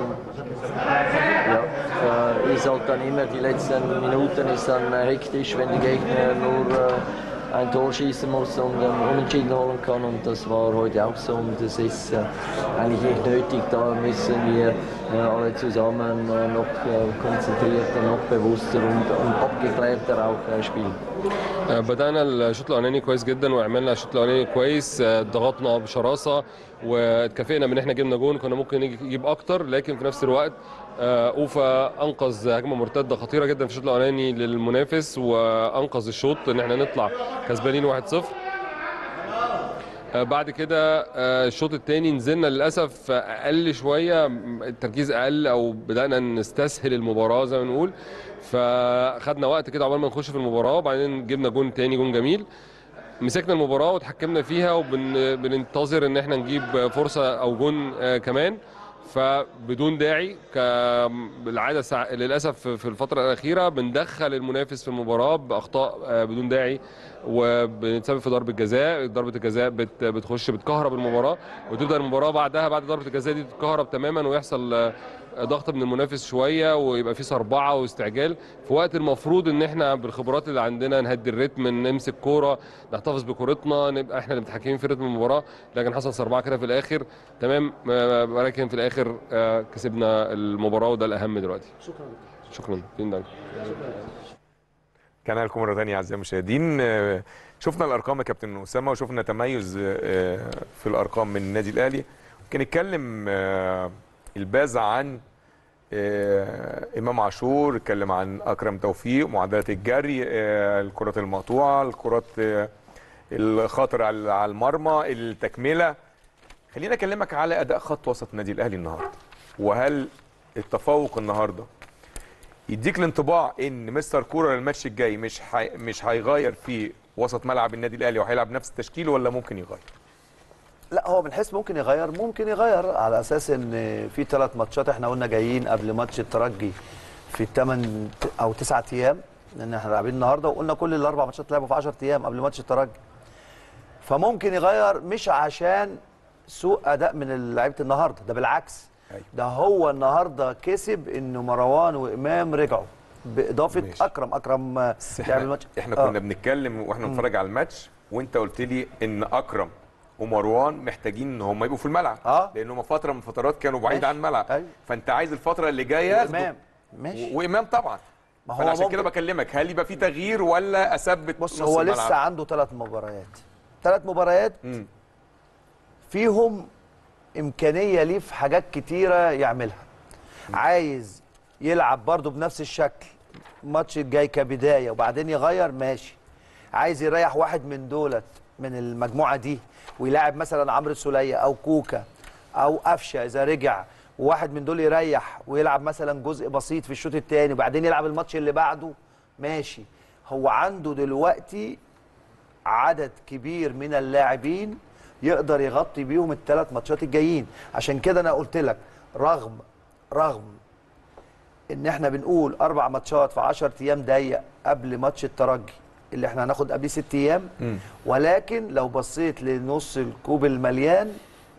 ja, äh, ist halt dann immer die letzten Minuten ist dann äh, hektisch, wenn die Gegner nur äh, ein Tor schießen muss und ähm, unentschieden holen kann. Und das war heute auch so. Und es ist äh, eigentlich nicht nötig. Da müssen wir äh, alle zusammen äh, noch äh, konzentrierter, noch bewusster und, und abgeklärter auch äh, spielen. آه، بدأنا الشوط الأولاني كويس جدا وعملنا الشوط الأولاني كويس آه، ضغطنا بشراسة واتكافئنا من إن احنا جبنا جون كنا ممكن نيجي- نجيب أكتر لكن في نفس الوقت آه، أوفا أنقذ هجمة مرتدة خطيرة جدا في الشوط الأولاني للمنافس وأنقذ الشوط إن احنا نطلع كسبانين 1-0 آه، بعد كده آه، الشوط الثاني نزلنا للاسف آه، اقل شويه م- التركيز اقل او بدانا نستسهل المباراه زي ما نقول فخدنا وقت كده عقبال ما نخش في المباراه وبعدين جبنا جون تاني جون جميل مسكنا المباراه وتحكمنا فيها وبننتظر ان احنا نجيب فرصه او جون آه، كمان فبدون داعي كالعاده سع- للاسف في الفتره الاخيره بندخل المنافس في المباراه باخطاء آه، بدون داعي وبنتسبب في ضربه جزاء ضربه الجزاء بت بتخش بتكهرب المباراه وتبدا المباراه بعدها بعد ضربه الجزاء دي تتكهرب تماما ويحصل آه، ضغط من المنافس شويه ويبقى في صربعه واستعجال في وقت المفروض ان احنا بالخبرات اللي عندنا نهدي الريتم نمسك كوره نحتفظ بكورتنا نبقى احنا اللي متحكمين في رتم المباراه لكن حصل صربعه كده في الاخر تمام آه، ولكن في الاخر آه، كسبنا المباراه وده الاهم دلوقتي شكرا شكرا فين دانك كان لكم مره ثانيه اعزائي المشاهدين آه، شفنا الارقام يا كابتن اسامه وشفنا تميز آه، في الارقام من النادي الاهلي ممكن نتكلم آه، الباز عن آه، امام عاشور اتكلم عن اكرم توفيق معدلات الجري آه، الكرات المقطوعه الكرات آه، الخطر على على المرمى التكمله خلينا اكلمك على اداء خط وسط النادي الاهلي النهارده وهل التفوق النهارده يديك الانطباع ان مستر كوره الماتش الجاي مش حي... مش هيغير في وسط ملعب النادي الاهلي وهيلعب نفس التشكيل ولا ممكن يغير لا هو من حيث ممكن يغير ممكن يغير على اساس ان في ثلاث ماتشات احنا قلنا جايين قبل ماتش الترجي في الثمان او تسعة ايام لان احنا لاعبين النهارده وقلنا كل الاربع ماتشات لعبوا في 10 ايام قبل ماتش الترجي فممكن يغير مش عشان سوء اداء من لعيبه النهارده ده بالعكس أيوة. ده هو النهارده كسب انه مروان وامام رجعوا باضافه ماشي. اكرم اكرم آه، بس لعب احنا الماتش احنا آه. كنا بنتكلم واحنا بنتفرج على الماتش وانت قلت لي ان اكرم ومروان محتاجين ان هم يبقوا في الملعب آه. لان هم فتره من الفترات كانوا بعيد ماشي. عن الملعب أيوة. فانت عايز الفتره اللي جايه ياخدوا امام ماشي و- وامام طبعا ما هو فانا عشان ممكن- كده بكلمك هل يبقى في تغيير ولا اثبت بص نص هو الملعب؟ لسه عنده ثلاث مباريات ثلاث مباريات مم. فيهم امكانيه ليه في حاجات كتيره يعملها عايز يلعب برضه بنفس الشكل الماتش الجاي كبدايه وبعدين يغير ماشي عايز يريح واحد من دولت من المجموعه دي ويلاعب مثلا عمرو السوليه او كوكا او قفشه اذا رجع وواحد من دول يريح ويلعب مثلا جزء بسيط في الشوط الثاني وبعدين يلعب الماتش اللي بعده ماشي هو عنده دلوقتي عدد كبير من اللاعبين يقدر يغطي بيهم الثلاث ماتشات الجايين عشان كده انا قلت لك رغم رغم ان احنا بنقول اربع ماتشات في 10 ايام ضيق قبل ماتش الترجي اللي احنا هناخد قبليه ست ايام ولكن لو بصيت لنص الكوب المليان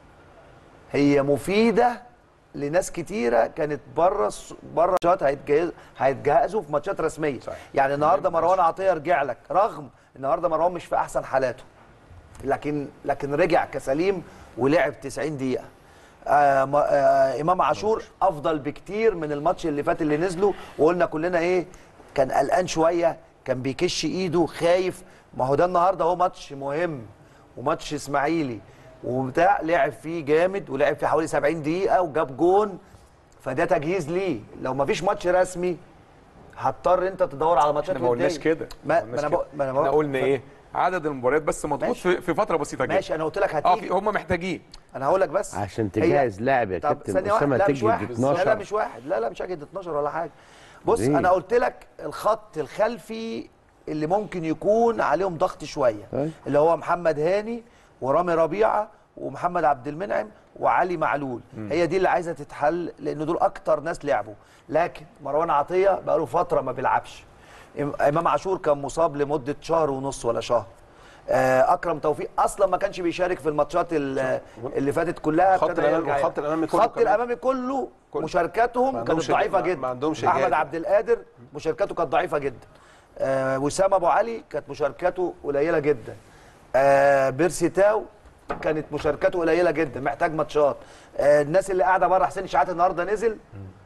هي مفيده لناس كتيره كانت بره الس- بره ماتشات هيتجهز هيتجهزوا في ماتشات رسميه صحيح. يعني النهارده مروان عطيه رجع لك رغم النهارده مروان مش في احسن حالاته لكن لكن رجع كسليم ولعب 90 دقيقه آه ما- آه امام عاشور افضل بكتير من الماتش اللي فات اللي نزلوا وقلنا كلنا ايه كان قلقان شويه كان بيكش ايده خايف ما هو ده النهارده هو ماتش مهم وماتش اسماعيلي وبتاع لعب فيه جامد ولعب فيه حوالي 70 دقيقه وجاب جون فده تجهيز ليه لو ما فيش ماتش رسمي هتضطر انت تدور على ماتشات احنا ما قلناش ودية. كده ما, قلناش ما انا كده. بق- ما انا احنا بق- قلنا ف- ايه عدد المباريات بس مضغوط ماشي. في, في فتره بسيطه جدا ماشي انا قلت لك اه هتيجي في- هم محتاجين انا هقول لك بس عشان هي- تجهز لاعب يا طب كابتن ثانية واحدة، اسامه لا مش تجي واحد لا لا 12 مش واحد لا لا مش هجد 12 ولا حاجه بص ليه؟ انا قلت لك الخط الخلفي اللي ممكن يكون عليهم ضغط شويه طيب. اللي هو محمد هاني ورامي ربيعه ومحمد عبد المنعم وعلي معلول هي دي اللي عايزه تتحل لان دول اكتر ناس لعبوا لكن مروان عطيه بقى له فتره ما بيلعبش إم- امام عاشور كان مصاب لمده شهر ونص ولا شهر آه، اكرم توفيق اصلا ما كانش بيشارك في الماتشات ال- اللي فاتت كلها خط ابتدى الأمامي- يرجع الخط الأمامي كله خط كمان. الامامي كله كله. مشاركاتهم ما كانت عندهمش- ضعيفه ما- جدا ما عندهمش احمد إجادة. عبد القادر مشاركاته كانت ضعيفه جدا آه وسام ابو علي كانت مشاركاته قليله جدا آه بيرسي تاو كانت مشاركاته قليله جدا محتاج ماتشات آه الناس اللي قاعده بره حسين شحات النهارده نزل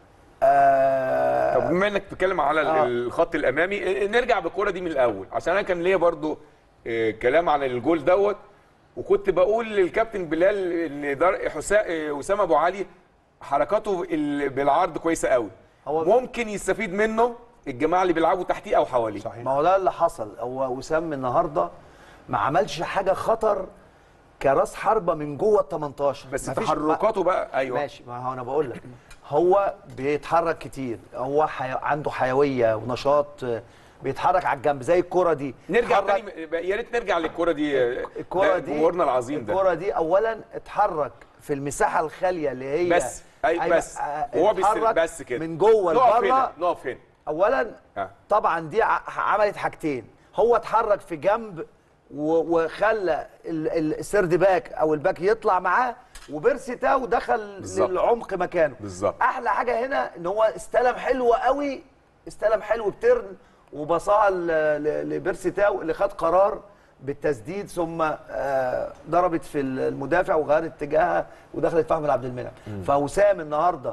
آه طب بما انك بتتكلم على آه. الخط الامامي اه، نرجع بالكوره دي من الاول عشان انا كان ليا برضو اه، كلام عن الجول دوت وكنت بقول للكابتن بلال ان در- حسا- اه، اسامه ابو علي حركاته ال- بالعرض كويسه قوي هو- ممكن يستفيد منه الجماعه اللي بيلعبوا تحتيه او حواليه صحيح ما هو ده اللي حصل هو وسام النهارده ما عملش حاجه خطر كراس حربه من جوه ال 18 بس مفيش- تحركاته بقى ايوه ماشي ما هو انا بقول لك هو بيتحرك كتير هو حي... عنده حيويه ونشاط آه، بيتحرك على الجنب زي الكره دي نرجع اتحرك- تاني يا ريت نرجع للكوره دي اه، الكره ده دي جمهورنا العظيم ده الكره دي اولا اتحرك في المساحه الخاليه اللي هي بس اي أيوة، بس آه، هو بيس- اتحرك بس كده من جوه نقف لبره هنا نقف هنا اولا آه. طبعا دي ع- عملت حاجتين هو اتحرك في جنب و- وخلى ال- ال- السيرد باك او الباك يطلع معاه وبيرسي تاو دخل بالظبط. للعمق مكانه بالظبط. احلى حاجه هنا ان هو استلم حلو قوي استلم حلو بترن وبصاها ل- ل- لبيرسي تاو اللي خد قرار بالتسديد ثم آه، ضربت في المدافع وغيرت اتجاهها ودخلت في احمد عبد المنعم فوسام النهارده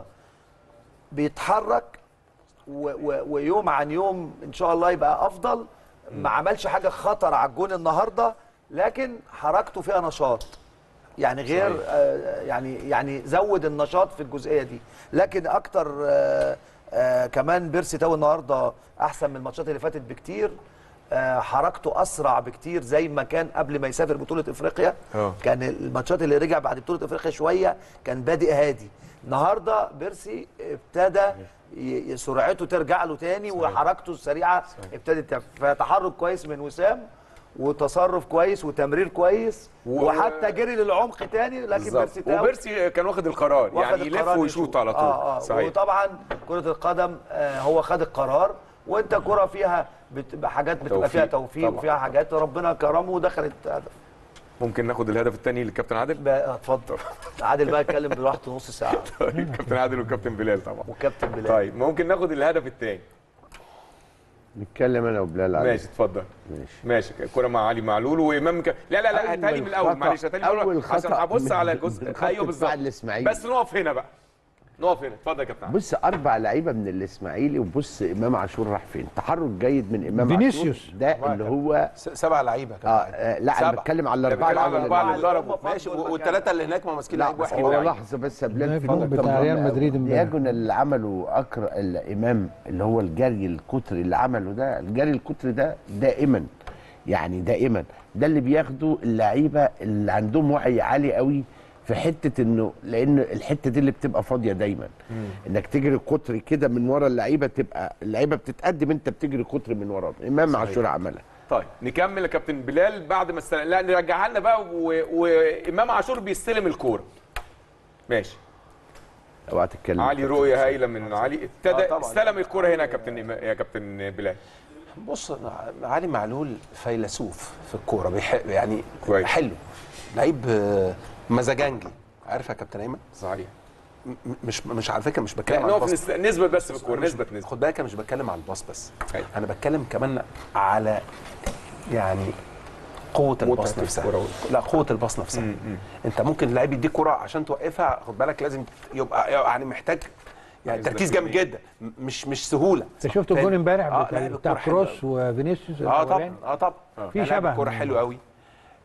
بيتحرك و و ويوم عن يوم ان شاء الله يبقى افضل ما عملش حاجه خطر على الجون النهارده لكن حركته فيها نشاط يعني غير آه يعني يعني زود النشاط في الجزئيه دي لكن اكتر آه آه كمان بيرسي تاو النهارده احسن من الماتشات اللي فاتت بكتير آه حركته اسرع بكتير زي ما كان قبل ما يسافر بطوله افريقيا اه. كان الماتشات اللي رجع بعد بطوله افريقيا شويه كان بادئ هادي النهارده بيرسي ابتدى ي- ي- سرعته ترجع له تاني وحركته السريعه ابتدت تف- فتحرك كويس من وسام وتصرف كويس وتمرير كويس و- وحتى جري للعمق تاني لكن بالظبط. بيرسي تاو وبيرسي كان واخد القرار واخد يعني يلف القرار ويشوط يشوط. على طول اه اه صحيح وطبعا كره القدم آه هو خد القرار وانت كره فيها بتبقى حاجات بتبقى فيها توفيق. توفيق طبعا. وفيها حاجات ربنا كرمه ودخلت هدف ممكن ناخد الهدف الثاني للكابتن عادل بقى اتفضل عادل بقى اتكلم براحته نص ساعه طيب كابتن عادل وكابتن بلال طبعا وكابتن بلال طيب ممكن ناخد الهدف الثاني نتكلم انا وبلال عليه ماشي اتفضل ماشي ماشي الكره مع علي معلول وامام ك... لا لا لا هاتها لي من الاول خطأ- معلش هاتها لي من أول الاول عشان خطأ هبص من- على من جزء خط ايوه دفاع بالظبط الإسماعيلي. بس نقف هنا بقى نقف هنا اتفضل يا كابتن عادل بص اربع لعيبه من الاسماعيلي وبص امام عاشور راح فين تحرك جيد من امام فينيسيوس. عاشور ده اللي هو س- سبع لعيبه اه, كان آه لا انا سبعة. بتكلم على لا، الاربعه بتكلم على الأول الأربعة اللي- اللي ضربوا ماشي والثلاثه اللي هناك ما ماسكين لا لعيب بس واحد هو واحد. لحظه بس يا بلال ده في الجون نقطة بتاع مهمة ريال أوي. مدريد امبارح. دياجون اللي عمله اكر الامام اللي هو الجري الكتري اللي عمله ده الجري الكتري ده دائما يعني دائما ده اللي بياخده اللعيبه اللي عندهم وعي عالي قوي في حته انه لان الحته دي اللي بتبقى فاضيه دايما انك تجري قطري كده من ورا اللعيبه تبقى اللعيبه بتتقدم انت بتجري قطري من وراهم امام عاشور عملها طيب نكمل يا كابتن بلال بعد ما استلم لا نرجعها لنا بقى و... وامام عاشور بيستلم الكوره ماشي اوعى تتكلم علي رؤيه هايله من علي ابتدى آه طبعاً. استلم الكوره هنا يا كابتن إما- يا كابتن بلال بص علي معلول فيلسوف في الكوره بيح... يعني كويس. حلو لعيب آه، مزاجنجي عارف يا كابتن ايمن صحيح م- مش مش على فكره مش لا بتكلم على نقف الباص نس- نثبت بس في الكوره أنا مش- نثبت نثبت خد بالك انا مش بتكلم على الباص بس أيوة. انا بتكلم كمان على يعني قوه الباص متعة نفسها الكرة لا قوه الباص نفسها انت ممكن اللعيب يديك كره عشان توقفها خد بالك لازم يبقى يعني محتاج يعني عايز تركيز ده جامد جدا م- مش مش سهوله انت شفت الجون امبارح آه، بتاع, لعب بتاع الكرة حلوة كروس وفينيسيوس اه طبعا الأولاني؟ اه طبعا في لعب شبه الكوره من- حلو قوي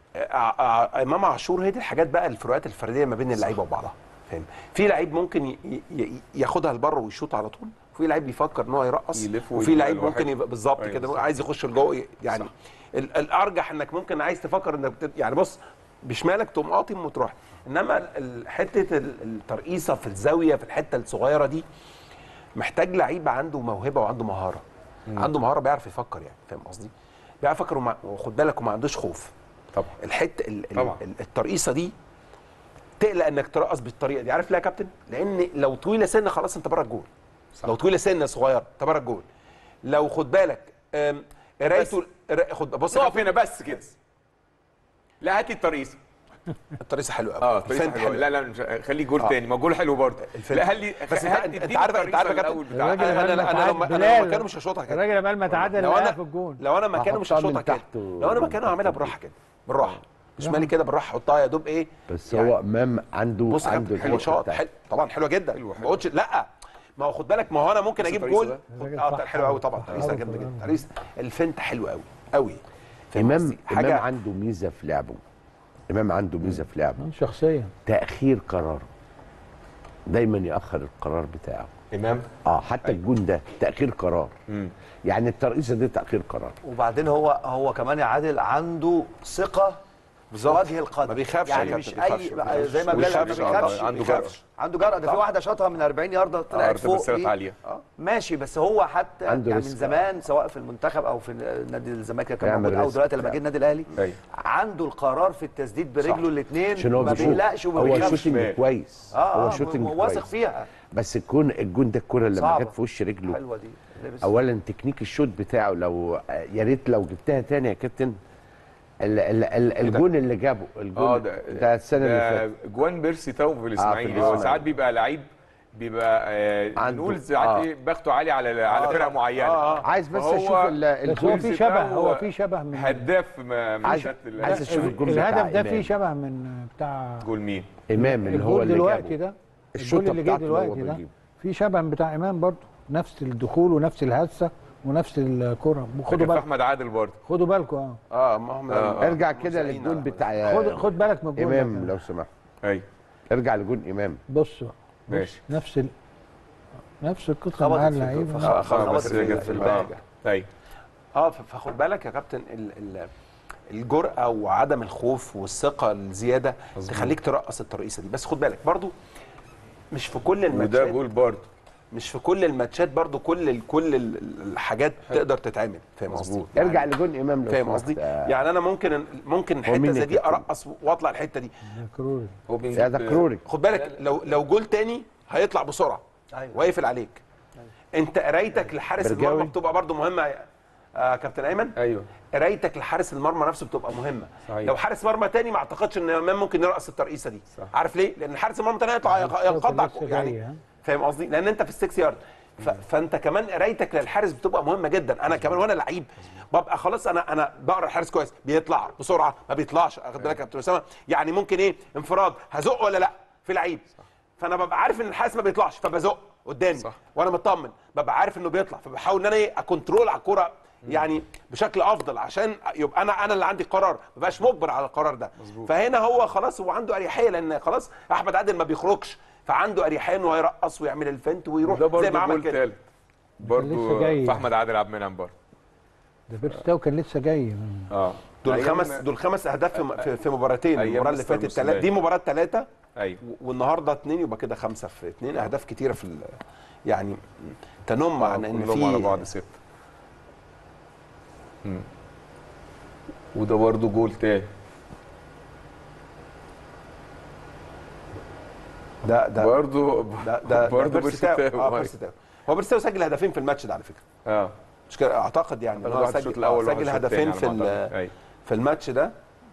ع- ع- امام عاشور هي دي الحاجات بقى الفروقات الفرديه ما بين اللعيبه وبعضها فاهم في لعيب ممكن ي- ي- ياخدها لبره ويشوط على طول وفي لعيب بيفكر ان هو يرقص يلف وفي ويجيب لعيب الواحد. ممكن يبقى بالظبط أيوة كده بالظبط. عايز يخش لجوه يعني ال- الارجح انك ممكن عايز تفكر انك بت... يعني بص بشمالك تقوم قاطم وتروح انما ال- ال- حته ال- الترقيصه في الزاويه في الحته الصغيره دي محتاج لعيب عنده موهبه وعنده مهاره عنده مهاره بيعرف يفكر يعني فاهم قصدي بيعرف يفكر وما- وخد بالك وما عندوش خوف طبعا الحته ال- ال- طبعا. ال- الترقيصه دي تقلق انك ترقص بالطريقه دي عارف ليه يا كابتن لان لو طويله سنه خلاص انت بره الجول لو طويله سنه صغيره انت بره الجول لو خد بالك أم، قرايته قرا- خد بص يا نقف كابتن، هنا بس كده لا هات لي الترقيصه الترقيصه حلوه قوي اه الترقيصه حلوه لا لا مش خليه جول آه. تاني ما جول حلو برضه الفنت. لا هلي بس انت انت اديني عارف انت عارف يا الترقيصة كابتن الأول بتاعتك. الراجل انا لما انا انا لو تعاد انا لو بلال. مكانه مش هشوطها كده الراجل لما تعادل لو لقاها انا في الجون لو انا مكانه مش هحطها من هشوطها كده تحت و- لو انا مكانه هعملها بالراحه كده بالراحه شمالي كده بالراحه حطها يا دوب ايه بس يعني هو امام عنده بص يا عنده كابتن حلو الحتة شاط بتاعته. حلو طبعا حلوه جدا حلوة، ما حلوة. قلتش لا ما هو خد بالك ما هو انا ممكن بص اجيب الترقيصة جول ده. خد- الراجل اه صح حلو قوي طبعا. طبعا ترقيصه أوي جامده طبعا. جدا ترقيصه الفنت حلو قوي قوي فاهم امام قصدي؟ امام عنده ميزه في لعبه امام عنده ميزه في لعبه شخصيا تاخير قراره دايما ياخر القرار بتاعه امام اه حتى الجون ده تاخير قرار مم. يعني الترقيصه دي تاخير قرار وبعدين هو هو كمان يا عادل عنده ثقه في بالظبط. وجه القدم ما بيخافش يا يعني كابتن، مش ما اي بيخافش، ما بيخافش. زي ما ما بلال ما بيخافش، بيخافش آه، عنده بيخافش. جرأة. عنده جرأة ده في واحده شاطها من 40 يارده طلعت بس فوق طلعت إيه؟ عالية. آه. ماشي بس هو حتى عنده يعني من رزق. زمان سواء في المنتخب او في نادي الزمالك كان يعمل موجود او رزق. دلوقتي لما جه النادي الاهلي أيوة. عنده القرار في التسديد برجله الاثنين عشان هو ما بيشوط بيقلقش وما هو بيخافش شوتنج شمال. كويس اه هو اه شوتنج هو واثق كويس فيها بس الجون الجون ده الكره لما صعبة. جت في وش رجله حلوه دي لبس. اولا تكنيك الشوت بتاعه لو يا ريت لو جبتها تاني يا كابتن ال- ال- ال- الجون اللي جابه الجون اه ده, ده ده السنه اللي ده فاتت جوان بيرسي تو في الاسماعيلي هو الإسماعيلي. ساعات بيبقى لعيب بيبقى آه عنده- نقول ساعات آه. ايه بخته عالي على على فرقه معينه آه، آه. عايز بس فهو- اشوف ال- بس هو الجون في ده شبه هو هو في شبه من هداف ما- من عايز- شت ال- عايز أشوف الجون بتاع الهدف ده إمام. فيه شبه من بتاع جول مين امام اللي هو الجول اللي دلوقتي جابه ده الشوطة الجول اللي جه بتاعته اللي هو دلوقتي ده بيجيبه. في شبه من بتاع امام برضه نفس الدخول ونفس الهسه ونفس الكره ده خدوا كان في بالكم احمد عادل برضه خدوا بالكم اه اه ما هم آه. ارجع كده مرسلين للجون على- بتاع خد خد بالك من الجول ده امام كمان. لو سمحت ايوه ارجع لجون امام بص بقى ماشي نفس ال... نفس القصه خبطت مع في الجول، اللعيب فخ- آه، خبطت بس في- كده في ال- الباقي. آه. ايوه اه ف- فخد بالك يا كابتن ال ال الجرأة وعدم الخوف والثقة الزيادة تخليك ترقص الترقيصة دي بس خد بالك برضو مش في كل وده الماتشات جول برضه مش في كل الماتشات برضو كل ال كل ال- الحاجات تقدر تتعمل فاهم قصدي مظبوط. ارجع لجون امام لو فاهم سمحت. قصدي آه، يعني انا ممكن ممكن حته مين زي دي الكابتن؟ ارقص واطلع الحته دي كروري هو يا بينجيب ده كروري خد بالك لو لو جول تاني هيطلع بسرعه أيوة. ويقفل عليك انت قرايتك لحارس برجاوي. المرمى بتبقى برضو مهمه يا آه كابتن ايمن ايوه قرايتك لحارس المرمى نفسه بتبقى مهمه صحيح. لو حارس مرمى تاني ما اعتقدش ان امام ممكن يرقص الترقيصه دي صح. عارف ليه لان حارس المرمى التاني هيطلع يق- ينقض على لسه الكو- جاي، يعني ها؟ فاهم قصدي لان انت في السكس يارد ف... فانت كمان قرايتك للحارس بتبقى مهمه جدا انا كمان وانا لعيب ببقى خلاص انا انا بقرا الحارس كويس بيطلع بسرعه ما بيطلعش اخد بالك يا كابتن اسامه يعني ممكن ايه انفراد هزق ولا لا في لعيب فانا ببقى عارف ان الحارس ما بيطلعش فبزق قدامي صح. وانا مطمن ببقى عارف انه بيطلع فبحاول ان انا ايه اكونترول على الكوره يعني بشكل افضل عشان يبقى انا انا اللي عندي القرار ما بقاش مجبر على القرار ده فهنا هو خلاص هو عنده اريحيه لان خلاص احمد عادل ما بيخرجش فعنده اريحيه انه هيرقص ويعمل الفنت ويروح ده زي برضه ما عمل جول كده تالت برضه لسه جاي. في احمد عادل عبد المنعم برضه ده بيرستاو كان لسه جاي من اه دول أيام- خمس دول خمس اهداف في- في, في مباراتين أيام المباراه اللي مستر فاتت موسيماني. تلاتة دي مباراه ثلاثه ايوه والنهارده اثنين يبقى كده خمسه في اثنين اهداف كتيره في ال- يعني تنم عن ان كلهم على بعض في ستة مم. وده برضه جول تاني ده ده برضه ده ده برضه بيرستاو بيرستاو اه بيرستاو هو بيرستاو سجل هدفين في الماتش ده على فكره اه مش كده اعتقد يعني إن هو واحد الشوط سجل الاول آه، وواحد سجل الشوط التاني هدفين على في ما ال- أعتقد. أيوة. في الماتش ده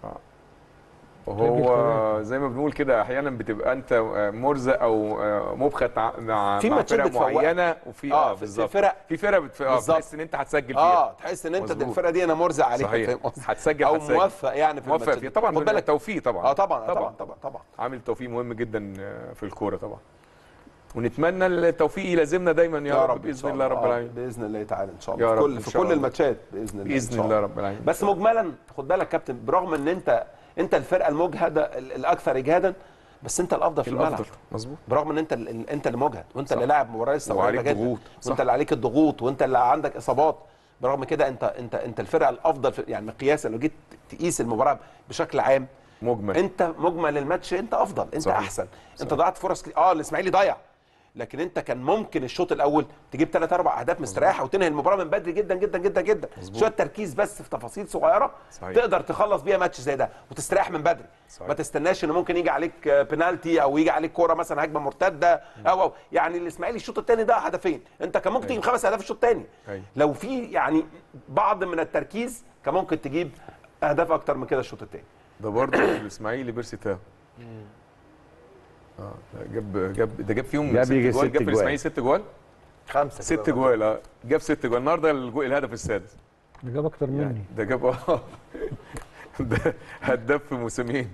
وهو زي ما بنقول كده احيانا بتبقى انت مرزق او مبخت مع مع في مع ماتشات فرق بتفوقك. معينه وفي آه، اه في- بالظبط في فرق- في فرق بتف... اه بالظبط. بتحس ان انت هتسجل فيها اه تحس ان انت مظبوط. الفرقه دي انا مرزق عليها صحيح. فاهم قصدي؟ هتسجل او هتسجل. موفق يعني في موفق الماتش فيه ده. طبعا خد بالك توفيق طبعا اه طبعا طبعا طبعا طبعا عامل توفيق مهم جدا آه، في الكوره طبعا ونتمنى التوفيق يلازمنا دايما يا, رب إن باذن شاء الله رب آه، العالمين باذن الله تعالى ان شاء يا الله في رب كل إن في شاء كل الله. الماتشات باذن الله إن باذن شاء الله رب العالمين بس مجملا خد بالك كابتن برغم ان انت انت الفرقه المجهده ال- الاكثر اجهادا بس انت الافضل في الملعب الافضل مظبوط برغم ان انت ال- انت اللي مجهد وانت صح. اللي لاعب مباراه لسه وعليك قريبة جدا. ضغوط. صح. وانت اللي عليك الضغوط وانت اللي عندك اصابات برغم كده انت انت انت الفرقه الافضل في يعني مقياسا لو جيت تقيس المباراه بشكل عام مجمل انت مجمل الماتش انت افضل انت صحيح. احسن انت ضيعت فرص كتير. اه الاسماعيلي ضيع لكن انت كان ممكن الشوط الاول تجيب ثلاث اربع اهداف مستريحه وتنهي المباراه من بدري جدا جدا جدا جدا شويه تركيز بس في تفاصيل صغيره صحيح. تقدر تخلص بيها ماتش زي ده وتستريح من بدري صحيح. ما تستناش ان ممكن يجي عليك آه، بنالتي او يجي عليك كوره مثلا هجمه مرتده او او يعني الاسماعيلي الشوط الثاني ده هدفين انت كان ممكن تجيب خمس اهداف الشوط الثاني أيوة. لو في يعني بعض من التركيز كان ممكن تجيب اهداف اكتر من كده الشوط الثاني ده برضه الاسماعيلي بيرسي تاو اه جاب جاب ده جاب فيهم جاب ست يجي جوال ست جاب في جوال. الاسماعيلي ست جوال خمسه ست كده. جوال اه جاب ست جوال النهارده الجو- الهدف السادس ده جاب اكتر يعني مني ده جاب اه ده هداف في موسمين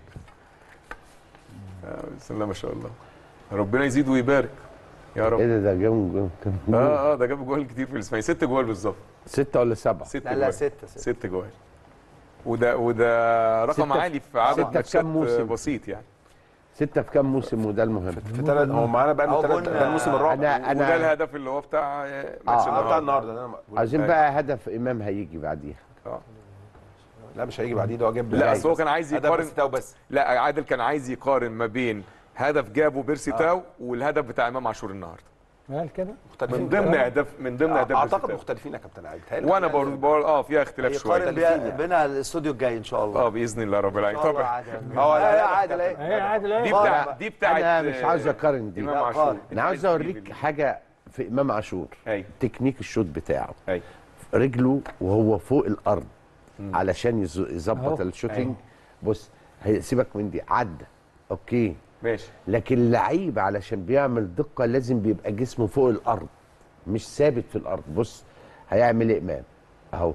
آه، بسم الله ما شاء الله ربنا يزيد ويبارك يا ايه رب ده ده جاب جاب- كان اه اه ده جاب جوال كتير في الاسماعيلي ست جوال بالظبط ستة ولا سبعة ست لا لا جوال سته سته ست جوال وده وده رقم ستة- عالي في عدد ستة في ماتشات كام موسم؟ بسيط يعني ستة في كام موسم وده المهم في ثلاث هو معانا بقى له أهو ثلاث قلنا- ده الموسم الرابع انا وده انا الهدف اللي هو بتاع آه، ماتش آه، آه، بتاع النهارده النهارده ده أنا بقول. عايزين أيوة. بقى هدف امام هيجي بعديها آه. لا مش هيجي بعديه ده هو جاب لا اصل هو كان عايز هدف يقارن بس تاو بس لا عادل كان عايز يقارن ما بين هدف جابه بيرسي تاو والهدف بتاع امام عاشور النهارده قال كده من ضمن اهداف من ضمن اهداف بيرسي اعتقد تاو. مختلفين يا كابتن عادل بيتهيألي. وانا برضه بقول اه فيها اختلاف يقارن شويه بيها- بينها الاستوديو الجاي ان شاء الله اه باذن الله رب العالمين إن شاء الله طبعا عادل اه لا، لا لا، عادل اهي ايه عادل دي ايه بتاع بقى. دي بتاعت انا مش عاوز اقارن دي امام لا، عاشور قارن. انا عاوز اوريك حاجة في امام عاشور ايوه تكنيك الشوط بتاعه ايوه رجله وهو فوق الارض علشان يز- يظبط أهو. الشوتينج بص هيسيبك من دي عدى اوكي ماشي لكن اللعيب علشان بيعمل دقة لازم بيبقى جسمه فوق الأرض مش ثابت في الأرض بص هيعمل إيه إمام أهو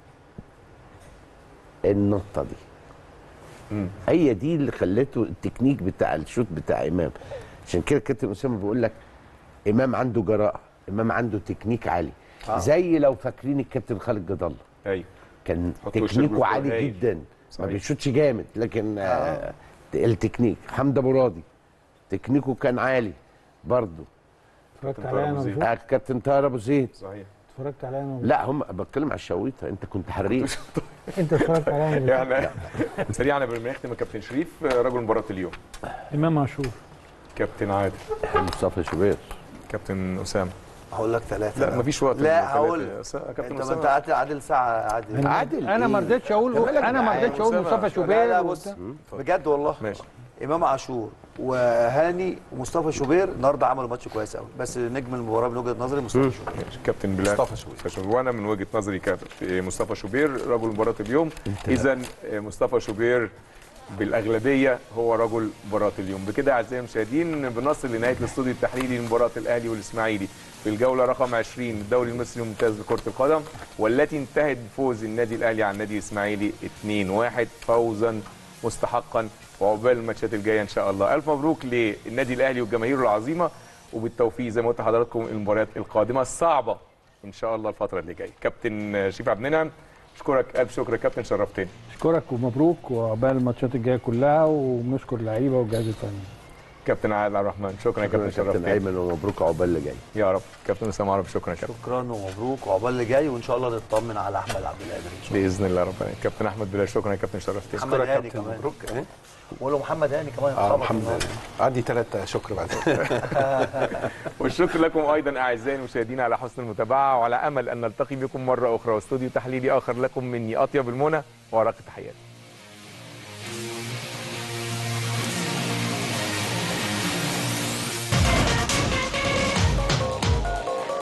النطة دي مم. هي دي اللي خلته التكنيك بتاع الشوط بتاع إمام عشان كده كابتن أسامة بيقول لك إمام عنده جراءة إمام عنده تكنيك عالي آه. زي لو فاكرين الكابتن خالد جد الله ايوه كان حط وش تكنيكه الجول عالي هايل. جدا ما صحيح. بيشوطش جامد لكن آه. التكنيك حمد ابو راضي تكنيكه كان عالي برضه اتفرجت عليها انا زيد. وزوج. آه كابتن طاهر ابو زيد صحيح اتفرجت عليها انا وزوج. لا هم بتكلم على الشويطه انت كنت حريف انت اتفرجت عليها انا وزوج. يعني سريعا قبل ما نختم يا كابتن شريف آه، رجل مباراه اليوم امام عاشور كابتن عادل مصطفى شوبير كابتن اسامه هقول لك ثلاثه لا مفيش وقت لا للثلاثة. هقول يا أس- كابتن انت ما انت اسامه عادل عادل ساعه عادل عادل انا ما إيه؟ رضيتش اقول مالك انا ما معايا؟ رضيتش اقول أسامة. مصطفى لا، شوبير لا لا وبتاع. بص بجد والله ماشي امام عاشور وهاني ومصطفى شوبير النهارده عملوا ماتش كويس قوي بس نجم المباراه من وجهه نظري مصطفى شوبير ماشي. كابتن بلال مصطفى شوبير. مصطفى شوبير وانا من وجهه نظري كابتن مصطفى شوبير رجل مباراه اليوم اذا مصطفى شوبير بالاغلبيه هو رجل مباراه اليوم بكده اعزائي المشاهدين بنصل لنهايه الاستوديو التحليلي لمباراه الاهلي والاسماعيلي في الجوله رقم 20 الدوري المصري الممتاز لكره القدم والتي انتهت بفوز النادي الاهلي على النادي الاسماعيلي 2-1 فوزا مستحقا وعقبال الماتشات الجايه ان شاء الله الف مبروك للنادي الاهلي وجماهيره العظيمه وبالتوفيق زي ما قلت لحضراتكم المباريات القادمه الصعبه ان شاء الله الفتره اللي جايه كابتن شريف عبد المنعم اشكرك الف شكر يا كابتن شرفتني اشكرك ومبروك وعقبال الماتشات الجايه كلها وبنشكر اللعيبه والجهاز الفني كابتن عادل عبد الرحمن شكرا يا كابتن كابتن شرفتني ايمن ومبروك عقبال اللي جاي يا رب كابتن اسامه عرب شكرا يا كابتن شكرا ومبروك وعقبال اللي جاي وان شاء الله نطمن على احمد عبد القادر ان شاء الله باذن الله ربنا كابتن احمد بلال شكرا يا كابتن شرفتني محمد اشكرك يا هاني كابتن كمان مبروك إيه؟ وقول له محمد هاني كمان اه خبط محمد النهاردة. عندي ثلاث شكر بعد والشكر لكم ايضا اعزائي المشاهدين على حسن المتابعه وعلى امل ان نلتقي بكم مره اخرى واستوديو تحليلي اخر لكم مني اطيب المنى وارق التحيات